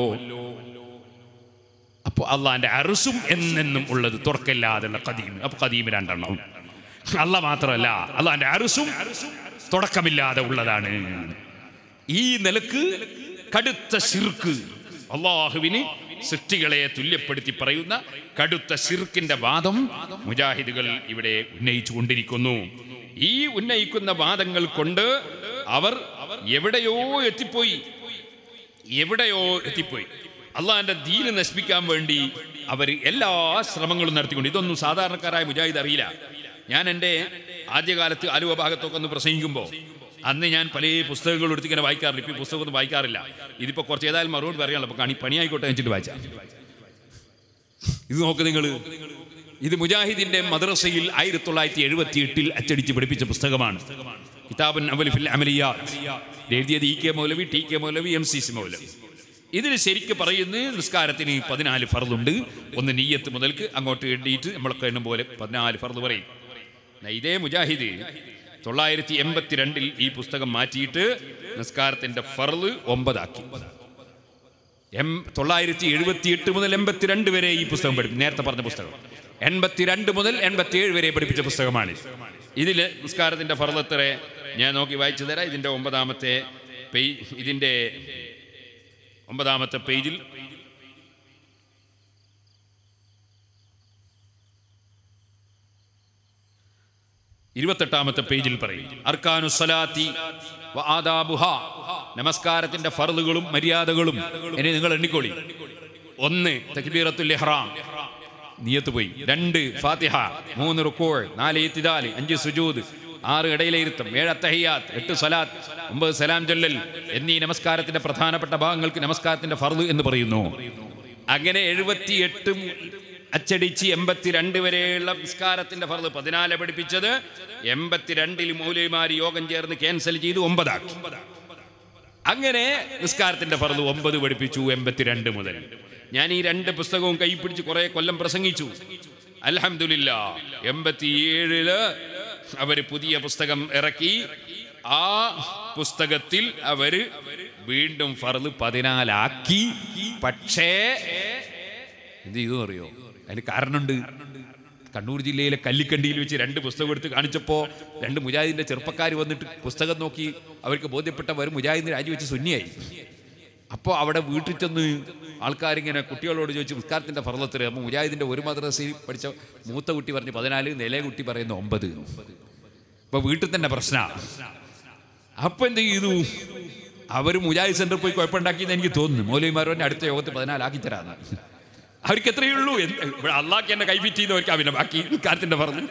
അപ്പോൾ അള്ളാന്റെ അറുസും എന്നെന്നും ഉള്ളത് തുറക്കില്ലാതുള്ള കദീം അപ്പൊ കദീം രണ്ടെണ്ണം അല്ല മാത്രമല്ല അള്ളാന്റെ അറുസും തുടക്കമില്ലാതെ ഉള്ളതാണ് ഈ നിലക്ക് കടുത്ത ശിർക്ക് അള്ളാഹുവിന് സൃഷ്ടികളെ തുല്യപ്പെടുത്തി പറയുന്ന കടുത്ത ശിർക്കിന്റെ വാദം മുജാഹിദുകൾ ഇവിടെ ഉന്നയിച്ചു കൊണ്ടിരിക്കുന്നു ഈ ഉന്നയിക്കുന്ന വാദങ്ങൾ കൊണ്ട് അവർ എവിടെയോ എത്തിപ്പോയി എവിടെയോ എത്തിപ്പോയി അള്ളാഹിന്റെ ദീന് നശിപ്പിക്കാൻ വേണ്ടി അവർ എല്ലാ ശ്രമങ്ങളും നടത്തിക്കൊണ്ട് ഇതൊന്നും സാധാരണക്കാരായ മുജാഹിദ് അറിയില്ല ഞാൻ എൻ്റെ ആദ്യകാലത്ത് ആലുവ ഭാഗത്തൊക്കെ ഒന്ന് പ്രസംഗിക്കുമ്പോൾ അന്ന് ഞാൻ പല പുസ്തകങ്ങളും എടുത്ത് ഇങ്ങനെ വായിക്കാറില്ല ഇപ്പം ഈ പുസ്തകമൊന്നും വായിക്കാറില്ല ഇതിപ്പോൾ കുറച്ച് ഏതായാലും മറുപടി പറയാനുള്ള അപ്പോൾ കണി പണിയായിക്കോട്ടെ വെച്ചിട്ട് വായിച്ചാൽ ഇത് നോക്ക് നിങ്ങൾ ഇത് മുജാഹിദിന്റെ മദ്രസയിൽ ആയിരത്തി തൊള്ളായിരത്തി എഴുപത്തി എട്ടിൽ അച്ചടിച്ച് പഠിപ്പിച്ച പുസ്തകമാണ് കിതാബൻ അവലിഫിൽ അമലിയാത്ത് എഴുതിയത് E K Maulavi T K Maulavi M C C Maulavi ഇതിൽ ശരിക്ക് പറയുന്നത് നിസ്കാരത്തിന് പതിനാല് ഫർദുണ്ട് ഒന്ന് നീയത്ത് മുതൽക്ക് അങ്ങോട്ട് എണ്ണിയിട്ട് നമ്മളൊക്കെ എണ്ണും പോലെ പതിനാല് ഫർദ് പറയും എന്നാ ഇതേ മുജാഹിദ് തൊള്ളായിരത്തി എൺപത്തിരണ്ടിൽ ഈ പുസ്തകം മാറ്റിയിട്ട് നിസ്കാരത്തിന്റെ ഫർദ് ഒമ്പതാക്കി എം തൊള്ളായിരത്തി എഴുപത്തി എട്ട് മുതൽ എൺപത്തിരണ്ട് വരെ ഈ പുസ്തകം പഠിപ്പിക്കും നേരത്തെ പറഞ്ഞ പുസ്തകം എൺപത്തിരണ്ട് മുതൽ എൺപത്തിയേഴ് വരെ പഠിപ്പിച്ച പുസ്തകമാണ് ഇതിൽ നിസ്കാരത്തിന്റെ ഫർദത്തറെ ഞാൻ നോക്കി വായിച്ചു തരാം ഇതിന്റെ ഒമ്പതാമത്തെ പേജ് ഇതിന്റെ ഒമ്പതാമത്തെ പേജിൽ ഇരുപത്തെട്ടാമത്തെ പേജിൽ പറയും അർക്കാനു സലാത്തി വ ആദാബുഹ നമസ്കാരത്തിന്റെ ഫർദുകളും മര്യാദകളും ഇനി നിങ്ങൾ എണ്ണിക്കോളി ഒന്ന് തക്ബീറത്തുൽ ഇഹ്റാം നിയത്ത് പോയി രണ്ട് ഫാത്തിഹ മൂന്ന് റുക്കോൾ നാല് ഇത്തിദാൽ അഞ്ച് സുജൂദ് ആറ് ഇടയിലിരുത്തം ഏഴ് അത്തഹിയാത്ത് എട്ട് സലാത്ത് ഒമ്പത് സലാം ചൊല്ലൽ എന്നീ നമസ്കാരത്തിന്റെ പ്രധാനപ്പെട്ട ഭാഗങ്ങൾക്ക് നമസ്കാരത്തിന്റെ ഫർദ് എന്ന് പറയുന്നു അങ്ങനെ എഴുപത്തി എട്ട് അച്ചടിച്ച് എൺപത്തിരണ്ട് വരെയുള്ള നിസ്കാരത്തിന്റെ ഫർദ് പതിനാല് പഠിപ്പിച്ചത് എൺപത്തിരണ്ടിൽ മൗലവിമാർ യോഗം ചേർന്ന് ക്യാൻസൽ ചെയ്ത് ഒമ്പതാക്കി അങ്ങനെ നിസ്കാരത്തിന്റെ ഫർദ് ഒമ്പത് പഠിപ്പിച്ചു എൺപത്തിരണ്ട് മുതൽ ഞാൻ ഈ രണ്ട് പുസ്തകവും കൈപ്പിടിച്ച് കുറെ കൊല്ലം പ്രസംഗിച്ചു അൽഹംദുലില്ല എൺപത്തിയേഴില് അവര് പുതിയ പുസ്തകം ഇറക്കി ആ പുസ്തകത്തിൽ അവര് വീണ്ടും ഫർദ് പതിനാലാക്കി പക്ഷേ എന്ത് ചെയ്തു അറിയോ അതിന് കാരണമുണ്ട് കണ്ണൂർ ജില്ലയിലെ കല്ലിക്കണ്ടിയിൽ വെച്ച് രണ്ട് പുസ്തകം എടുത്ത് കാണിച്ചപ്പോൾ രണ്ട് മുജാഹിദിന്റെ ചെറുപ്പക്കാർ വന്നിട്ട് പുസ്തകം നോക്കി അവർക്ക് ബോധ്യപ്പെട്ടവർ മുജാഹിദിന് രാജിവെച്ച് സുന്നിയായി അപ്പോൾ അവിടെ വീട്ടിൽ ചെന്ന് ആൾക്കാരിങ്ങനെ കുട്ടികളോട് ചോദിച്ചു നിസ്കാരത്തിന്റെ ഫർദത്തിൽ അപ്പോൾ മുജാഹിദിന്റെ ഒരു മദ്രസയിൽ പഠിച്ച മൂത്ത കുട്ടി പറഞ്ഞ് പതിനാല് നില കുട്ടി പറയുന്ന ഒമ്പത് അപ്പോൾ വീട്ടിൽ തന്നെ പ്രശ്നമാണ് അപ്പൊ എന്ത് ചെയ്തു അവർ മുജാഹിദ് സെന്ററിൽ പോയി കുഴപ്പമുണ്ടാക്കിയെന്ന് എനിക്ക് തോന്നുന്നു മൗലവിമാർ പറഞ്ഞ അടുത്ത യോഗത്തിൽ പതിനാലാക്കി തരാന്ന് അവർക്ക് എത്രയേ ഉള്ളൂ അള്ളാഹ്ക്ക് എന്നെ കൈഫിറ്റ് ചെയ്യുന്നവർക്ക് അവനെ ബാക്കി കാര്യത്തിന്റെ പറഞ്ഞു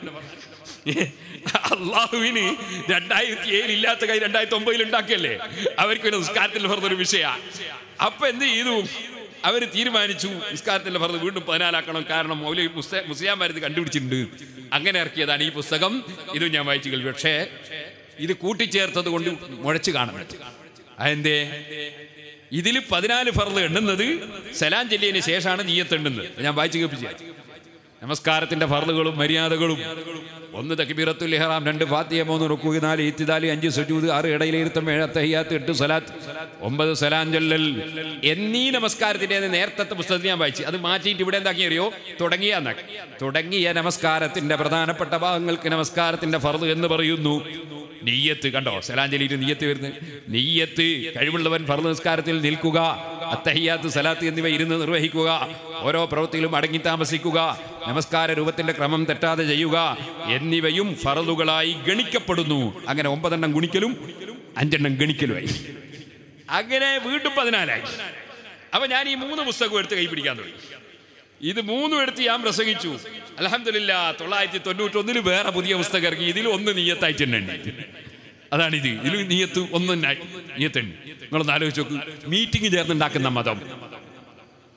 അള്ളാഹുവിന് രണ്ടായിരത്തി ഏഴിൽ ഇല്ലാത്ത കൈ രണ്ടായിരത്തി ഒമ്പതിൽ ഉണ്ടാക്കിയല്ലേ അവർക്ക് പിന്നെ നിസ്കാരത്തിൽ പറഞ്ഞൊരു വിഷയ അപ്പൊ എന്ത് ചെയ്തു അവർ തീരുമാനിച്ചു നിസ്കാരത്തിന്റെ പറഞ്ഞ് വീണ്ടും പതിനാലാക്കണം കാരണം മൗലി മുസ്ലിംമാരിത് കണ്ടുപിടിച്ചിട്ടുണ്ട് അങ്ങനെ ഇറക്കിയതാണ് ഈ പുസ്തകം ഇത് ഞാൻ വായിച്ചു കേൾവി പക്ഷേ ഇത് കൂട്ടിച്ചേർത്തത് കൊണ്ട് മുഴച്ചു കാണാൻ പറ്റും അതെന്തേ ഇതിൽ പതിനാല് ഫർദ് എണ്ണുന്നത് സലാം ചെല്ലിയതിന് ശേഷമാണ് നീയത്ത് എണ്ണുന്നത് ഞാൻ വായിച്ചു കേൾപ്പിച്ച നമസ്കാരത്തിന്റെ ഫർദുകളും മര്യാദകളും ഒന്ന് തക്ബീറത്തുൽ ഇഹ്റാം രണ്ട് ഫാത്തിയ മൂന്ന് റുക്കു നാല് ഇത്തിദാലി അഞ്ച് സുജൂദ് ആറ് ഇടയിലിരുത്തം ഏഴ് തഹിയാത്ത് എട്ട് സലാത്ത് ഒമ്പത് സലാം ചൊല്ലൽ എന്നീ നമസ്കാരത്തിന്റെ നേരത്തെ പുസ്തകത്തിൽ ഞാൻ വായിച്ചു അത് മാറ്റിയിട്ട് ഇവിടെ എന്താക്കി അറിയോ തുടങ്ങിയ എന്നാക്കി. തുടങ്ങിയ നമസ്കാരത്തിന്റെ പ്രധാനപ്പെട്ട ഭാഗങ്ങൾക്ക് നമസ്കാരത്തിന്റെ ഫർദ് എന്ന് പറയുന്നു നെയ്യത്ത് കണ്ടോ സലാഞ്ചലിയിട്ട് നെയ്യത്ത് വരുന്നത് നെയ്യത്ത് കഴിവുള്ളവൻ ഫർദ് നിസ്കാരത്തിൽ നിൽക്കുക അത്തഹിയാത്ത് സലാത്ത് എന്നിവ ഇരുന്ന് നിർവഹിക്കുക ഓരോ പ്രവൃത്തിയിലും അടങ്ങി താമസിക്കുക നമസ്കാര രൂപത്തിന്റെ ക്രമം തെറ്റാതെ ചെയ്യുക എന്നിവയും ഫറലുകളായി ഗണിക്കപ്പെടുന്നു അങ്ങനെ ഒമ്പതെണ്ണം ഗുണിക്കലും അഞ്ചെണ്ണം ഗണിക്കലുമായി അങ്ങനെ വീണ്ടും പതിനാലായി അപ്പൊ ഞാൻ ഈ മൂന്ന് പുസ്തകം എടുത്ത് കൈപിടിക്കാൻ തുടങ്ങി ഇത് മൂന്നും എടുത്ത് ഞാൻ പ്രസംഗിച്ചു അലഹമില്ല തൊള്ളായിരത്തി തൊണ്ണൂറ്റൊന്നിൽ വേറെ പുതിയ പുസ്തകം ഇറങ്ങി ഇതിൽ ഒന്ന് നീയത്തായിട്ട് തന്നെ ഉണ്ട് അതാണിത് ഇതിൽ നീയത്ത് ഒന്നും നീയത്തുണ്ട് നിങ്ങളൊന്ന് ആലോചിച്ച് നോക്ക് മീറ്റിംഗ് ചേർന്നുണ്ടാക്കുന്ന മതം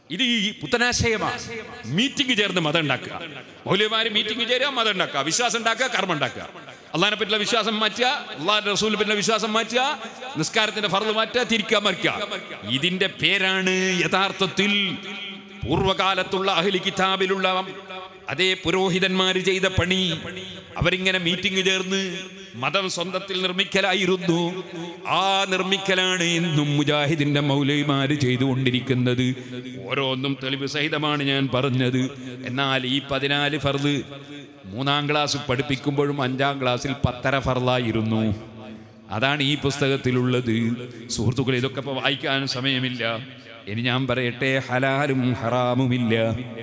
ഇത് ഈ പുത്തനാശയമാണ് മീറ്റിംഗ് ചേർന്ന് മതം ഉണ്ടാക്കുക മൗല്യമാര് മീറ്റിംഗ് ചേരുക മതം ഉണ്ടാക്കുക വിശ്വാസം ഉണ്ടാക്കുക കർമ്മം ഉണ്ടാക്കുക അള്ളാഹിനെ പറ്റിയുള്ള വിശ്വാസം മാറ്റുക അള്ളാഹ് റസൂലിനെ പറ്റിയുള്ള വിശ്വാസം മാറ്റുക നിസ്കാരത്തിന്റെ ഫറന്ന് മാറ്റുക തിരിക്കുക മറിക്കുക ഇതിന്റെ പേരാണ് യഥാർത്ഥത്തിൽ പൂർവകാലത്തുള്ള അഹ്ലി കിതാബിലുള്ള അതേ പുരോഹിതന്മാര് ചെയ്ത പണി അവരിങ്ങനെ മീറ്റിംഗ് ചേർന്ന് മതം സ്വന്തത്തിൽ നിർമ്മിക്കലായിരുന്നു ആ നിർമ്മിക്കലാണ് ഇന്നും മുജാഹിദിന്റെ മൗലവിമാര് ചെയ്തുകൊണ്ടിരിക്കുന്നത് ഓരോന്നും തെളിവ് സഹിതമാണ് ഞാൻ പറഞ്ഞത് എന്നാൽ ഈ പതിനാല് ഫർദ് മൂന്നാം ക്ലാസ് പഠിപ്പിക്കുമ്പോഴും അഞ്ചാം ക്ലാസ്സിൽ പത്തര ഫർലായിരുന്നു അതാണ് ഈ പുസ്തകത്തിലുള്ളത് സുഹൃത്തുക്കൾ ഇതൊക്കെ ഇപ്പൊ വായിക്കാൻ സമയമില്ല ഇനി ഞാൻ പറയട്ടെ ഹലാലും ഹറാമുമില്ല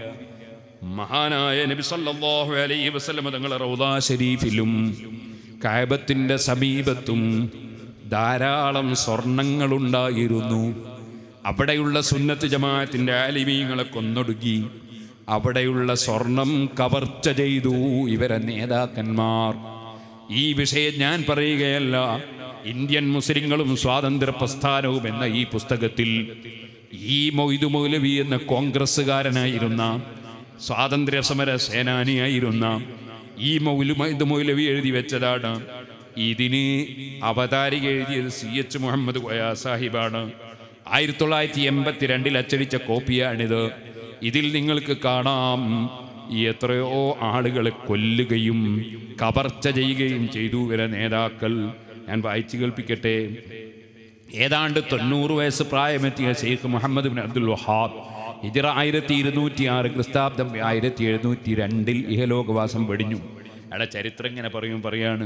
മഹാനായ നബി സല്ലല്ലാഹു അലൈഹി വസല്ലം തങ്ങളുടെ റൗദാ ഷരീഫിലും കഅബത്തിന്റെ സമീപത്തും ധാരാളം സ്വർണങ്ങളുണ്ടായിരുന്നു അവിടെയുള്ള സുന്നത്ത് ജമാഅത്തിന്റെ ആലിമീങ്ങളെ കൊന്നൊടുക്കി അവിടെയുള്ള സ്വർണം കവർച്ച ചെയ്തു ഇവരെ നേതാക്കന്മാർ ഈ വിഷയം ഞാൻ പറയുകയല്ല ഇന്ത്യൻ മുസ്ലിങ്ങളും സ്വാതന്ത്ര്യ പ്രസ്ഥാനവും എന്ന ഈ പുസ്തകത്തിൽ ഈ മൊയ്തു മൗലവി എന്ന കോൺഗ്രസ്സുകാരനായിരുന്ന സ്വാതന്ത്ര്യ സമര സേനാനിയായിരുന്ന ഈ മൗലു മൊയ്തു മൗലവി എഴുതി വെച്ചതാണ് ഇതിന് അവതാരിക എഴുതിയത് സി എച്ച് മുഹമ്മദ് കോയ സാഹിബാണ് ആയിരത്തി തൊള്ളായിരത്തി എൺപത്തി രണ്ടിൽ അച്ചടിച്ച കോപ്പിയാണിത് ഇതിൽ നിങ്ങൾക്ക് കാണാം ഈ എത്രയോ ആളുകളെ കൊല്ലുകയും കവർച്ച ചെയ്യുകയും ചെയ്തു ഇവരെ നേതാക്കൾ ഞാൻ വായിച്ചു കേൾപ്പിക്കട്ടെ ഏതാണ്ട് തൊണ്ണൂറ് വയസ്സ് പ്രായമെത്തിയ Sheikh Muhammad bin Abdul Wahhab ഹിജറ ആയിരത്തി ഇരുന്നൂറ്റി ആറ് ക്രിസ്താബ്ദം ആയിരത്തി എഴുന്നൂറ്റി രണ്ടിൽ ഇഹലോകവാസം വെടിഞ്ഞു അയാളെ ചരിത്രം ഇങ്ങനെ പറയും പറയാണ്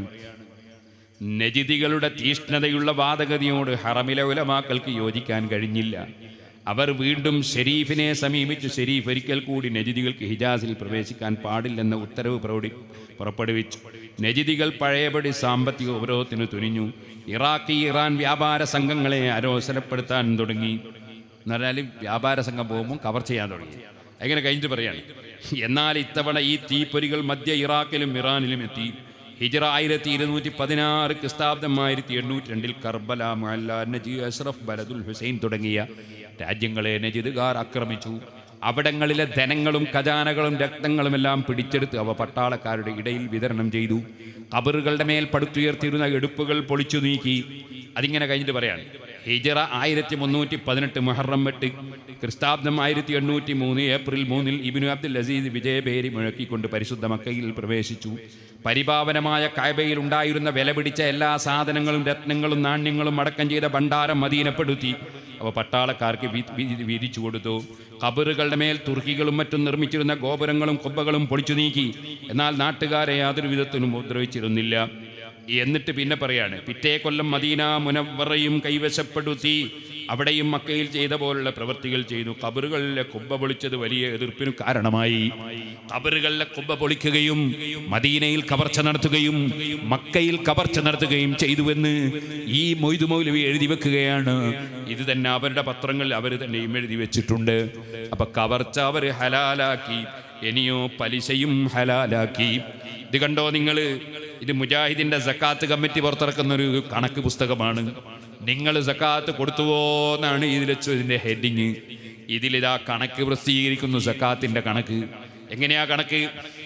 നജിദികളുടെ തീഷ്ണതയുള്ള വാദഗതിയോട് ഹറമിലെ ഉലമാക്കൾക്ക് യോജിക്കാൻ കഴിഞ്ഞില്ല അവർ വീണ്ടും ഷെരീഫിനെ സമീപിച്ച് ഷെരീഫ് ഒരിക്കൽ കൂടി നജിദികൾക്ക് ഹിജാസിൽ പ്രവേശിക്കാൻ പാടില്ലെന്ന ഉത്തരവ് പ്രൗഢി പുറപ്പെടുവിച്ചു നജിദികൾ പഴയപടി സാമ്പത്തിക ഉപരോധത്തിന് തുനിഞ്ഞു ഇറാഖി ഇറാൻ വ്യാപാര സംഘങ്ങളെ അരോസരപ്പെടുത്താൻ തുടങ്ങി എന്ന് പറഞ്ഞാൽ വ്യാപാര സംഘം പോകുമ്പോൾ കവർ ചെയ്യാൻ തുടങ്ങി അങ്ങനെ കഴിഞ്ഞിട്ട് പറയാണ് എന്നാൽ ഇത്തവണ ഈ തീപ്പൊരികൾ മധ്യ ഇറാഖിലും ഇറാനിലും എത്തി ഹിജറ ആയിരത്തി ഇരുന്നൂറ്റി പതിനാറ് ക്രിസ്താബ്ദം ആയിരത്തി എണ്ണൂറ്റി രണ്ടിൽ കർബല മുഅല്ല നജി അഷ്റഫ് ബലദുൽ ഹുസൈൻ തുടങ്ങിയ രാജ്യങ്ങളെ നജിദുകാർ ആക്രമിച്ചു അവിടങ്ങളിലെ ധനങ്ങളും ഖജാനകളും രക്തങ്ങളും എല്ലാം പിടിച്ചെടുത്ത് അവ പട്ടാളക്കാരുടെ ഇടയിൽ വിതരണം ചെയ്തു കബറുകളുടെ മേൽ പടുത്തുയർത്തിയിരുന്ന എടുപ്പുകൾ പൊളിച്ചു നീക്കി അതിങ്ങനെ കഴിഞ്ഞിട്ട് പറയാണ് ഹിജറ ആയിരത്തി മുന്നൂറ്റി പതിനെട്ട് മുഹറം എട്ട് ക്രിസ്താബ്ദം ആയിരത്തി എണ്ണൂറ്റി മൂന്ന് ഏപ്രിൽ മൂന്നിൽ ഇബിനു അബ്ദുൽ അസീദ് വിജയബേരി മുഴക്കിക്കൊണ്ട് പരിശുദ്ധ മക്കയിൽ പ്രവേശിച്ചു പരിപാവനമായ കായബയിൽ ഉണ്ടായിരുന്ന വില പിടിച്ച എല്ലാ സാധനങ്ങളും രത്നങ്ങളും നാണ്യങ്ങളും അടക്കം ചെയ്ത ഭണ്ഡാരം മദീനപ്പെടുത്തി അവ പട്ടാളക്കാർക്ക് വി- വി- വീതിച്ചു കൊടുത്തു കബറുകളുടെ മേൽ തുർക്കികളും മറ്റും നിർമ്മിച്ചിരുന്ന ഗോപുരങ്ങളും കൊമ്പകളും പൊളിച്ചു നീക്കി എന്നാൽ നാട്ടുകാരെ യാതൊരു വിധത്തിലും ഉപദ്രവിച്ചിരുന്നില്ല എന്നിട്ട് പിന്നെ പറയാണ് പിറ്റേ കൊല്ലം മദീന മുനവറയും കൈവശപ്പെടുത്തി അവിടെയും മക്കയിൽ ചെയ്ത പോലുള്ള പ്രവൃത്തികൾ ചെയ്തു കബറുകളിലെ കുബ്ബ പൊളിച്ചത് വലിയ എതിർപ്പിനു കാരണമായി കബറുകളിലെ കുബ്ബ പൊളിക്കുകയും മദീനയിൽ കവർച്ച നടത്തുകയും മക്കയിൽ കവർച്ച നടത്തുകയും ചെയ്തുവെന്ന് ഈ മൊയ്തു മൗലവി എഴുതി വെക്കുകയാണ് ഇത് തന്നെ അവരുടെ പത്രങ്ങളിൽ അവർ തന്നെയും എഴുതി വെച്ചിട്ടുണ്ട് അപ്പൊ കവർച്ച അവർ ഹലാലാക്കി ഇനിയോ പലിശയും ഹലാലാക്കി ഇത് കണ്ടോ നിങ്ങൾ ഇത് മുജാഹിദിന്റെ സക്കാത്ത് കമ്മിറ്റി പുറത്തിറക്കുന്ന ഒരു കണക്ക് പുസ്തകമാണ് നിങ്ങൾ സക്കാത്ത് കൊടുത്തുവോ എന്നാണ് ഇതിൽ ഇതിന്റെ ഹെഡിങ് ഇതിലിതാ കണക്ക് പ്രസിദ്ധീകരിക്കുന്നു സക്കാത്തിന്റെ കണക്ക് എങ്ങനെയാ കണക്ക്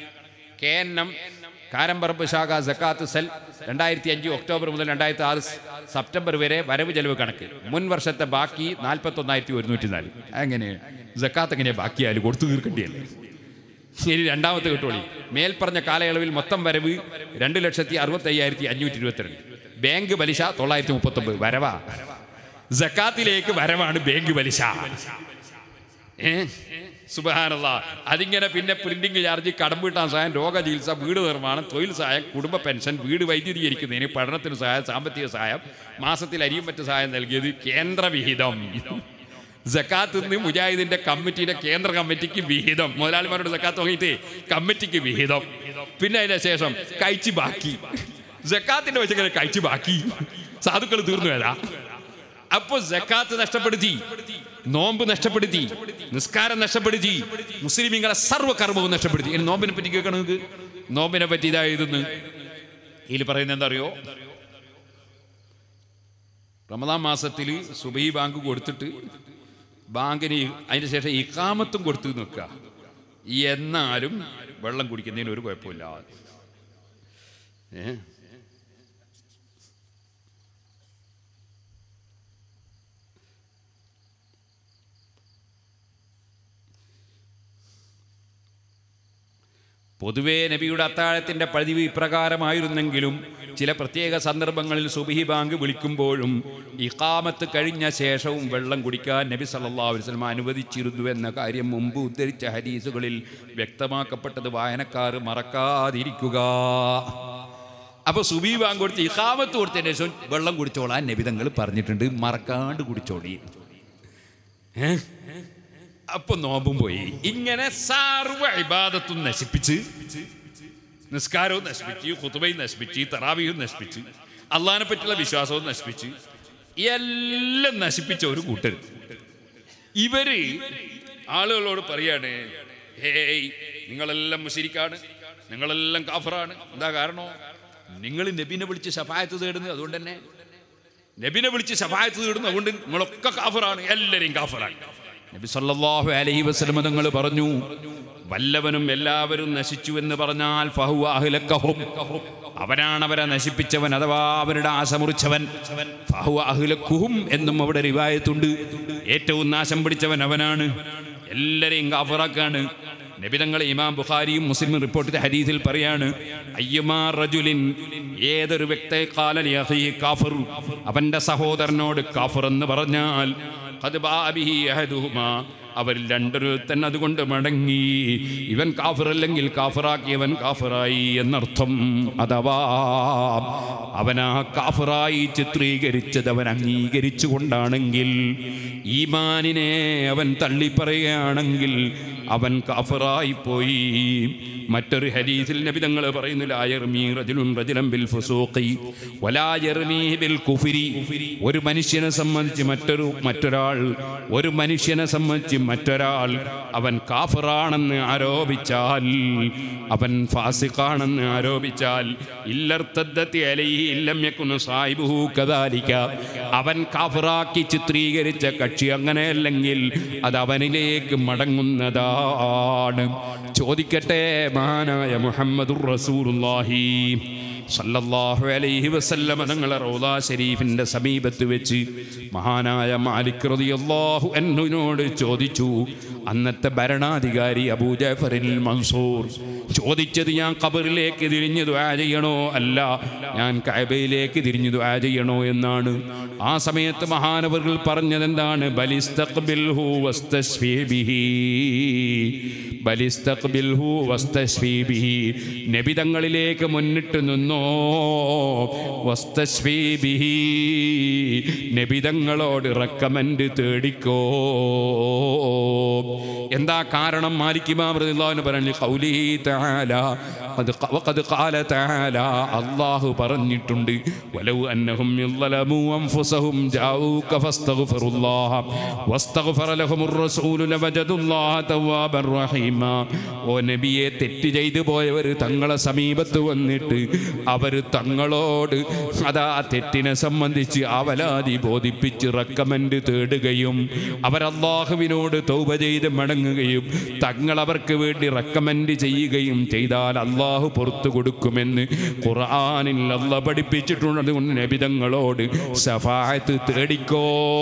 കെ എൻ എം കാരമ്പറമ്പ് ശാഖ സക്കാത്ത് സെൽ രണ്ടായിരത്തി അഞ്ച് ഒക്ടോബർ മുതൽ രണ്ടായിരത്തി ആറ് സെപ്റ്റംബർ വരെ വരവ് ചെലവ് കണക്ക് മുൻ വർഷത്തെ ബാക്കി നാൽപ്പത്തി ഒന്നായിരത്തി ഒരുന്നൂറ്റി നാല് അങ്ങനെ സക്കാത്ത് എങ്ങനെയാ ബാക്കിയായാലും കൊടുത്തു തീർക്കേണ്ടിയല്ലേ ഇനി രണ്ടാമത്തെ കിട്ടോളി മേൽപ്പറഞ്ഞ കാലയളവിൽ മൊത്തം വരവ് രണ്ട് ലക്ഷത്തി അറുപത്തി അയ്യായിരത്തി അഞ്ഞൂറ്റി ഇരുപത്തിരണ്ട് ബാങ്ക് പലിശ തൊള്ളായിരത്തി മുപ്പത്തൊമ്പത് വരവാ ജക്കാത്തിലേക്ക് വരവാണ് ബാങ്ക് പലിശ ഏ സുബഹാനല്ല അതിങ്ങനെ പിന്നെ പ്രിന്റിംഗ് ചാർജ് കടം വീട്ടാൻ സഹായം രോഗ ചികിത്സ വീട് നിർമ്മാണം തൊഴിൽ സഹായം കുടുംബ പെൻഷൻ വീട് വൈദ്യുതീകരിക്കുന്നതിന് പഠനത്തിന് സഹായം സാമ്പത്തിക സഹായം മാസത്തിൽ അരിയും മറ്റു സഹായം നൽകിയത് കേന്ദ്ര വിഹിതം ജക്കാത്ത് നിന്ന് മുജാഹിദിന്റെ കമ്മിറ്റിയുടെ കേന്ദ്ര കമ്മിറ്റിക്ക് വിഹിതം മുതലാളിമാരോട് ജക്കാത്ത് വാങ്ങിയിട്ട് കമ്മിറ്റിക്ക് വിഹിതം പിന്നെ അതിന് ശേഷം കഴിച്ച് ബാക്കി ജക്കാത്തിന്റെ വെച്ചങ്ങനെ കഴിച്ച് ബാക്കി സാധുക്കൾ തീർന്നു ഏതാ അപ്പൊ ജക്കാത്ത് നഷ്ടപ്പെടുത്തി നോമ്പ് നഷ്ടപ്പെടുത്തി നിസ്കാരം നഷ്ടപ്പെടുത്തി മുസ്ലിമീങ്ങളെ സർവ്വകർമ്മവും നഷ്ടപ്പെടുത്തി ഇനി നോമ്പിനെ പറ്റി കേൾക്കണം നിങ്ങൾക്ക് നോമ്പിനെ പറ്റി ഇതാ എഴുതുന്നു ഇതിൽ പറയുന്നത് എന്താ അറിയോ റമദാൻ മാസത്തിൽ സുബൈ ബാങ്ക് കൊടുത്തിട്ട് ബാങ്കിന് അതിന് ശേഷം ഇക്കാമത്തും കൊടുത്തു നിൽക്കുക എന്നാലും വെള്ളം കുടിക്കുന്നതിന് ഒരു കുഴപ്പമില്ല ഏ പൊതുവേ നബിയുടെ അത്താഴത്തിന്റെ പതിവ് ഇപ്രകാരമായിരുന്നെങ്കിലും ചില പ്രത്യേക സന്ദർഭങ്ങളിൽ സുബഹി ബാങ്ക് വിളിക്കുമ്പോഴും ഇഖാമത്ത് കഴിഞ്ഞ ശേഷവും വെള്ളം കുടിക്കാൻ നബി സല്ലല്ലാഹു അലൈഹി വസല്ലം അനുവദിച്ചിരുന്നു എന്ന കാര്യം മുമ്പ് ഉദ്ധരിച്ച ഹദീസുകളിൽ വ്യക്തമാക്കപ്പെട്ടത് വായനക്കാർ മറക്കാതിരിക്കുക അപ്പോൾ സുബി ബാങ്ക് കൊടുത്ത് ഇഖാമത്ത് കൊടുത്തതിന് ശേഷം വെള്ളം കുടിച്ചോളാൻ നബിതങ്ങൾ പറഞ്ഞിട്ടുണ്ട് മറക്കാണ്ട് കുടിച്ചോളി ഏ അപ്പൊ നോമ്പും പോയി ഇങ്ങനെ സർവ ഇബാദത്തും നശിപ്പിച്ച് നിസ്കാരവും നശിപ്പിച്ച് ഖുതുബയും നശിപ്പിച്ച് തറാവിയും നശിപ്പിച്ച് അള്ളഹാനെ പറ്റിയുള്ള വിശ്വാസവും നശിപ്പിച്ച് എല്ലാം നശിപ്പിച്ച ഒരു കൂട്ടർ ഇവര് ആളുകളോട് പറയാണ് ഹേയ് നിങ്ങളെല്ലാം മുശരിക്കാണ് നിങ്ങളെല്ലാം കാഫറാണ് എന്താ കാരണോ നിങ്ങൾ നബിനെ വിളിച്ച് ശഫായത്ത് തേടുന്നത് അതുകൊണ്ട് തന്നെ നബിനെ വിളിച്ച് ശഫായത്ത് തേടുന്നു അതുകൊണ്ട് നിങ്ങളൊക്കെ കാഫറാണ് എല്ലാവരെയും കാഫറാണ് നബി സല്ലല്ലാഹു അലൈഹി വസല്ലം തങ്ങൾ പറഞ്ഞു വല്ലവനും എല്ലാവരും നശിച്ചു എന്ന് പറഞ്ഞാൽ ഫഹുവ അഹ്ലക്കഹും അവനാണ് അവരെ നശിപ്പിച്ചവൻ അഥവാ അവരുടെ ആശ മുറിച്ചവൻ ഫഹുവ അഹ്ലക്കുഹും എന്നും അവിടെ റിവായത്തുണ്ട് ഏറ്റവും നാശം പിടിച്ചവൻ അവനാണ് എല്ലാരെയും കാഫറാക്കാണ് നബിതങ്ങൾ ഇമാം ബുഖാരിയും മുസ്ലിമും റിപ്പോർട്ട് ചെയ്ത ഹദീസിൽ പറയാണ് അയ്യമാ റജുലിൻ ഏതൊരു വ്യക്തി കാലലി അഖീഹി കാഫിർ അവന്റെ സഹോദരനോട് കാഫിർ എന്ന് പറഞ്ഞാൽ ഖദ് ബാ ബിഹി അഹദുഹുമാ അവരിൽ രണ്ടൊരുത്തൻ അതുകൊണ്ട് മടങ്ങി ഇവൻ കാഫിറല്ലെങ്കിൽ കാഫിറാക്കിയവൻ കാഫിറായി എന്നർത്ഥം അഥവാ അവനാ കാഫിറായി ചിത്രീകരിച്ചത് അവൻ അംഗീകരിച്ചു കൊണ്ടാണെങ്കിൽ ഈമാനിനെ അവൻ തള്ളിപ്പറയുകയാണെങ്കിൽ അവൻ കാഫിറായി പോയി മറ്റൊരു ഹദീസിൽ നബി തങ്ങൾ പറയുന്നില്ല "ലായർമീ റജുലുൻ റജുലൻ ബിൽ ഫുസൂഖി വലാ യർമീ ബിൽ കുഫ്രി." ഒരു മനുഷ്യനെ സംബന്ധിച്ച് മറ്റൊരു മറ്റൊരാൾ ഒരു മനുഷ്യനെ സംബന്ധിച്ച് മറ്റൊരാൾ അവൻ കാഫറാണെന്ന് ആരോപിച്ചാൽ അവൻ ഫാസിഖാണെന്ന് ആരോപിച്ചാൽ ഇല്ലർത്തദ്ദത്തി അലൈഹി ഇല്ലം യകുനു സാഹിബുഹു കദാലിക അവൻ കാഫറാക്കി ചിത്രീകരിച്ച കക്ഷി അങ്ങനെയല്ലെങ്കിൽ അത് അവനിലേക്ക് മടങ്ങുന്നതാണ് ചോദിക്കട്ടെ മഹാനായ മുഹമ്മദുർ റസൂലുള്ളാഹി സല്ലല്ലാഹു അലൈഹി വസല്ലമ തങ്ങളെ റൗദാ ഷരീഫിന്റെ സമീപത്ത് വെച്ച് മഹാനായ മാലിക് റളിയല്ലാഹു അൻഹുവിനോട് ചോദിച്ചു അന്നത്തെ ഭരണാധികാരി അബൂ ജാഫറിൽ മൻസൂർ ചോദിച്ചത് ഞാൻ ഖബറിലേക്ക് തിരിഞ്ഞു ദുആ ചെയ്യണോ അല്ല ഞാൻ കഅബയിലേക്ക് തിരിഞ്ഞു ദുആ ചെയ്യണോ എന്നാണ് ആ സമയത്ത് മഹാനവറുകൾ പറഞ്ഞത് എന്താണ് ബലിസ്തഖ്ബിൽഹു വസ്തശ്ഫീ ബിഹി ബലിസ്തഖ്ബിൽഹു വസ്തശ്ഫീ ബിഹി നബി തങ്ങളിലേക്ക് മുന്നിട്ട് നിന്നോ വസ്തശ്ഫീ ബിഹി നബി തങ്ങളോട് റെക്കമെൻഡ് തേടിക്കോ എന്താ കാരണം മാലിക് ഇമാം റളിയല്ലാഹു പറഞ്ഞു ഖൗലിഹി തആല ഖദ് ഖ- വഖദ് ഖാല തആല അല്ലാഹു പറഞ്ഞിട്ടുണ്ട് വലൗ അന്നഹും യളമു അൻഫുസഹും ജാഊക ഫസ്തഗ്ഫിറുല്ലാഹ വസ്തഗ്ഫറ ലഹുമുർ റസൂലു ലവജദുല്ലാഹ തവ്വാബർ റഹീമ ഓ നബിയെ തെറ്റ് ചെയ്തു പോയവർ തങ്ങളെ സമീപത്ത് വന്നിട്ട് അവർ തങ്ങളോട് അതാ തെറ്റിനെ സംബന്ധിച്ച് അവലാതി ബോധിപ്പിച്ച് റെക്കമെൻഡ് തേടുകയും അവർ അള്ളാഹുവിനോട് തൗബ ചെയ്ത് മടങ്ങുകയും തങ്ങൾ അവർക്ക് വേണ്ടി റെക്കമെൻഡ് ചെയ്യുകയും ചെയ്താൽ അള്ളാഹു പുറത്തു കൊടുക്കുമെന്ന് ഖുർആനിൽ അല്ല പഠിപ്പിച്ചിട്ടുണ്ട് അതുകൊണ്ട് നബിതങ്ങളോട് സഫായത്ത് തേടിക്കോ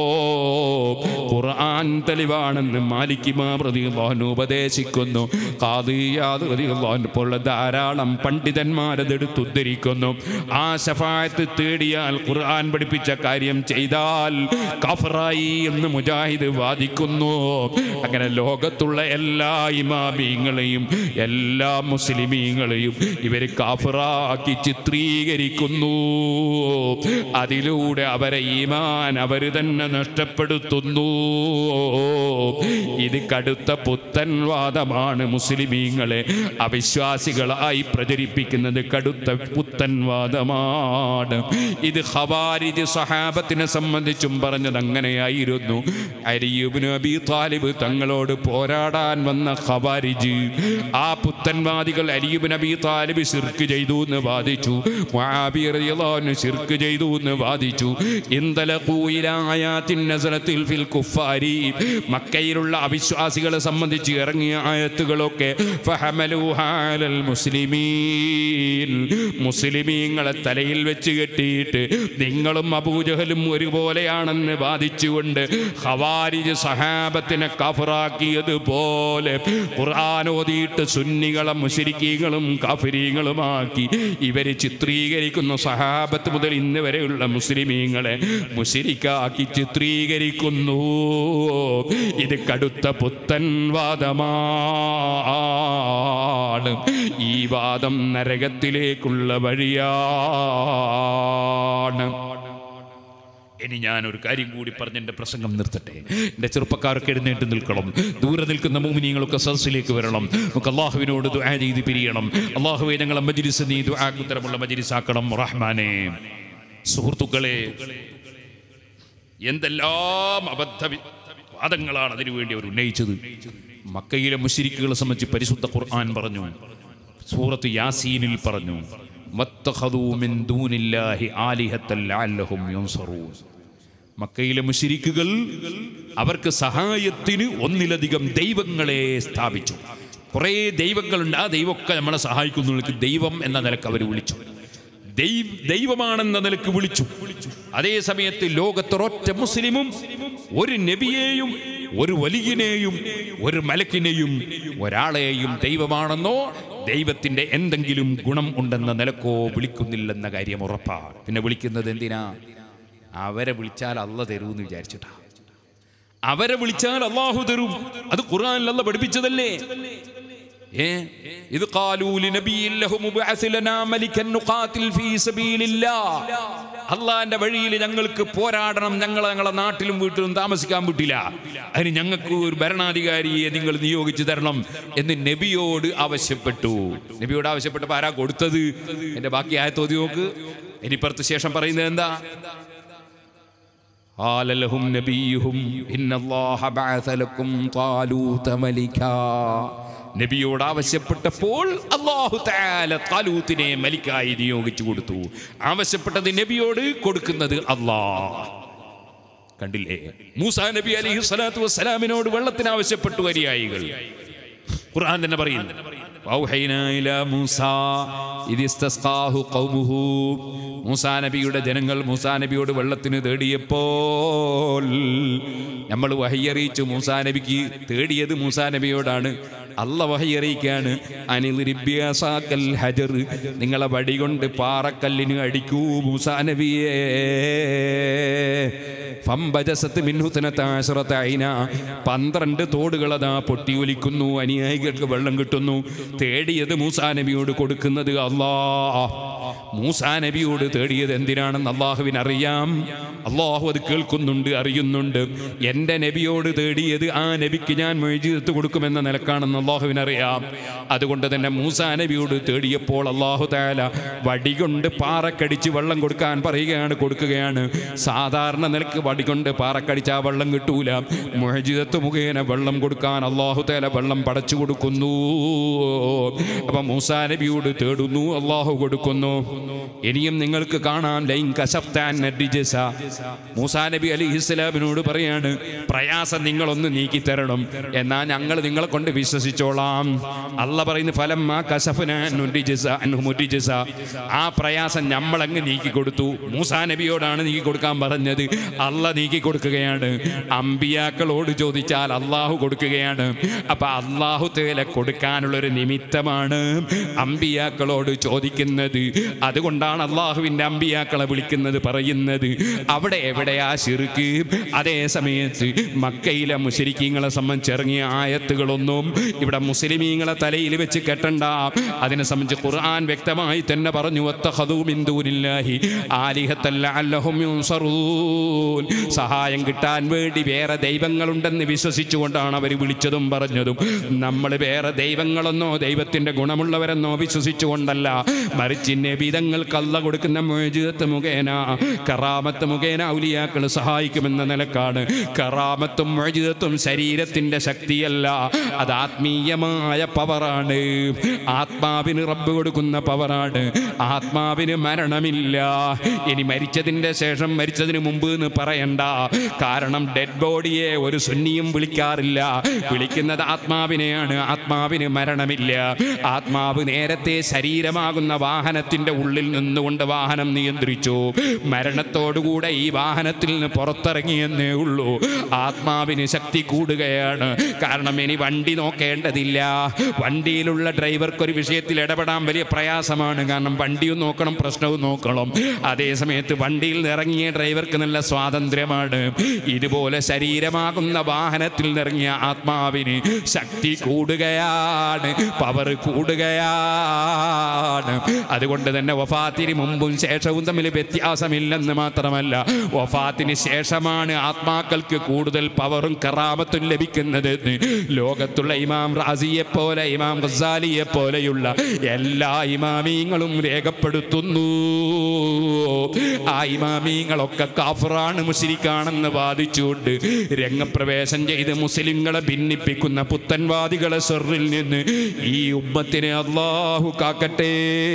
ഖുർആൻ തെളിവാണെന്ന് മാലിക്കിമാ പ്രതികളാൻ ഉപദേശിക്കുന്നു കാതിയാത് പ്രതികളാൻ പോലുള്ള ധാരാളം പണ്ഡിതന്മാരത് എടുത്തുദ്ധരിക്കുന്നു ആ സഫായത്ത് തേടിയാൽ ഖുർആൻ പഠിപ്പിച്ച കാര്യം ചെയ്താൽ കഫറായി എന്ന് മുജാഹിദ് വാദിക്കുന്നു അങ്ങനെ ലോകത്തുള്ള എല്ലാ ഇമാമീങ്ങളെയും എല്ലാ മുസ്ലിമീങ്ങളെയും ഇവർ കാഫറാക്കി ചിത്രീകരിക്കുന്നു അതിലൂടെ അവരെ ഈമാൻ അവർ തന്നെ നഷ്ടപ്പെടുത്തുന്നു ഇത് കടുത്ത പുത്തൻ വാദമാണ് വാദമാണ് മുസ്ലിമീങ്ങളെ അവിശ്വാസികളായി പ്രചരിപ്പിക്കുന്നത് കടുത്ത പുത്തൻ വാദമാണ് ഇത് ഖവാരിജ് സഹാബത്തിനെ സംബന്ധിച്ചും പറഞ്ഞത് അങ്ങനെയായിരുന്നു അരിയുബിന് അബി താലിബ് തങ്ങളോട് പോരാടാൻ വന്ന ഖവാരിജ് ആ പുത്തൻവാദികൾ അരിയുബിൻ അബി താലിബ് ശിർക്ക് ചെയ്തു എന്ന് വാദിച്ചു മുആബിയ റളിയല്ലാഹു അൻഹു ശിർക്ക് ചെയ്തു എന്ന് വാദിച്ചു ഇന്തലഖൂ ഇലാ ആയാത്തിൻ നസലത്തിൽ ഫിൽ കുഫാരി മക്കയിലുള്ള അവിശ്വാസികളെ സംബന്ധിച്ച് ഇറങ്ങിയ ആയത്തുകളൊക്കെ ഫഹമലൂഹാ അലൽ മുസ്ലിമീൻ മുസ്ലിമീങ്ങളെ തലയിൽ വെച്ച് കെട്ടിയിട്ട് നിങ്ങളും അബൂജഹലും ഒരുപോലെയാണെന്ന് വാദിച്ചുകൊണ്ട് ഖവാരിജ് സഹാബത്തിനെ കഫറാക്കിയതുപോലെ ഖുർആൻ ഓതിയിട്ട് സുന്നികളെ മുശരിക്കീങ്ങളും കാഫിരീങ്ങളുമാക്കി ഇവർ ചിത്രീകരിക്കുന്ന സഹാബത്ത് മുതൽ ഇന്ന് വരെയുള്ള മുസ്ലിമീങ്ങളെ മുശരിക്കാക്കി ചിത്രീകരിക്കുന്നു ഇത് കടുത്ത പുത്തൻ വാദമാണ് ഈ വാദം നരകത്തിലേക്കുള്ള വഴിയാണ് ഇനി ഞാൻ ഒരു കാര്യം കൂടി പറഞ്ഞ് എൻ്റെ പ്രസംഗം നിർത്തട്ടെ എൻ്റെ ചെറുപ്പക്കാർക്ക് എഴുന്നേറ്റ് നിൽക്കണം ദൂരെ നിൽക്കുന്ന മോമിനിയങ്ങളൊക്കെ സദസ്സിലേക്ക് വരണം നമുക്ക് അള്ളാഹുവിനോട് ദുആ ചെയ്ത് പിരിയണം അള്ളാഹുവെ ഞങ്ങളെ മജിലിസ് നീ ദുആക്കുത്തരമുള്ള മജിലിസാക്കണം റഹ്മാനെ സുഹൃത്തുക്കളെ എന്തെല്ലാം അബദ്ധ വി- വാദങ്ങളാണ് അതിനുവേണ്ടി അവർ ഉന്നയിച്ചത് മക്കയിലെ മുശരിക്കുകളെ സംബന്ധിച്ച് പരിശുദ്ധ ഖുർആൻ പറഞ്ഞു സൂറത്ത് യാസീനിൽ പറഞ്ഞു വത്തഖദൂ മിൻ ദൂനില്ലാഹി ആലിഹത്തൻ ലഅല്ലഹും യുൻസറൂൻ മക്കയിലെ മുശരിക്കുകൾ അവർക്ക് സഹായത്തിന് ഒന്നിലധികം ദൈവങ്ങളെ സ്ഥാപിച്ചു കുറേ ദൈവങ്ങളുണ്ട് ആ ദൈവമൊക്കെ നമ്മളെ സഹായിക്കുന്നവർക്ക് ദൈവം എന്ന നിലക്ക് അവർ വിളിച്ചു ദൈവ ദൈവമാണെന്ന നിലക്ക് വിളിച്ചു അതേ സമയത്ത് ലോകത്തൊരൊറ്റ മുസ്ലിമും ഒരു നബിയെയും ഒരു വലിയനെയും ഒരു മലക്കിനെയും ഒരാളെയും ദൈവമാണെന്നോ ദൈവത്തിന്റെ എന്തെങ്കിലും ഗുണം ഉണ്ടെന്ന നിലക്കോ വിളിക്കുന്നില്ലെന്ന കാര്യം ഉറപ്പാണ് പിന്നെ വിളിക്കുന്നത് എന്തിനാ അവരെ വിളിച്ചാൽ അല്ല തരൂന്ന് വിചാരിച്ചിട്ടാ അവരെ വിളിച്ചാൽ അള്ളാഹു തരും അത് ഖുർആനിൽ അല്ല പഠിപ്പിച്ചതല്ലേ ഏ ഇത് ഖാലൂ ലിനബിയ്യിൻ ലഹു മുബ്അസ് ലനാ മലിക്കൻ നുഖാതിൽ ഫീ സബീലില്ലാഹ് അള്ളാന്റെ വഴിയിൽ ഞങ്ങൾക്ക് പോരാടണം ഞങ്ങൾ ഞങ്ങളെ നാട്ടിലും വീട്ടിലും താമസിക്കാൻ വിട്ടില്ല അതിന് ഞങ്ങൾക്ക് ഒരു ഭരണാധികാരിയെ നിങ്ങൾ നിയോഗിച്ചു തരണം എന്ന് നബിയോട് ആവശ്യപ്പെട്ടു നബിയോട് ആവശ്യപ്പെട്ടപ്പോൾ ആരാ കൊടുത്തത് എന്റെ ബാക്കി ആയത്തോതി നോക്ക് ഇനിപ്പുറത്ത് ശേഷം പറയുന്നത് എന്താ قال لهم نبيهم إن الله بعث لكم طالوت ملكا നബിയോട് ആവശ്യപ്പെട്ടപ്പോൾ അള്ളാഹു താല താലൂത്തിനെ മലിക്കായി നിയോഗിച്ചു കൊടുത്തു ആവശ്യപ്പെട്ടത് നബിയോട് കൊടുക്കുന്നത് അള്ളാഹ് കണ്ടില്ലേ മൂസാ നബി അലൈഹി സ്വലാത്തു വസ്സലാമിനോട് വെള്ളത്തിന് ആവശ്യപ്പെട്ടു അനുയായികൾ ഖുർആൻ തന്നെ പറയുന്നു വൗഹൈനാ ഇലാ മൂസാ ഇദ് ഇസ്തസ്ഖാഹു ഖൗമുഹു മൂസാ നബിയുടെ ജനങ്ങൾ മൂസാ നബിയോട് വെള്ളത്തിന് തേടിയപ്പോൾ നമ്മൾ വഹയ്യറിയിച്ചു മൂസാ നബിക്ക് തേടിയത് മൂസാ നബിയോടാണ് അല്ല വഹയ്യറിയിക്കാണ് അനിൽ ഹജർ നിങ്ങളെ വടി കൊണ്ട് പാറക്കല്ലിന് അടിക്കൂ മൂസാ നബിയേ ഫംബജസത്ത് മിൻഹുത്തനത്താശ്രത്ത ഐന പന്ത്രണ്ട് തോടുകളതാ പൊട്ടി ഒലിക്കുന്നു അനുയായികൾക്ക് വെള്ളം കിട്ടുന്നു തേടിയത് മൂസാ നബിയോട് കൊടുക്കുന്നത് അല്ലാ മൂസാ നബിയോട് തേടിയത് എന്തിനാണെന്ന് അള്ളാഹുവിന് അറിയാം അള്ളാഹു അത് കേൾക്കുന്നുണ്ട് അറിയുന്നുണ്ട് എൻ്റെ നബിയോട് തേടിയത് ആ നബിക്ക് ഞാൻ മൊയ്ജിത്ത് കൊടുക്കുമെന്ന നിലക്കാണെന്ന് അള്ളാഹുവിന് അറിയാം അതുകൊണ്ട് തന്നെ മൂസാ നബിയോട് തേടിയപ്പോൾ അള്ളാഹു താല വടികൊണ്ട് പാറക്കടിച്ച് വെള്ളം കൊടുക്കാൻ പറയുകയാണ് കൊടുക്കുകയാണ് സാധാരണ നിലക്ക് വടികൊണ്ട് പാറക്കടിച്ച് ആ വെള്ളം കിട്ടൂല മൊഹജിദത്ത് മുഖേന വെള്ളം കൊടുക്കാൻ അള്ളാഹു താല വെള്ളം പടച്ചു കൊടുക്കുന്നു അപ്പൊ മൂസാ നബിയോട് തേടുന്നു അള്ളാഹു കൊടുക്കുന്നു ഇനിയും നിങ്ങൾക്ക് കാണാം ലൈൻ കശഫ്താൻ നഡിജസ മൂസാ നബി അലി ഇസ്ലാമിനോട് പറയാണ് പ്രയാസം നിങ്ങളൊന്ന് നീക്കി തരണം എന്നാ ഞങ്ങൾ നിങ്ങളെ കൊണ്ട് വിശ്വസിച്ചോളാം അല്ല പറയുന്ന ഫലം ആ കസഫിനുജസ ആ പ്രയാസം നമ്മളങ്ങ് നീക്കി കൊടുത്തു മൂസാ നബിയോടാണ് നീക്കി കൊടുക്കാൻ പറഞ്ഞത് അല്ല നീക്കി കൊടുക്കുകയാണ് അമ്പിയാക്കളോട് ചോദിച്ചാൽ അള്ളാഹു കൊടുക്കുകയാണ് അപ്പൊ അള്ളാഹു തേല കൊടുക്കാനുള്ള ഒരു നിമിത്തമാണ് അമ്പിയാക്കളോട് ചോദിക്കുന്നത് അതുകൊണ്ടാണ് അള്ളാഹുവിൻ്റെ അമ്പിയാക്കളെ വിളിക്കുന്നത് പറയുന്നത് അവിടെ എവിടെയാ ശിർക്ക് അതേ സമയത്ത് മക്കയിലെ മുശരിക്കീങ്ങളെ സംബന്ധിച്ചിറങ്ങിയ ആയത്തുകളൊന്നും ഇവിടെ മുസ്ലിമീങ്ങളെ തലയിൽ വെച്ച് കെട്ടണ്ട അതിനെ സംബന്ധിച്ച് ഖുർആൻ വ്യക്തമായി തന്നെ പറഞ്ഞു "വത്തഖദൂ മിൻ ദൂനില്ലാഹി ആലിഹത്തൻ ലഅല്ലഹും യുൻസറൂൻ." സഹായം കിട്ടാൻ വേണ്ടി വേറെ ദൈവങ്ങളുണ്ടെന്ന് വിശ്വസിച്ചുകൊണ്ടാണ് അവർ വിളിച്ചതും പറഞ്ഞതും നമ്മൾ വേറെ ദൈവങ്ങളെന്നോ ദൈവത്തിന്റെ ഗുണമുള്ളവരെന്നോ വിശ്വസിച്ചുകൊണ്ടല്ല മറിച്ച് നബിതങ്ങൾക്ക് അല്ല കൊടുക്കുന്ന മോചിതത്ത് മുഖേന കറാമത്ത് മുഖേന ഔലിയാക്കൾ സഹായിക്കുമെന്ന നിലക്കാണ് കറാമത്തും മോചിതത്തും ശരീരത്തിന്റെ ശക്തിയല്ല അത് ആത്മീയമായ പവറാണ് ആത്മാവിന് റബ്ബ് കൊടുക്കുന്ന പവറാണ് ആത്മാവിന് മരണമില്ല ഇനി മരിച്ചതിന്റെ ശേഷം മരിച്ചതിന് മുമ്പ് എന്ന് പറയണ്ട കാരണം ഡെഡ് ബോഡിയെ ഒരു സുന്നിയും വിളിക്കാറില്ല വിളിക്കുന്നത് ആത്മാവിനെയാണ് ആത്മാവിന് മരണമില്ല ആത്മാവ് നേരത്തെ ശരീരമാകുന്ന വാഹനത്തിന്റെ ഉള്ളിൽ നിന്നുകൊണ്ട് വാഹനം നിയന്ത്രിച്ചു മരണത്തോടുകൂടെ ഈ വാഹനത്തിൽ നിന്ന് പുറത്തിറങ്ങിയെന്നേ ഉള്ളൂ ആത്മാവിന് ശക്തി കൂടുകയാണ് കാരണം ഇനി വണ്ടി നോക്കേണ്ടതില്ല വണ്ടിയിലുള്ള ഡ്രൈവർക്ക് ഒരു വിഷയത്തിൽ ഇടപെടാൻ വലിയ പ്രയാസമാണ് കാരണം വണ്ടിയും നോക്കണം പ്രശ്നവും നോക്കണം അതേ സമയത്ത് വണ്ടിയിൽ നിന്ന് ഇറങ്ങിയ ഡ്രൈവർക്ക് നല്ല സ്വാതന്ത്ര്യമാണ് ഇതുപോലെ ശരീരമാകുന്ന വാഹനത്തിൽ നിറങ്ങിയ ആത്മാവിന് ശക്തി കൂടുകയാണ് പവർ കൂടുകയാണ് അതുകൊണ്ട് തന്നെ വഫാത്തിന് മുമ്പും ശേഷവും തമ്മിൽ വ്യത്യാസമില്ലെന്ന് മാത്രമല്ല വഫാത്തിന് ശേഷമാണ് ആത്മാക്കൾക്ക് കൂടുതൽ പവറും കറാമത്തും ലഭിക്കുന്നത് എന്ന് ലോകത്തുള്ള ഇമാം റാസിയെ പോലെ ഇമാം ഗസാലിയെ പോലെയുള്ള എല്ലാ ഇമാമീങ്ങളും രേഖപ്പെടുത്തുന്നു ആ ഇമാമീങ്ങളൊക്കെ കാഫറാണ് മുസ്ലിക്കാണെന്ന് വാദിച്ചുകൊണ്ട് രംഗപ്രവേശം ചെയ്ത് മുസ്ലിങ്ങളെ ഭിന്നിപ്പിക്കുന്ന പുത്തൻവാദികളെ സെറിൽ നിന്ന് ഈ ഉമ്മത്തിനെ അള്ളാഹു കാക്കട്ടെ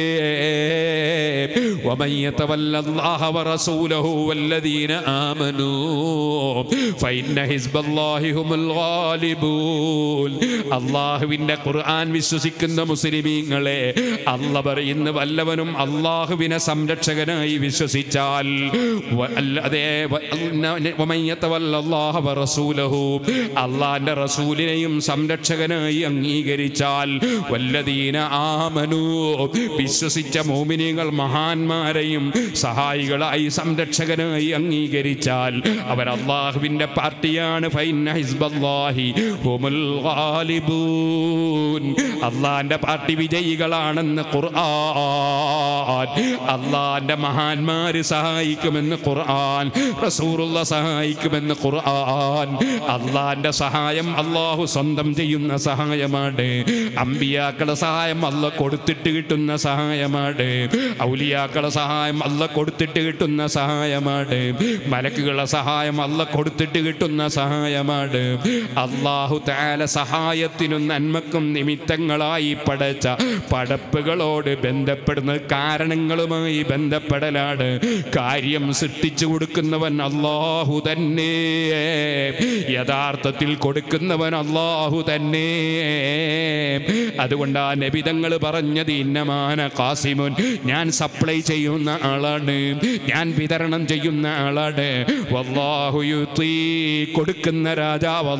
ومن يتول الله ورسوله والذين آمنوا فإن حزب الله هم الغالبون അള്ളാഹുവിൻ്റെ ഖുർആൻ വിശ്വസിക്കുന്ന മുസ്ലിമീങ്ങളെ അല്ല പറയുന്ന വല്ലവനും അള്ളാഹുവിനെ സംരക്ഷകനായി വിശ്വസിച്ചാൽ വ- അല്ലാതെ വ- വമൻ യതവല്ല അല്ലാഹ വറസൂലഹു അള്ളാഹിൻ്റെ റസൂലിനെയും സംരക്ഷകനായി അംഗീകരിച്ചാൽ വല്ലദീന ആമനു വിശ്വസിച്ച മോമിനികൾ മഹാന്മാരെയും സഹായികളായി സംരക്ഷകനായി അംഗീകരിച്ചാൽ അവർ അള്ളാഹുവിൻ്റെ പാർട്ടിയാണ് ഫൈന ഹിസ്ബല്ലാഹി ഹുമുൽ ഗാലിബൂൻ അള്ളാഹിൻ്റെ പാർട്ടി വിജയികളാണെന്ന് ഖുർആൻ അള്ളാഹിൻ്റെ മഹാന്മാര് സഹായിക്കുമെന്ന് ഖുർആൻ റസൂറുള്ള സഹായിക്കുമെന്ന് ഖുർആൻ അള്ളാഹിൻ്റെ സഹായം അള്ളാഹു സ്വന്തം ചെയ്യുന്ന സഹായമാണ് അമ്പിയാക്കളുടെ സഹായം അല്ല കൊടുത്തിട്ട് കിട്ടുന്ന സഹായമാണ് ഔലിയാക്കളുടെ സഹായം അല്ല കൊടുത്തിട്ട് കിട്ടുന്ന സഹായമാണ് മലക്കുകളുടെ സഹായം അല്ല കൊടുത്തിട്ട് കിട്ടുന്ന സഹായമാണ് അള്ളാഹു താല സഹായത്തിനും നന്മക്കും നിമിത്തങ്ങളായി പടച്ച പടപ്പുകളോട് ബന്ധപ്പെടുന്നത് കാരണങ്ങളുമായി ബന്ധപ്പെടലാണ് കാര്യം സൃഷ്ടിച്ചു കൊടുക്കുന്നവൻ അള്ളാഹു തന്നെ യഥാർത്ഥത്തിൽ കൊടുക്കുന്നവൻ അള്ളാഹു തന്നെ അതുകൊണ്ട് ആ നബിതങ്ങൾ പറഞ്ഞത് ഇന്നമാന കാസിമുൻ ഞാൻ സപ്ലൈ ചെയ്യുന്ന ആളാണ് ഞാൻ വിതരണം ചെയ്യുന്ന ആളാണ് വല്ലാഹു യുത്തി കൊടുക്കുന്ന രാജാവ്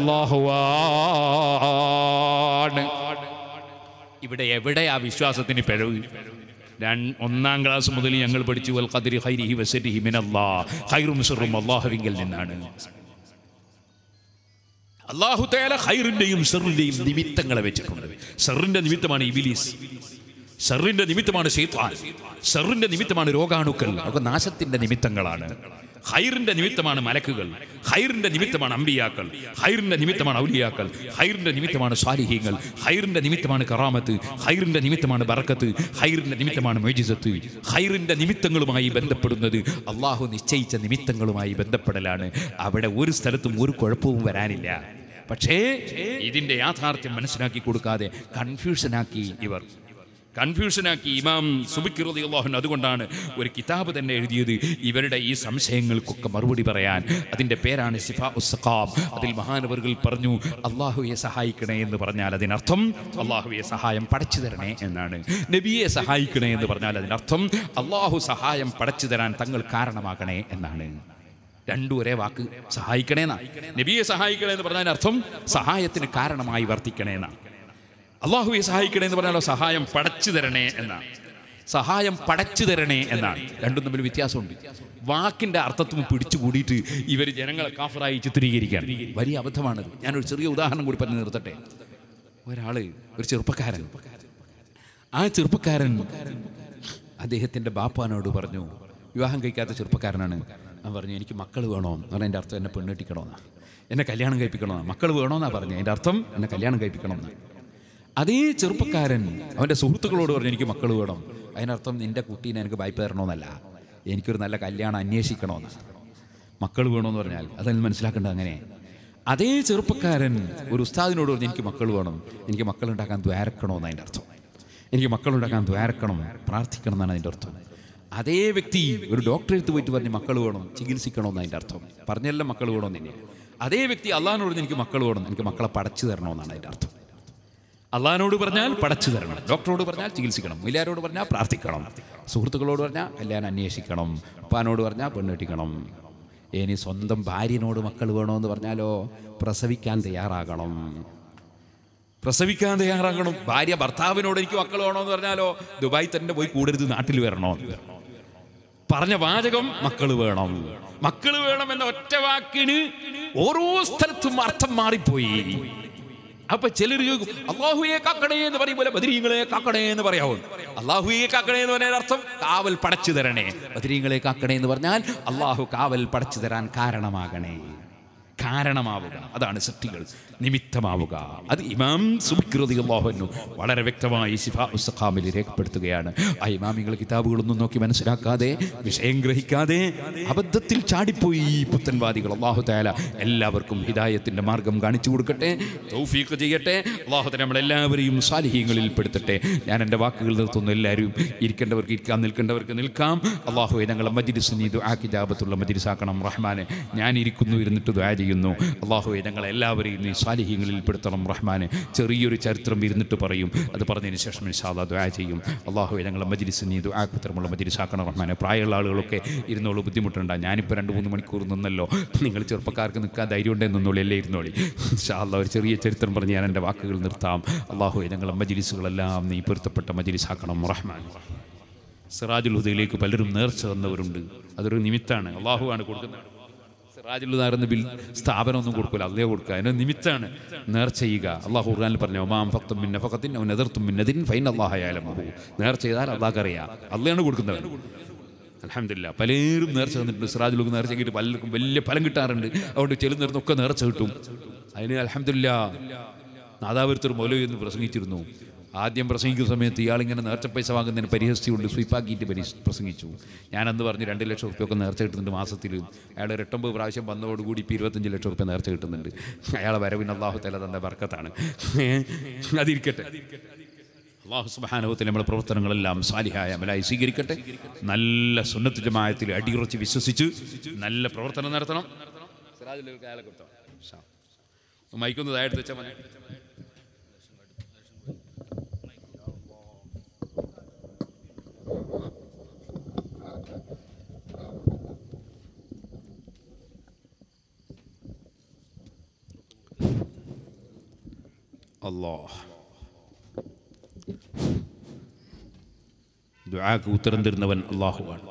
അല്ലാഹുവാണ് ഇവിടെ എവിടെ ആ വിശ്വാസത്തിന് പിഴവ് രണ്ട് ഒന്നാം ക്ലാസ് മുതൽ ഞങ്ങൾ പഠിച്ചു വൽ ഖദ്രി ഖൈരിഹി വസരിഹി മിനല്ലാ ഖൈറും സിറും അല്ലാഹുവിങ്കൽ നിന്നാണ് അള്ളാഹു തേല ഖൈറിന്റെയും സെറിന്റെയും നിമിത്തങ്ങളെ വെച്ചിട്ടുണ്ട് സെറിന്റെ നിമിത്തമാണ് ഇബിലീസ് സെറിന്റെ നിമിത്തമാണ് ഷെയ്ത്താൻ സെറിന്റെ നിമിത്തമാണ് രോഗാണുക്കൾ അതൊക്കെ നാശത്തിന്റെ നിമിത്തങ്ങളാണ് ഹൈറിന്റെ നിമിത്തമാണ് മലക്കുകൾ ഹൈറിന്റെ നിമിത്തമാണ് അമ്പിയാക്കൾ ഹൈറിന്റെ നിമിത്തമാണ് ഔലിയാക്കൾ ഹൈറിന്റെ നിമിത്തമാണ് സ്വാലിഹീങ്ങൾ ഹൈറിന്റെ നിമിത്തമാണ് കറാമത്ത് ഹൈറിന്റെ നിമിത്തമാണ് ബറക്കത്ത് ഹൈറിന്റെ നിമിത്തമാണ് മേജിസത്ത് ഹൈറിന്റെ നിമിത്തങ്ങളുമായി ബന്ധപ്പെടുന്നത് അള്ളാഹു നിശ്ചയിച്ച നിമിത്തങ്ങളുമായി ബന്ധപ്പെടലാണ് അവിടെ ഒരു സ്ഥലത്തും ഒരു കുഴപ്പവും വരാനില്ല പക്ഷേ ഇതിന്റെ യാഥാർത്ഥ്യം മനസ്സിലാക്കി കൊടുക്കാതെ കൺഫ്യൂഷനാക്കി ഇവർ കൺഫ്യൂഷനാക്കി ഇമാം സുബിക്ക് റളിയല്ലാഹു അതുകൊണ്ടാണ് ഒരു കിതാബ് തന്നെ എഴുതിയത് ഇവരുടെ ഈ സംശയങ്ങൾക്കൊക്കെ മറുപടി പറയാൻ അതിൻ്റെ പേരാണ് ശിഫാ ഉസ്സഖാം അതിൽ മഹാനവറുകൾ പറഞ്ഞു അള്ളാഹുയെ സഹായിക്കണേ എന്ന് പറഞ്ഞാൽ അതിനർത്ഥം അള്ളാഹുയെ സഹായം പടച്ചു തരണേ എന്നാണ് നബിയെ സഹായിക്കണേ എന്ന് പറഞ്ഞാൽ അതിനർത്ഥം അള്ളാഹു സഹായം പടച്ചു തരാൻ തങ്ങൾ കാരണമാകണേ എന്നാണ് രണ്ടും ഒരേ വാക്ക് സഹായിക്കണേന്നാ നബിയെ സഹായിക്കണേ എന്ന് പറഞ്ഞതിന് അർത്ഥം സഹായത്തിന് കാരണമായി വർത്തിക്കണേന്നാ അള്ളാഹുവെ സഹായിക്കണേ എന്ന് പറഞ്ഞാലോ സഹായം പടച്ചു തരണേ എന്നാണ് സഹായം പടച്ചു തരണേ എന്നാണ് രണ്ടും തമ്മിൽ വ്യത്യാസമുണ്ട് വാക്കിന്റെ അർത്ഥത്വം പിടിച്ചു കൂടിയിട്ട് ഇവർ ജനങ്ങളെ കാഫറായി ചിത്രീകരിക്കാൻ വലിയ അബദ്ധമാണത് ഞാനൊരു ചെറിയ ഉദാഹരണം കൂടി പറഞ്ഞു നിർത്തട്ടെ ഒരാള് ഒരു ചെറുപ്പക്കാരൻ ആ ചെറുപ്പക്കാരൻ അദ്ദേഹത്തിന്റെ ബാപ്പാനോട് പറഞ്ഞു വിവാഹം കഴിക്കാത്ത ചെറുപ്പക്കാരനാണ് അവൻ പറഞ്ഞു എനിക്ക് മക്കൾ വേണോ എന്ന് പറഞ്ഞാൽ എൻ്റെ അർത്ഥം എന്നെ പെണ്ണെട്ടിക്കണമെന്നാ എന്നെ കല്യാണം കഴിപ്പിക്കണമെന്നാ മക്കൾ വേണോന്നാ പറഞ്ഞു എൻ്റെ അർത്ഥം എന്നെ കല്യാണം കഴിപ്പിക്കണമെന്നാ അതേ ചെറുപ്പക്കാരൻ അവൻ്റെ സുഹൃത്തുക്കളോട് പറഞ്ഞു എനിക്ക് മക്കൾ വേണം അതിനർത്ഥം നിന്റെ കുട്ടീനെ എനിക്ക് വായ്പ തരണമെന്നല്ല എനിക്കൊരു നല്ല കല്യാണം അന്വേഷിക്കണമെന്ന് മക്കൾ വേണമെന്ന് പറഞ്ഞാൽ അതെല്ലാം മനസ്സിലാക്കേണ്ടത് അങ്ങനെ അതേ ചെറുപ്പക്കാരൻ ഒരു ഉസ്താദിനോട് പറഞ്ഞു എനിക്ക് മക്കൾ വേണം എനിക്ക് മക്കളുണ്ടാക്കാൻ ദ്വാരക്കണമെന്ന് അതിൻ്റെ അർത്ഥം എനിക്ക് മക്കളുണ്ടാക്കാൻ ദ്വാരക്കണം പ്രാർത്ഥിക്കണം എന്നാണ് അതിൻ്റെ അർത്ഥം അതേ വ്യക്തി ഒരു ഡോക്ടറെ അടുത്ത് പോയിട്ട് പറഞ്ഞ് മക്കൾ വേണം ചികിത്സിക്കണമെന്ന് അതിൻ്റെ അർത്ഥം പറഞ്ഞെല്ലാം മക്കൾ വേണമെന്ന് തന്നെ അതേ വ്യക്തി അള്ളാഹിനോട് പറഞ്ഞ് എനിക്ക് മക്കൾ വേണം എനിക്ക് മക്കളെ പടച്ചു തരണമെന്നാണ് അതിൻ്റെ അർത്ഥം അള്ളഹാനോട് പറഞ്ഞാൽ പടച്ചു തരണം ഡോക്ടറോട് പറഞ്ഞാൽ ചികിത്സിക്കണം മുല്ലാരോട് പറഞ്ഞാൽ പ്രാർത്ഥിക്കണം സുഹൃത്തുക്കളോട് പറഞ്ഞാൽ കല്യാണം അന്വേഷിക്കണം ഉപ്പാനോട് പറഞ്ഞാൽ പെണ്ണെട്ടിക്കണം ഇനി സ്വന്തം ഭാര്യനോട് മക്കൾ വേണമെന്ന് പറഞ്ഞാലോ പ്രസവിക്കാൻ തയ്യാറാകണം പ്രസവിക്കാൻ തയ്യാറാകണം ഭാര്യ ഭർത്താവിനോട് എനിക്ക് മക്കൾ വേണമെന്ന് പറഞ്ഞാലോ ദുബായി തന്നെ പോയി കൂടരുത് നാട്ടിൽ വരണോ പറഞ്ഞ വാചകം മക്കൾ വേണം മക്കൾ വേണം എന്ന ഒറ്റ വാക്കിന് ഓരോ സ്ഥലത്തും അർത്ഥം മാറിപ്പോയി അപ്പൊ ചിലർ അള്ളാഹുയെ കാക്കണേ എന്ന് പറയും പോലെ ബദരീങ്ങളെ കാക്കണേ എന്ന് പറയാവോ അള്ളാഹുയെ കാക്കണേ എന്ന് പറഞ്ഞാൽ അർത്ഥം കാവൽ പടച്ചു തരണേ ബദരീങ്ങളെ കാക്കണേ എന്ന് പറഞ്ഞാൽ അള്ളാഹു കാവൽ പടച്ചു തരാൻ കാരണമാകണേ കാരണമാവുക അതാണ് സൃഷ്ടികൾ നിമിത്തമാവുക അത് ഇമാം സുബിക്രതി അള്ളാഹുന്നു വളരെ വ്യക്തമായി ശിഫാ ഉസ്ഖാമിൽ രേഖപ്പെടുത്തുകയാണ് ആ ഇമാമികൾ കിതാബുകളൊന്നും നോക്കി മനസ്സിലാക്കാതെ വിഷയം ഗ്രഹിക്കാതെ അബദ്ധത്തിൽ ചാടിപ്പോയി ഈ പുത്തൻവാദികൾ അള്ളാഹു താല എല്ലാവർക്കും ഹിദായത്തിന്റെ മാർഗം കാണിച്ചു കൊടുക്കട്ടെ തൗഫീഖ് ചെയ്യട്ടെ അള്ളാഹു താല നമ്മളെല്ലാവരെയും സാലിഹ്യങ്ങളിൽ പെടുത്തട്ടെ ഞാൻ എൻ്റെ വാക്കുകൾ നിർത്തുന്നു എല്ലാവരും ഇരിക്കേണ്ടവർക്ക് ഇരിക്കാം നിൽക്കേണ്ടവർക്ക് നിൽക്കാം അള്ളാഹുവെ ഞങ്ങളെ മജിലിസ് നീ ദുആക്കി ജാബത്തുള്ള മജിലിസാക്കണം റഹ്മാനെ ഞാൻ ഇരിക്കുന്നു ഇരുന്നിട്ട് ദ്വാ ചെയ്യുന്നു അള്ളാഹുവെ ഞങ്ങൾ എല്ലാവരെയും നീ സാലിഹ്യങ്ങളിൽ പെടുത്തണം റഹ്മാനെ ചെറിയൊരു ചരിത്രം ഇരുന്നിട്ട് പറയും അത് പറഞ്ഞതിന് ശേഷം ഇൻഷാല്ലാ ദ്വാ ചെയ്യും അള്ളാഹുവെ ഞങ്ങളെ മജിലിസ് നീ ദുആക്കുത്തരമുള്ള മജിലിസാക്കണം റഹ്മാനെ പ്രായമുള്ള ആളുകളൊക്കെ ഇരുന്നോളൂ ബുദ്ധിമുട്ടുണ്ടാ ഞാനിപ്പോൾ രണ്ട് മൂന്ന് മണിക്കൂർ നിന്നല്ലോ നിങ്ങൾ ചെറുപ്പക്കാർക്ക് നിൽക്കാൻ ധൈര്യം ഉണ്ടെന്ന് നിന്നോളി അല്ലേ ഇരുന്നോളി ഇൻഷാല്ലാ ഒരു ചെറിയ ചരിത്രം പറഞ്ഞ് ഞാൻ എൻ്റെ വാക്കുകൾ നിർത്താം അള്ളാഹുവെ ഞങ്ങളെ മജിലിസുകളെല്ലാം നീ പൊരുത്തപ്പെട്ട മജിലിസാക്കണം റഹ്മാൻ സിറാജുൽ ഹുദയിലേക്ക് പലരും നേർച്ച തന്നവരുണ്ട് അതൊരു നിമിത്താണ് അള്ളാഹുവാണ് കൊടുക്കുന്നത് സിറാജുൽ ഹുദ എന്ന ബിൽ സ്ഥാപനമൊന്നും കൊടുക്കില്ല അതേ കൊടുക്കുക അതിന് നിമിത്താണ് നേർച്ച ചെയ്യുക അള്ളാഹു ഖുർആനിൽ പറഞ്ഞു ഒമാം ഫക്തും മിന്ന ഫഖത്തിൻ അവൻ എതിർത്തും മിന്നതിൻ ഫൈൻ അള്ളാഹയാലമഹു നേർച്ച ചെയ്താൽ അള്ളാഹ് അറിയാം അള്ളയാണ് കൊടുക്കുന്നവൻ അലഹമില്ല പലരും നേർച്ച തന്നിട്ടുണ്ട് സിറാജുലൊക്കെ നേർച്ച കിട്ടി പലർക്കും വലിയ ഫലം കിട്ടാറുണ്ട് അതുകൊണ്ട് ചെല്ലുന്നിടത്തൊക്കെ നേർച്ച കിട്ടും അതിന് അലഹമില്ല നാദാപുരത്തൊരു മൗലവി എന്ന് പ്രസംഗിച്ചിരുന്നു ആദ്യം പ്രസംഗിക്കുന്ന സമയത്ത് ഇയാളിങ്ങനെ നേർച്ച പൈസ വാങ്ങുന്നതിന് പരിഹസിച്ചുകൊണ്ട് സ്വീപ്പാക്കിയിട്ട് പരി പ്രസംഗിച്ചു ഞാനന്ന് പറഞ്ഞു രണ്ട് ലക്ഷം റുപ്യൊക്കെ നേർച്ച കിട്ടുന്നുണ്ട് മാസത്തിൽ അയാൾ ഒരു എട്ടൊമ്പത് പ്രാവശ്യം വന്നതോടുകൂടി ഇപ്പോൾ ഇരുപത്തഞ്ച് ലക്ഷം റുപ്യ നേർച്ച കിട്ടുന്നുണ്ട് അയാളെ വരവിന് അള്ളാഹു തല തന്ന ബർക്കത്താണ് അതിരിക്കട്ടെ അള്ളാഹു സുബാനുഭവത്തിൽ നമ്മുടെ പ്രവർത്തനങ്ങളെല്ലാം സാലിഹായ അമലായി സ്വീകരിക്കട്ടെ നല്ല സുന്നത്ത് ജമായത്തിൽ അടിയുറച്ച് വിശ്വസിച്ച് നല്ല പ്രവർത്തനം നടത്തണം സിറാജിലൊരു കാലം കൊടുത്തോ മൈക്കൊന്ന് താഴത്ത് വെച്ചാൽ മതി അള്ളാഹ് ദുആക്ക് ഉത്തരം തരുന്നവൻ അള്ളാഹുവാണ്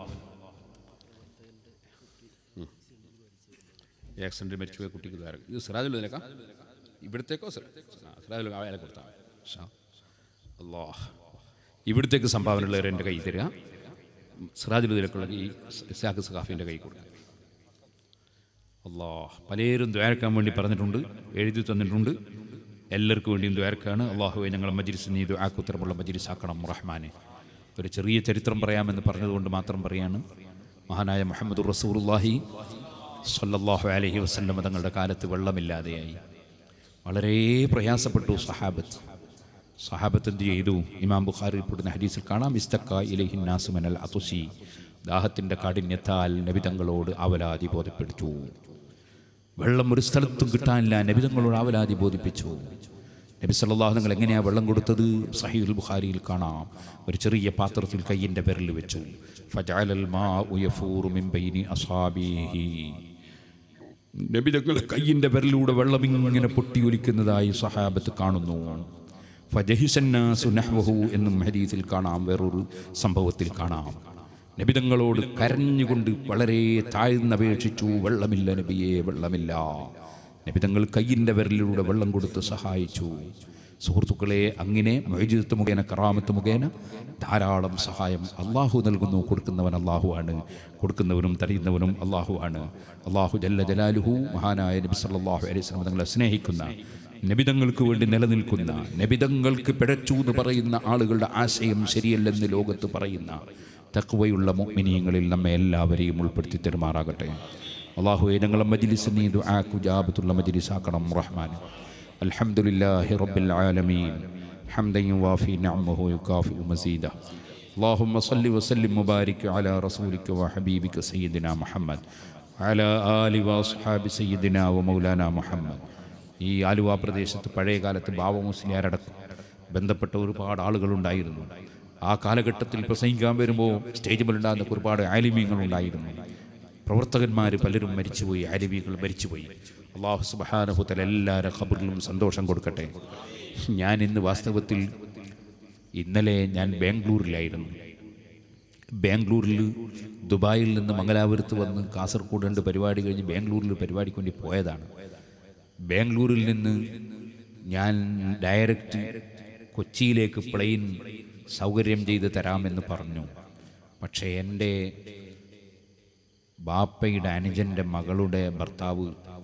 ആക്സിഡന്റ് മരിച്ചുപോയ കുട്ടിക്ക് ധാരം ഇത് സിറാജുൽ നിലക്കാം ഇവിടത്തേക്കോ സിറാജുൽ അയാളെ കൊടുത്താൽ അള്ളാഹ് ഇവിടത്തേക്ക് സംഭാവന ഉള്ളവർ എൻ്റെ കൈ തരിക സിറാജുൽ നിലക്കുള്ള ഈ ഇസാഖ് സഖാഫിൻ്റെ കൈ കൊടുക്കുക അള്ളാഹ് പലരും ദ്വാരക്കാൻ വേണ്ടി പറഞ്ഞിട്ടുണ്ട് എഴുതി തന്നിട്ടുണ്ട് എല്ലാവർക്കും വേണ്ടിയും ദ്വാരക്കാണ് അള്ളാഹുവെ ഞങ്ങളെ മജിരിസ് നീ ദ്വാക്കുത്തരമുള്ള മജിരിസാക്കണം റഹ്മാനെ ഒരു ചെറിയ ചരിത്രം പറയാമെന്ന് പറഞ്ഞതുകൊണ്ട് മാത്രം പറയാണ് മഹാനായ മുഹമ്മദ് റസൂറുല്ലാഹി സല്ലല്ലാഹു അലൈഹി വസല്ലം തങ്ങളുടെ കാലത്ത് വെള്ളമില്ലാതെയായി വളരെ പ്രയാസപ്പെട്ടു സഹാബത്ത് സഹാബത്ത് എന്ത് ചെയ്തു ഇമാം ബുഖാരി റിപ്പോർട്ടുന്ന ഹദീസിൽ കാണാം ഇസ്തക്ക ഇലഹിൻ നാസുമനൽ അതുസി ദാഹത്തിൻ്റെ കാഠിന്യത്താൽ നബിതങ്ങളോട് അവലാതി ബോധപ്പെടുത്തു വെള്ളം ഒരു സ്ഥലത്തും കിട്ടാനില്ല നബിതങ്ങളോട് അവലാതി ബോധിപ്പിച്ചു നബി സല്ലല്ലാഹു നിങ്ങൾ എങ്ങനെയാണ് വെള്ളം കൊടുത്തത് സഹീൽ ബുഖാരിയിൽ കാണാം ഒരു ചെറിയ പാത്രത്തിൽ കയ്യിൻ്റെ വിരൽ വെച്ചു ഫജഅലൽ മാഉ യഫൂറു മിൻ ബൈനി അസാബിഹി നബി തങ്ങളുടെ കയ്യിൻ്റെ വിരലിലൂടെ വെള്ളം ഇങ്ങനെ പൊട്ടി ഒലിക്കുന്നതായി സഹാബത്ത് കാണുന്നു ഫജഹിസന്നാസു നഹ്വഹു എന്നും ഹദീസിൽ കാണാം വേറൊരു സംഭവത്തിൽ കാണാം നബിതങ്ങളോട് കരഞ്ഞുകൊണ്ട് വളരെ താഴ്ന്നപേക്ഷിച്ചു വെള്ളമില്ല നബിയെ വെള്ളമില്ല നബിതങ്ങൾ കയ്യിൻ്റെ വിരലിലൂടെ വെള്ളം കൊടുത്ത് സഹായിച്ചു സുഹൃത്തുക്കളെ അങ്ങനെ മൊയ്ജിത്ത് മുഖേന കറാമത്ത് മുഖേന ധാരാളം സഹായം അള്ളാഹു നൽകുന്നു കൊടുക്കുന്നവൻ അള്ളാഹു ആണ് കൊടുക്കുന്നവനും തടയുന്നവനും അള്ളാഹു ആണ് അള്ളാഹു ജല്ല ജലാലുഹു മഹാനായ നബി സല്ലല്ലാഹു അലൈഹി വസല്ലം തങ്ങളെ സ്നേഹിക്കുന്ന നബിതങ്ങൾക്ക് വേണ്ടി നിലനിൽക്കുന്ന നബിതങ്ങൾക്ക് പിഴച്ചു എന്ന് പറയുന്ന ആളുകളുടെ ആശയം ശരിയല്ലെന്ന് ലോകത്ത് പറയുന്ന തക്വയുള്ള മുഅ്മിനീങ്ങളിൽ നമ്മെ എല്ലാവരെയും ഉൾപ്പെടുത്തി തെരുമാറാകട്ടെ അള്ളാഹുവെ ഞങ്ങളെ മജ്ലിസ് നീ ദുആക്ക് ജാബത്തുള്ള മജ്ലിസ് ആക്കണം റഹ്മാൻ അൽഹംദുലില്ലാഹി റബ്ബിൽ ആലമീൻ حمدا يوافي نعمه ويكافئ مزيدا اللهم صل وسلم وبارك على رسولك وحبيبك سيدنا محمد على آل وأصحاب سيدنا ومولانا محمد ഈ ആലുവ പ്രദേശത്ത് പഴയ കാലത്ത് ബാബ മുസ്ലിയാരടക്കം ബന്ധപ്പെട്ട ഒരുപാട് ആളുകളുണ്ടായിരുന്നു ആ കാലഘട്ടത്തിൽ പ്രസംഗിക്കാൻ വരുമ്പോൾ സ്റ്റേജിലുണ്ടാകുന്ന ഒരുപാട് ആലിമീങ്ങളുണ്ടായിരുന്നു പ്രവർത്തകന്മാർ പലരും മരിച്ചുപോയി ആലിമീങ്ങൾ മരിച്ചുപോയി അള്ളാഹു സുബാനഹുത്തൽ എല്ലാവരുടെ ഖബറിലും സന്തോഷം കൊടുക്കട്ടെ ഞാൻ ഇന്ന് വാസ്തവത്തിൽ ഇന്നലെ ഞാൻ ബാംഗ്ലൂരിലായിരുന്നു ബാംഗ്ലൂരിൽ ദുബായിൽ നിന്ന് മംഗലാപുരത്ത് വന്ന് കാസർഗോഡ് രണ്ട് പരിപാടി കഴിഞ്ഞ് ബാംഗ്ലൂരിൽ പരിപാടിക്ക് വേണ്ടി പോയതാണ് ബാംഗ്ലൂരിൽ നിന്ന് ഞാൻ ഡയറക്റ്റ് കൊച്ചിയിലേക്ക് പ്ലെയിൻ സൗകര്യം ചെയ്ത് തരാമെന്ന് പറഞ്ഞു പക്ഷേ എൻ്റെ ബാപ്പയുടെ അനുജൻ്റെ മകളുടെ ഭർത്താവ്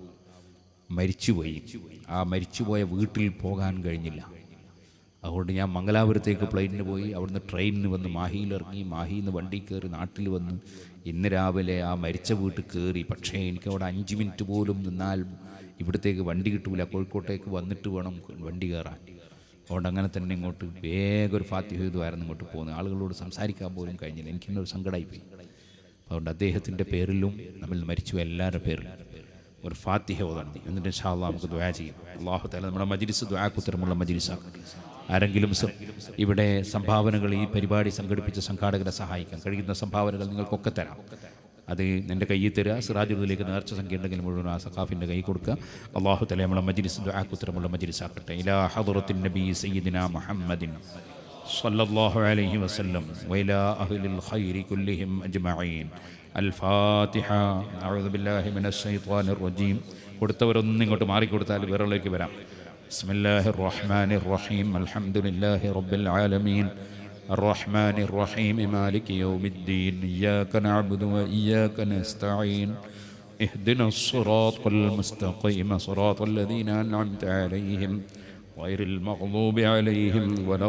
മരിച്ചുപോയി ആ മരിച്ചുപോയ വീട്ടിൽ പോകാൻ കഴിഞ്ഞില്ല അതുകൊണ്ട് ഞാൻ മംഗലാപുരത്തേക്ക് പ്ലെയിനിന് പോയി അവിടുന്ന് ട്രെയിനിന് വന്ന് മാഹിയിൽ ഇറങ്ങി മാഹിയിൽ നിന്ന് വണ്ടി കയറി നാട്ടിൽ വന്ന് ഇന്ന് രാവിലെ ആ മരിച്ച വീട്ടിൽ കയറി പക്ഷേ എനിക്ക് അവിടെ അഞ്ച് മിനിറ്റ് പോലും നിന്നാൽ ഇവിടത്തേക്ക് വണ്ടി കിട്ടൂല കോഴിക്കോട്ടേക്ക് വന്നിട്ട് വേണം വണ്ടി കയറാൻ അതുകൊണ്ട് അങ്ങനെ തന്നെ ഇങ്ങോട്ട് വേഗം ഒരു ഫാത്തിഹുദ്വായിരുന്നു ഇങ്ങോട്ട് പോകുന്നത് ആളുകളോട് സംസാരിക്കാൻ പോലും കഴിഞ്ഞില്ല എനിക്കിന്നൊരു സങ്കടമായിപ്പോയി അതുകൊണ്ട് അദ്ദേഹത്തിൻ്റെ പേരിലും നമ്മൾ മരിച്ചു എല്ലാവരുടെ പേരിലും ഒരു ഫാത്തിഹ ഓതണം എന്നിട്ട് ഇൻഷാ അള്ളാഹ് നമുക്ക് ദ്വാ ചെയ്യും അള്ളാഹു താല നമ്മുടെ മജിലിസ് ദ്വാക്കുത്തരമുള്ള മജിലിസാക്കും ആരെങ്കിലും സ- ഇവിടെ സംഭാവനകൾ ഈ പരിപാടി സംഘടിപ്പിച്ച സംഘാടകരെ സഹായിക്കാൻ കഴിയുന്ന സംഭാവനകൾ നിങ്ങൾക്കൊക്കെ തരാം അത് എൻ്റെ കയ്യിൽ തരിക സിറാജുദ്ദിലേക്ക് നേർച്ച സംഖ്യ ഉണ്ടെങ്കിൽ മുഴുവൻ ആ സഖാഫിൻ്റെ കൈ കൊടുക്കുക അള്ളാഹു തല നമ്മളെ മജിലിസ് ദ്വാക്കുത്തരമുള്ള മജിലിസാക്കട്ടെ ഇലാ ഹദറത്തിൻ നബി സയ്യിദിന മുഹമ്മദിൻ صلى الله عليه وسلم وإلى أهل الخير كلهم أجمعين الفاتحة أعوذ بالله من الشيطان الرجيم കൊടുത്തവരൊന്നും ഇങ്ങോട്ട് മാറിക്കൊടുത്താൽ വേറെയിലേക്ക് വരാം بسم الله الرحمن الرحيم الحمد لله رب العالمين الرحمن الرحيم مالك يوم الدين إياك نعبد وإياك نستعين اهدنا الصراط المستقيم صراط الذين أنعمت عليهم غير المغضوب عليهم ولا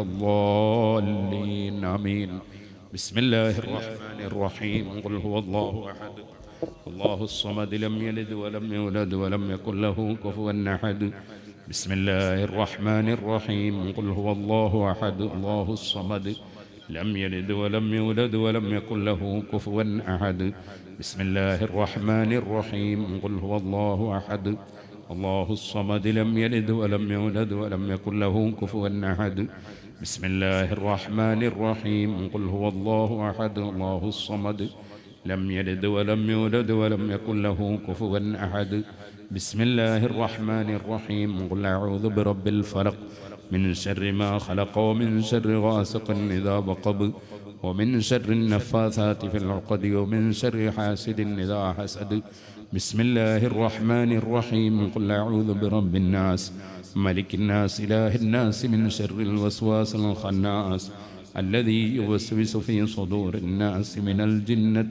الضالين آمين بسم الله الرحمن الرحيم قل هو الله أحد الله الصمد لم يلد ولم يولد ولم يكن له كفوا أحد بسم الله الرحمن الرحيم قل هو الله أحد الله الصمد لم يلد ولم يولد ولم يكن له كفوا أحد بسم الله الرحمن الرحيم قل هو الله أحد الله الصمد لم يلد ولم يولد ولم يكن له كفوا أحد بسم الله الرحمن الرحيم قل هو الله أحد الله الصمد لم يلد ولم يولد ولم يكن له كفوا أحد بسم الله الرحمن الرحيم قل أعوذ برب الفلق من شر ما خلق ومن شر غاسق إذا وقب ومن شر النفاثات في العقد ومن شر حاسد إذا حسد بسم الله الرحمن الرحيم قل أعوذ برب الناس ملك الناس إله الناس من شر الوسواس الخناس الذي يوسوس في صدور الناس من الجنة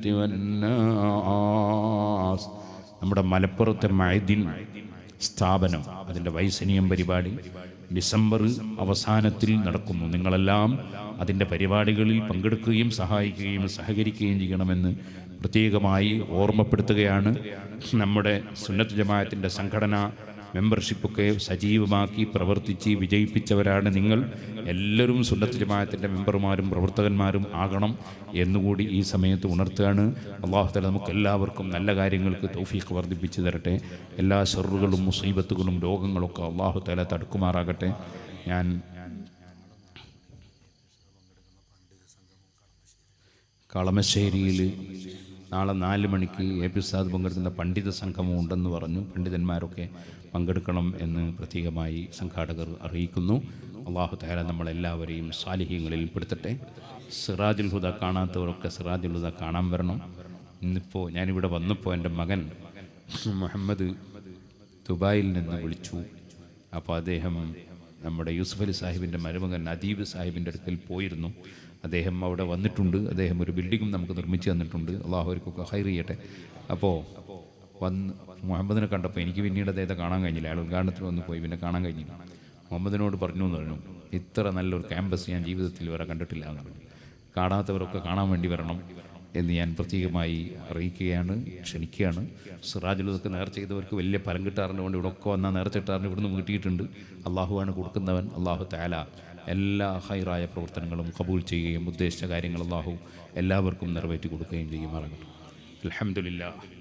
والناس നമ്മുടെ മലപ്പുറത്തെ മൈദിൻ സ്ഥാപനം അതിൻ്റെ വൈസനീയം പരിപാടി ഡിസംബർ അവസാനത്തിൽ നടക്കുന്നു നിങ്ങളെല്ലാം അതിൻ്റെ പരിപാടികളിൽ പങ്കെടുക്കുകയും സഹായിക്കുകയും സഹകരിക്കുകയും ചെയ്യണമെന്ന് പ്രത്യേകമായി ഓർമ്മപ്പെടുത്തുകയാണ് നമ്മുടെ സുന്നത്ത് ജമാഅത്തിൻ്റെ സംഘടന മെമ്പർഷിപ്പൊക്കെ സജീവമാക്കി പ്രവർത്തിച്ച് വിജയിപ്പിച്ചവരാണ് നിങ്ങൾ എല്ലാവരും സുന്നത്ത് ജമാഅത്തിൻ്റെ മെമ്പർമാരും പ്രവർത്തകന്മാരും ആകണം എന്നുകൂടി ഈ സമയത്ത് ഉണർത്തുകയാണ് അള്ളാഹു തല നമുക്ക് എല്ലാവർക്കും നല്ല കാര്യങ്ങൾക്ക് തൗഫീഖ് വർദ്ധിപ്പിച്ചു തരട്ടെ എല്ലാ ഷെറുകളും മുസീബത്തുകളും രോഗങ്ങളൊക്കെ അള്ളാഹു തല തടുക്കുമാറാകട്ടെ ഞാൻ കളമശ്ശേരിയിൽ നാളെ നാല് മണിക്ക് എ പി ഉസ്താദ് പങ്കെടുക്കുന്ന പണ്ഡിത സംഗമം ഉണ്ടെന്ന് പറഞ്ഞു പണ്ഡിതന്മാരൊക്കെ പങ്കെടുക്കണം എന്ന് പ്രത്യേകമായി സംഘാടകർ അറിയിക്കുന്നു അള്ളാഹു താല നമ്മളെല്ലാവരെയും സാലിഹ്യങ്ങളിൽ പെടുത്തട്ടെ സിറാജുൽ ഹുദ കാണാത്തവരൊക്കെ സിറാജുൽ ഹുദ കാണാൻ വരണം ഇന്നിപ്പോൾ ഞാനിവിടെ വന്നപ്പോൾ എൻ്റെ മകൻ മുഹമ്മദ് ദുബായിൽ നിന്ന് വിളിച്ചു അപ്പോൾ അദ്ദേഹം നമ്മുടെ യൂസുഫ് അലി സാഹിബിൻ്റെ മരുമകൻ അദീബ് സാഹിബിൻ്റെ അടുക്കൽ പോയിരുന്നു അദ്ദേഹം അവിടെ വന്നിട്ടുണ്ട് അദ്ദേഹം ഒരു ബിൽഡിങ്ങും നമുക്ക് നിർമ്മിച്ചു തന്നിട്ടുണ്ട് അള്ളാഹു അവർക്കൊക്കെ ഹൈർ ചെയ്യട്ടെ അപ്പോൾ വന്ന് മുഹമ്മദിനെ കണ്ടപ്പോൾ എനിക്ക് പിന്നീട് അദ്ദേഹത്തെ കാണാൻ കഴിഞ്ഞില്ല അയാൾ ഉദ്ഘാടനത്തിൽ വന്ന് പോയി പിന്നെ കാണാൻ കഴിഞ്ഞില്ല മുഹമ്മദിനോട് പറഞ്ഞു എന്ന് പറഞ്ഞു ഇത്ര നല്ലൊരു ക്യാമ്പസ് ഞാൻ ജീവിതത്തിൽ വേറെ കണ്ടിട്ടില്ല എന്ന് പറഞ്ഞു കാണാത്തവരൊക്കെ കാണാൻ വേണ്ടി വരണം എന്ന് ഞാൻ പ്രത്യേകമായി അറിയിക്കുകയാണ് ക്ഷണിക്കുകയാണ് സിറാജുലതൊക്കെ നേർച്ച ചെയ്തവർക്ക് വലിയ ഫലം കിട്ടാറുണ്ട് കൊണ്ട് ഇവിടെ ഒക്കെ വന്നാൽ നേർച്ച കിട്ടാറുണ്ട് ഇവിടുന്ന് കിട്ടിയിട്ടുണ്ട് അള്ളാഹുവാണ് കൊടുക്കുന്നവൻ അള്ളാഹു താല എല്ലാ ഹൈറായ പ്രവർത്തനങ്ങളും കബൂൽ ചെയ്യുകയും ഉദ്ദേശിച്ച കാര്യങ്ങൾ അള്ളാഹു എല്ലാവർക്കും നിറവേറ്റി കൊടുക്കുകയും ചെയ്യുമാറാകട്ടെ അലഹമില്ല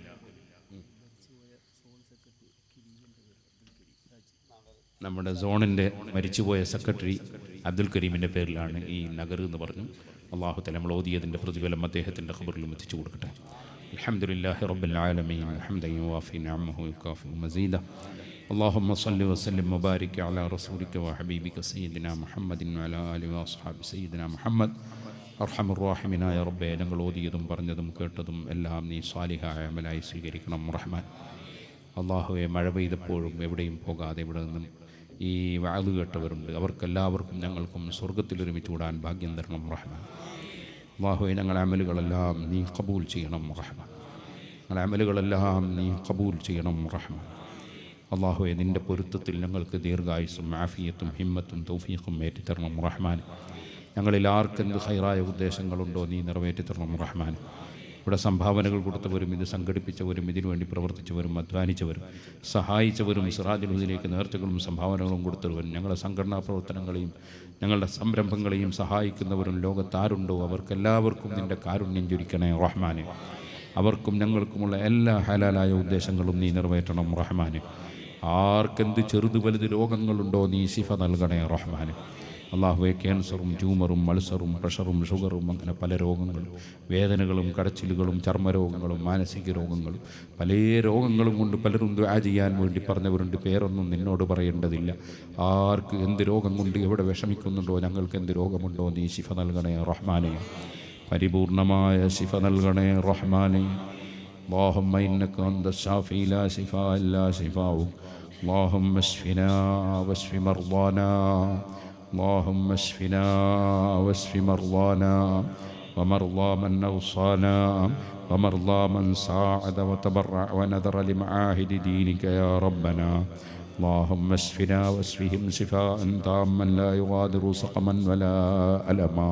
നമ്മുടെ സോണിൻ്റെ മരിച്ചുപോയ സെക്രട്ടറി അബ്ദുൽ കരീമിൻ്റെ പേരിലാണ് ഈ നഗർ എന്ന് പറഞ്ഞു അള്ളാഹു തല നമ്മൾ ഓതിയതിൻ്റെ പ്രതിഫലം അദ്ദേഹത്തിൻ്റെ ഖബറിലും എത്തിച്ചു കൊടുക്കട്ടെ അലഹമുല്ലാഹി റബ്ബിൽ ആലമീൻ الحمد يوافي نعمه ويكافئ مزيدا اللهم صل وسلم وبارك على رسولك وحبيبك سيدنا محمد وعلى آله وأصحاب سيدنا محمد അർഹം റാഹിമിനായ റബ്ബെ ഞങ്ങൾ ഓതിയതും പറഞ്ഞതും കേട്ടതും എല്ലാം നീ സ്വാലിഹായ അമലായി സ്വീകരിക്കണം റഹ്മാൻ അള്ളാഹുവെ മഴ പെയ്തപ്പോഴും എവിടെയും പോകാതെ ഇവിടെ നിന്നും ഈ വാത് കേട്ടവരുണ്ട് അവർക്കെല്ലാവർക്കും ഞങ്ങൾക്കും സ്വർഗത്തിൽ ഒരുമിച്ച് കൂടാൻ ഭാഗ്യം തരണം റഹ്മാൻ അള്ളാഹുവെ ഞങ്ങളുടെ അമലുകളെല്ലാം നീ കബൂൽ ചെയ്യണം റഹ്മാൻ ഞങ്ങളുടെ അമലുകളെല്ലാം നീ കബൂൽ ചെയ്യണം റഹ്മാൻ അള്ളാഹുവെ നിൻ്റെ പൊരുത്തത്തിൽ ഞങ്ങൾക്ക് ദീർഘായുസും ആഫിയത്തും ഹിമ്മത്തും തൗഫീഖും ഏറ്റിത്തരണം റഹ്മാൻ ഞങ്ങളിൽ ആർക്കെന്ത് ഹൈറായ ഉദ്ദേശങ്ങളുണ്ടോ നീ നിറവേറ്റിത്തരണം റഹ്മാൻ ഇവിടെ സംഭാവനകൾ കൊടുത്തവരും ഇത് സംഘടിപ്പിച്ചവരും ഇതിനു വേണ്ടി പ്രവർത്തിച്ചവരും അധ്വാനിച്ചവരും സഹായിച്ചവരും സിറാജുലഹിലേക്ക് നേർച്ചകളും സംഭാവനകളും കൊടുത്തവരും ഞങ്ങളുടെ സംഘടനാ പ്രവർത്തനങ്ങളെയും ഞങ്ങളുടെ സംരംഭങ്ങളെയും സഹായിക്കുന്നവരും ലോകത്താരുണ്ടോ അവർക്കെല്ലാവർക്കും നിൻ്റെ കാരുണ്യം ചൊരിക്കണേ റഹ്മാനെ അവർക്കും ഞങ്ങൾക്കുമുള്ള എല്ലാ ഹലാലായ ഉദ്ദേശങ്ങളും നീ നിറവേറ്റണം റഹ്മാനെ ആർക്കെന്ത് ചെറുത് വലുത് രോഗങ്ങളുണ്ടോ നീ ശിഫ നൽകണേ റഹ്മാനെ അള്ളാഹുവെ ക്യാൻസറും ട്യൂമറും മൾസറും പ്രഷറും ഷുഗറും അങ്ങനെ പല രോഗങ്ങളും വേദനകളും കടച്ചിലുകളും ചർമ്മരോഗങ്ങളും മാനസിക രോഗങ്ങളും പല രോഗങ്ങളും കൊണ്ട് പലരും ദുആ ചെയ്യാൻ വേണ്ടി പറഞ്ഞവരുണ്ട് പേരൊന്നും നിന്നോട് പറയേണ്ടതില്ല ആർക്ക് എന്ത് രോഗം കൊണ്ട് എവിടെ വിഷമിക്കുന്നുണ്ടോ ഞങ്ങൾക്ക് എന്ത് രോഗമുണ്ടോ നീ ശിഫ നൽകണേ റഹ്മാനെ പരിപൂർണമായ ശിഫ നൽകണേ റഹ്മാനെ اللهم إنك أنت الشافي لا شفاء إلا شفاؤك اللهم اشفنا واشف مرضانا اللهم اشفنا واشف مرضانا ومرضى من أوصانا ومرضى من ساعد وتبرع ونذر لمعاهد دينك يا ربنا اللهم اشفنا واشفهم شفاء تاما لا يغادر سقما ولا ألما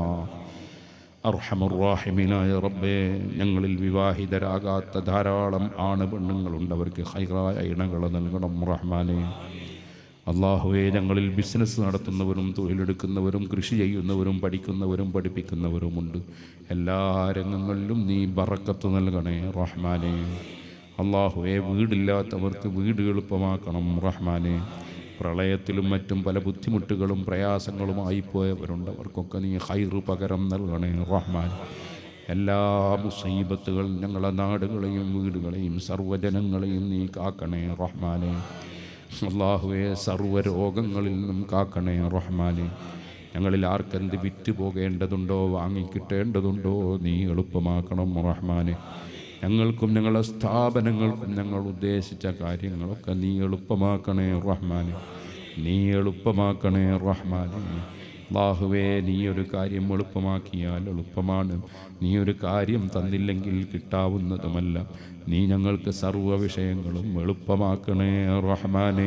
അർഹമുറാഹിമിനായ റബ്ബേ ഞങ്ങളിൽ വിവാഹിതരാകാത്ത ധാരാളം ആണ് പെണ്ണുങ്ങളുണ്ട് അവർക്ക് ഹൈറായ ഇണകൾ നൽകണം റഹ്മാനെ അള്ളാഹുവെ ഞങ്ങളിൽ ബിസിനസ് നടത്തുന്നവരും തൊഴിലെടുക്കുന്നവരും കൃഷി ചെയ്യുന്നവരും പഠിക്കുന്നവരും പഠിപ്പിക്കുന്നവരുമുണ്ട് എല്ലാ രംഗങ്ങളിലും നീ ബറക്കത്ത് നൽകണേ റഹ്മാനെ അള്ളാഹുവെ വീടില്ലാത്തവർക്ക് വീട് എളുപ്പമാക്കണം റഹ്മാനെ പ്രളയത്തിലും മറ്റും പല ബുദ്ധിമുട്ടുകളും പ്രയാസങ്ങളുമായി പോയവരുണ്ട് അവർക്കൊക്കെ നീ ഹൈറ് പകരം നൽകണേ റഹ്മാൻ എല്ലാ മുസീബത്തുകൾ ഞങ്ങളെ നാടുകളെയും വീടുകളെയും സർവ്വജനങ്ങളെയും നീ കാക്കണേ റഹ്മാനെ അള്ളാഹുവെ സർവ്വരോഗങ്ങളിൽ നിന്നും കാക്കണേ റഹ്മാനെ ഞങ്ങളിൽ ആർക്കെന്ത് വിറ്റ് പോകേണ്ടതുണ്ടോ വാങ്ങിക്കിട്ടേണ്ടതുണ്ടോ നീ എളുപ്പമാക്കണം റഹ്മാനെ ഞങ്ങൾക്കും ഞങ്ങളുടെ സ്ഥാപനങ്ങൾക്കും ഞങ്ങൾ ഉദ്ദേശിച്ച കാര്യങ്ങളൊക്കെ നീ എളുപ്പമാക്കണേ റഹ്മാനെ നീ എളുപ്പമാക്കണേ റഹ്മാനെ അള്ളാഹുവേ നീ ഒരു കാര്യം എളുപ്പമാക്കിയാൽ എളുപ്പമാണ് നീ ഒരു കാര്യം തന്നില്ലെങ്കിൽ കിട്ടാവുന്നതുമല്ല നീ ഞങ്ങൾക്ക് സർവ്വ വിഷയങ്ങളും എളുപ്പമാക്കണേ റഹ്മാനേ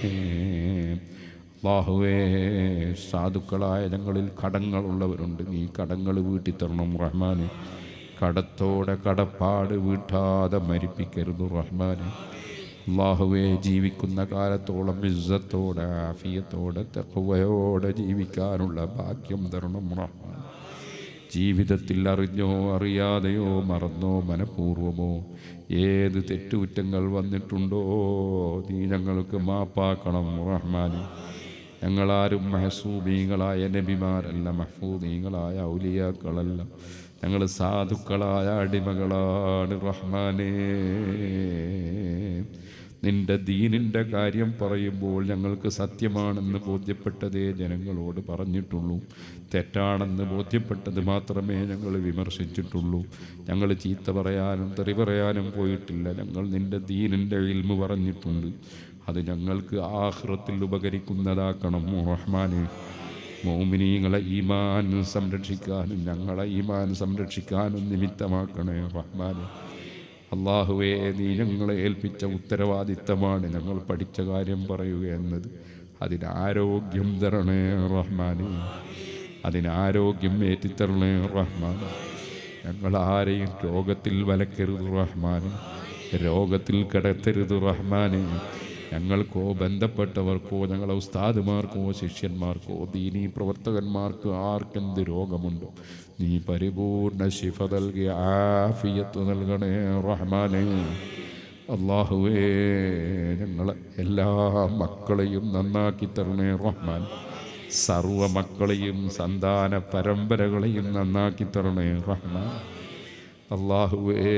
അള്ളാഹുവേ സാധുക്കളായ ഞങ്ങളിൽ കടങ്ങളുള്ളവരുണ്ട് നീ കടങ്ങൾ വീട്ടി തരണം റഹ്മാനെ കടത്തോടെ കടപ്പാട് വീട്ടാതെ മരിപ്പിക്കരുത് റഹ്മാനെ അള്ളാഹുവെ ജീവിക്കുന്ന കാലത്തോളം ഇസ്സത്തോടെ ആഫിയത്തോടെ തെക്കുവയോടെ ജീവിക്കാനുള്ള ഭാഗ്യം തരണം റഹ്മാൻ ജീവിതത്തിൽ അറിഞ്ഞോ അറിയാതെയോ മറന്നോ മനഃപൂർവമോ ഏത് തെറ്റുകുറ്റങ്ങൾ വന്നിട്ടുണ്ടോ നീ ഞങ്ങൾക്ക് മാപ്പാക്കണം റഹ്മാനെ ഞങ്ങളാരും മഹസൂബീങ്ങളായ നബിമാരല്ല മഹ്ഫൂദീങ്ങളായ ഔലിയാക്കളല്ല ഞങ്ങൾ സാധുക്കളായ അടിമകളാണ് റഹ്മാനേ നിന്റെ ദീനിൻ്റെ കാര്യം പറയുമ്പോൾ ഞങ്ങൾക്ക് സത്യമാണെന്ന് ബോധ്യപ്പെട്ടതേ ജനങ്ങളോട് പറഞ്ഞിട്ടുള്ളൂ തെറ്റാണെന്ന് ബോധ്യപ്പെട്ടത് മാത്രമേ ഞങ്ങൾ വിമർശിച്ചിട്ടുള്ളൂ ഞങ്ങൾ ചീത്ത പറയാനും തെറി പറയാനും പോയിട്ടില്ല ഞങ്ങൾ നിന്റെ ദീനിൻ്റെ ഇൽമ് പറഞ്ഞിട്ടുണ്ട് അത് ഞങ്ങൾക്ക് ആഹ്റത്തിൽ ഉപകരിക്കുന്നതാക്കണം റഹ്മാനെ മോമിനീങ്ങളെ ഈമാൻ സംരക്ഷിക്കാനും ഞങ്ങളെ ഈമാൻ സംരക്ഷിക്കാനും നിമിത്തമാക്കണേ റഹ്മാനെ അള്ളാഹുവേ നീ ഞങ്ങളെ ഏൽപ്പിച്ച ഉത്തരവാദിത്തമാണ് ഞങ്ങൾ പഠിച്ച കാര്യം പറയുക എന്നത് അതിന് ആരോഗ്യം തരണേ റഹ്മാനെ അതിന് ആരോഗ്യം ഏറ്റിത്തരണേ റഹ്മാൻ ഞങ്ങൾ ആരെയും രോഗത്തിൽ വലക്കരുത് റഹ്മാനെ രോഗത്തിൽ കിടത്തരുത് റഹ്മാനെ ഞങ്ങൾക്കോ ബന്ധപ്പെട്ടവർക്കോ ഞങ്ങളെ ഉസ്താദുമാർക്കോ ശിഷ്യന്മാർക്കോ ദീനീ പ്രവർത്തകന്മാർക്ക് ആർക്കെന്ത് രോഗമുണ്ടോ നീ പരിപൂർണ ശിഫ നൽകി ആഫിയത്ത് നൽകണേ റഹ്മാനെ അള്ളാഹുവേ ഞങ്ങളെ എല്ലാ മക്കളെയും നന്നാക്കി തരണേ റഹ്മാൻ സർവ മക്കളെയും സന്താന പരമ്പരകളെയും നന്നാക്കി തരണേ റഹ്മാൻ അള്ളാഹുവേ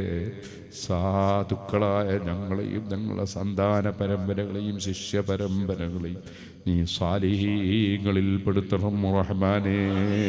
സാധുക്കളായ ഞങ്ങളെയും ഞങ്ങളെ സന്താന പരമ്പരകളെയും ശിഷ്യ പരമ്പരകളെയും നീ സാലിഹീങ്ങളിൽ പെടുത്തണം റഹ്മാനേ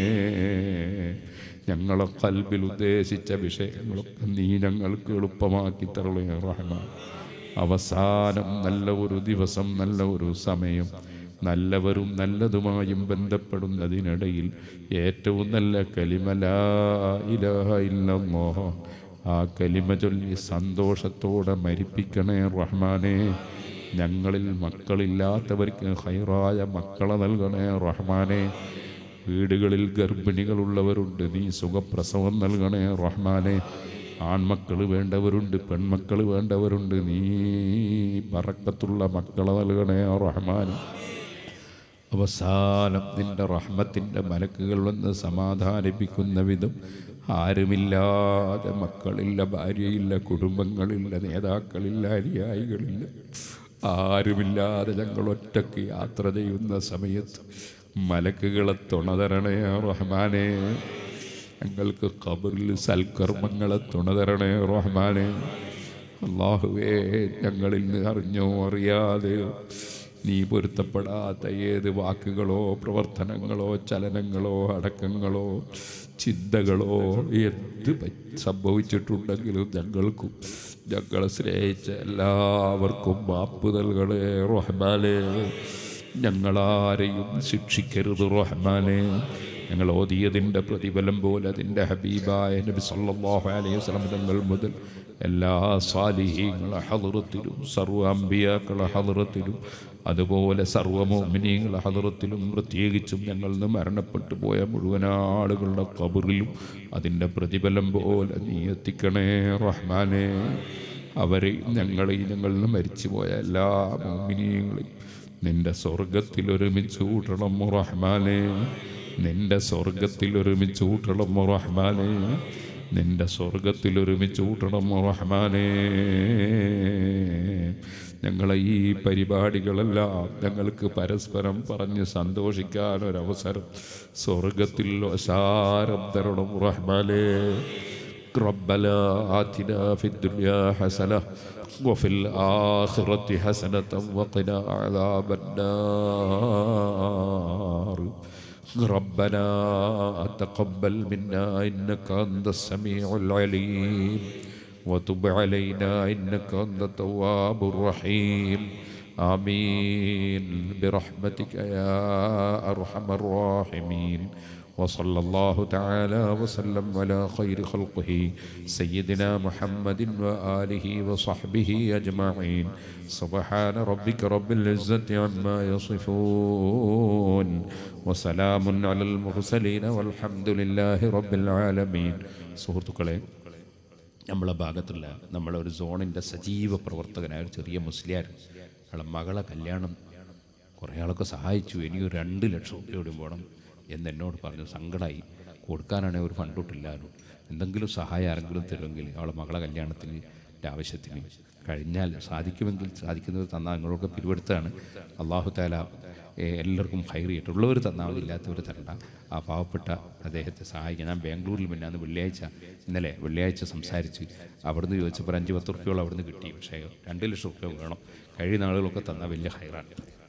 ഞങ്ങളെ കൽബിൽ ഉദ്ദേശിച്ച വിഷയങ്ങളൊക്കെ നീ ഞങ്ങൾക്ക് എളുപ്പമാക്കി തരണേ റഹ്മാൻ അവസാനം നല്ല ഒരു ദിവസം നല്ല ഒരു സമയം നല്ലവരും നല്ലതുമായും ബന്ധപ്പെടുന്നതിനിടയിൽ ഏറ്റവും നല്ല കലിമല ഇലാഹ ഇല്ലല്ലാഹ് ആ കലിമ ചൊല്ലി സന്തോഷത്തോടെ മരിപ്പിക്കണേ റഹ്മാനെ ഞങ്ങളിൽ മക്കളില്ലാത്തവർക്ക് ഹൈറായ മക്കളെ നൽകണേ റഹ്മാനെ വീടുകളിൽ ഗർഭിണികളുള്ളവരുണ്ട് നീ സുഖപ്രസവം നൽകണേ റഹ്മാനെ ആൺമക്കൾ വേണ്ടവരുണ്ട് പെൺമക്കൾ വേണ്ടവരുണ്ട് നീ പറക്കത്തുള്ള മക്കളെ നൽകണേ റഹ്മാൻ അവസാനം നിന്റെ റഹ്മത്തിൻ്റെ മലക്കുകൾ വന്ന് സമാധാനിപ്പിക്കുന്ന വിധം ആരുമില്ലാതെ മക്കളില്ല ഭാര്യയില്ല കുടുംബങ്ങളില്ല നേതാക്കളില്ല അനുയായികളില്ല ആരുമില്ലാതെ ഞങ്ങൾ ഒറ്റയ്ക്ക് യാത്ര ചെയ്യുന്ന സമയത്ത് മലക്കുകളെ തുണതരണേ റഹ്മാനെ ഞങ്ങൾക്ക് ഖബറിൽ സൽക്കർമ്മങ്ങളെ തുണതരണേ റഹ്മാനെ അള്ളാഹുവേ ഞങ്ങളിൽ നിന്ന് അറിഞ്ഞോ അറിയാതെയോ നീ പൊരുത്തപ്പെടാത്ത ഏത് വാക്കുകളോ പ്രവർത്തനങ്ങളോ ചലനങ്ങളോ അടക്കങ്ങളോ ചിന്തകളോ എന്ത് പ- സംഭവിച്ചിട്ടുണ്ടെങ്കിലും ഞങ്ങൾക്കും ഞങ്ങളെ സ്നേഹിച്ച എല്ലാവർക്കും മാപ്പ് നൽകണേ റഹ്മാനെ ഞങ്ങളാരെയും ശിക്ഷിക്കരുത് റഹ്മാനെ ഞങ്ങൾ ഓതിയതിൻ്റെ പ്രതിഫലം പോലെ അതിൻ്റെ ഹബീബായ നബി സല്ലല്ലാഹു അലൈഹി വസല്ലം തങ്ങൾ മുതൽ എല്ലാ സാലിഹീങ്ങളെ ഹദറത്തിലും സർവ്വ അമ്പിയാക്കളെ ഹദറത്തിലും അതുപോലെ സർവ്വമോമിനീങ്ങളെ ഹദറത്തിലും പ്രത്യേകിച്ചും ഞങ്ങളിൽ നിന്ന് മരണപ്പെട്ടു പോയ മുഴുവൻ ആളുകളുടെ കബറിലും അതിൻ്റെ പ്രതിഫലം പോലെ നീ എത്തിക്കണേ റഹ്മാനെ അവരെയും ഞങ്ങളെയും ഞങ്ങളിൽ നിന്ന് മരിച്ചുപോയ എല്ലാ മോമിനീങ്ങളെയും നിന്റെ സ്വർഗത്തിൽ ഒരുമിച്ച് കൂട്ടണം റഹ്മാനെ നിന്റെ സ്വർഗത്തിൽ ഒരുമിച്ച് കൂട്ടണം റഹ്മാനെ നിന്റെ സ്വർഗത്തിൽ ഒരുമിച്ച് കൂട്ടണം റഹ്മാനെ ഞങ്ങളെ ഈ പരിപാടികളെല്ലാം ഞങ്ങൾക്ക് പരസ്പരം പറഞ്ഞ് സന്തോഷിക്കാൻ ഒരവസരം സ്വർഗത്തിൽ വശാരം തരണം റഹ്മാനെ ربنا آتنا في الدنيا حسنة وفي الآخرة حسنة وقنا عذاب النار ربنا تقبل منا إنك أنت السميع العليم وتب علينا إنك أنت التواب الرحيم آمين برحمتك يا أرحم الراحمين وصلى الله تعالى وسلم على خير خلقه سيدنا محمد وآله وصحبه أجمعين سبحان ربك رب العزة عما يصفون وسلام على المرسلين والحمد لله رب العالمين സുഹൃത്തുക്കളെ നമ്മളെ ഭാഗത്തുള്ള നമ്മളെ ഒരു സോണിൻ്റെ സജീവ പ്രവർത്തകനായ ഒരു ചെറിയ മുസ്ലിയാർ അവളെ മകളെ കല്യാണം കുറേ ആളൊക്കെ സഹായിച്ചു ഇനി ഒരു രണ്ട് ലക്ഷം രൂപ കൂടി വേണം എന്ന് എന്നോട് പറഞ്ഞു സങ്കടമായി കൊടുക്കാനാണെങ്കിൽ ഒരു ഫണ്ട് ഇട്ടില്ലായിരുന്നു എന്തെങ്കിലും സഹായം ആരെങ്കിലും തരുമെങ്കിൽ അവളെ മകളെ കല്യാണത്തിന് എൻ്റെ ആവശ്യത്തിന് കഴിഞ്ഞാൽ സാധിക്കുമെങ്കിൽ സാധിക്കുന്നത് തന്നാൽ നിങ്ങളൊക്കെ പിരിവെടുത്താണ് അള്ളാഹു താല ഏഹ്, എല്ലാവർക്കും ഹൈർ ചെയ്യട്ടെ ഉള്ളവർ തന്നാൽ മതി ഇല്ലാത്തവർ തരണ്ട ആ പാവപ്പെട്ട അദ്ദേഹത്തെ സഹായിക്കാൻ ഞാൻ ബാംഗ്ലൂരിൽ പിന്നെ അന്ന് വെള്ളിയാഴ്ച ഇന്നലെ വെള്ളിയാഴ്ച സംസാരിച്ച് അവിടുന്ന് ചോദിച്ചപ്പോൾ ഒരു അഞ്ച് പത്ത് റുപ്യോളം അവിടുന്ന് കിട്ടി പക്ഷേ രണ്ട് ലക്ഷം റുപ്യ വേണം കഴിയുന്ന ആളുകളൊക്കെ തന്നാൽ വലിയ ഹൈറാണ്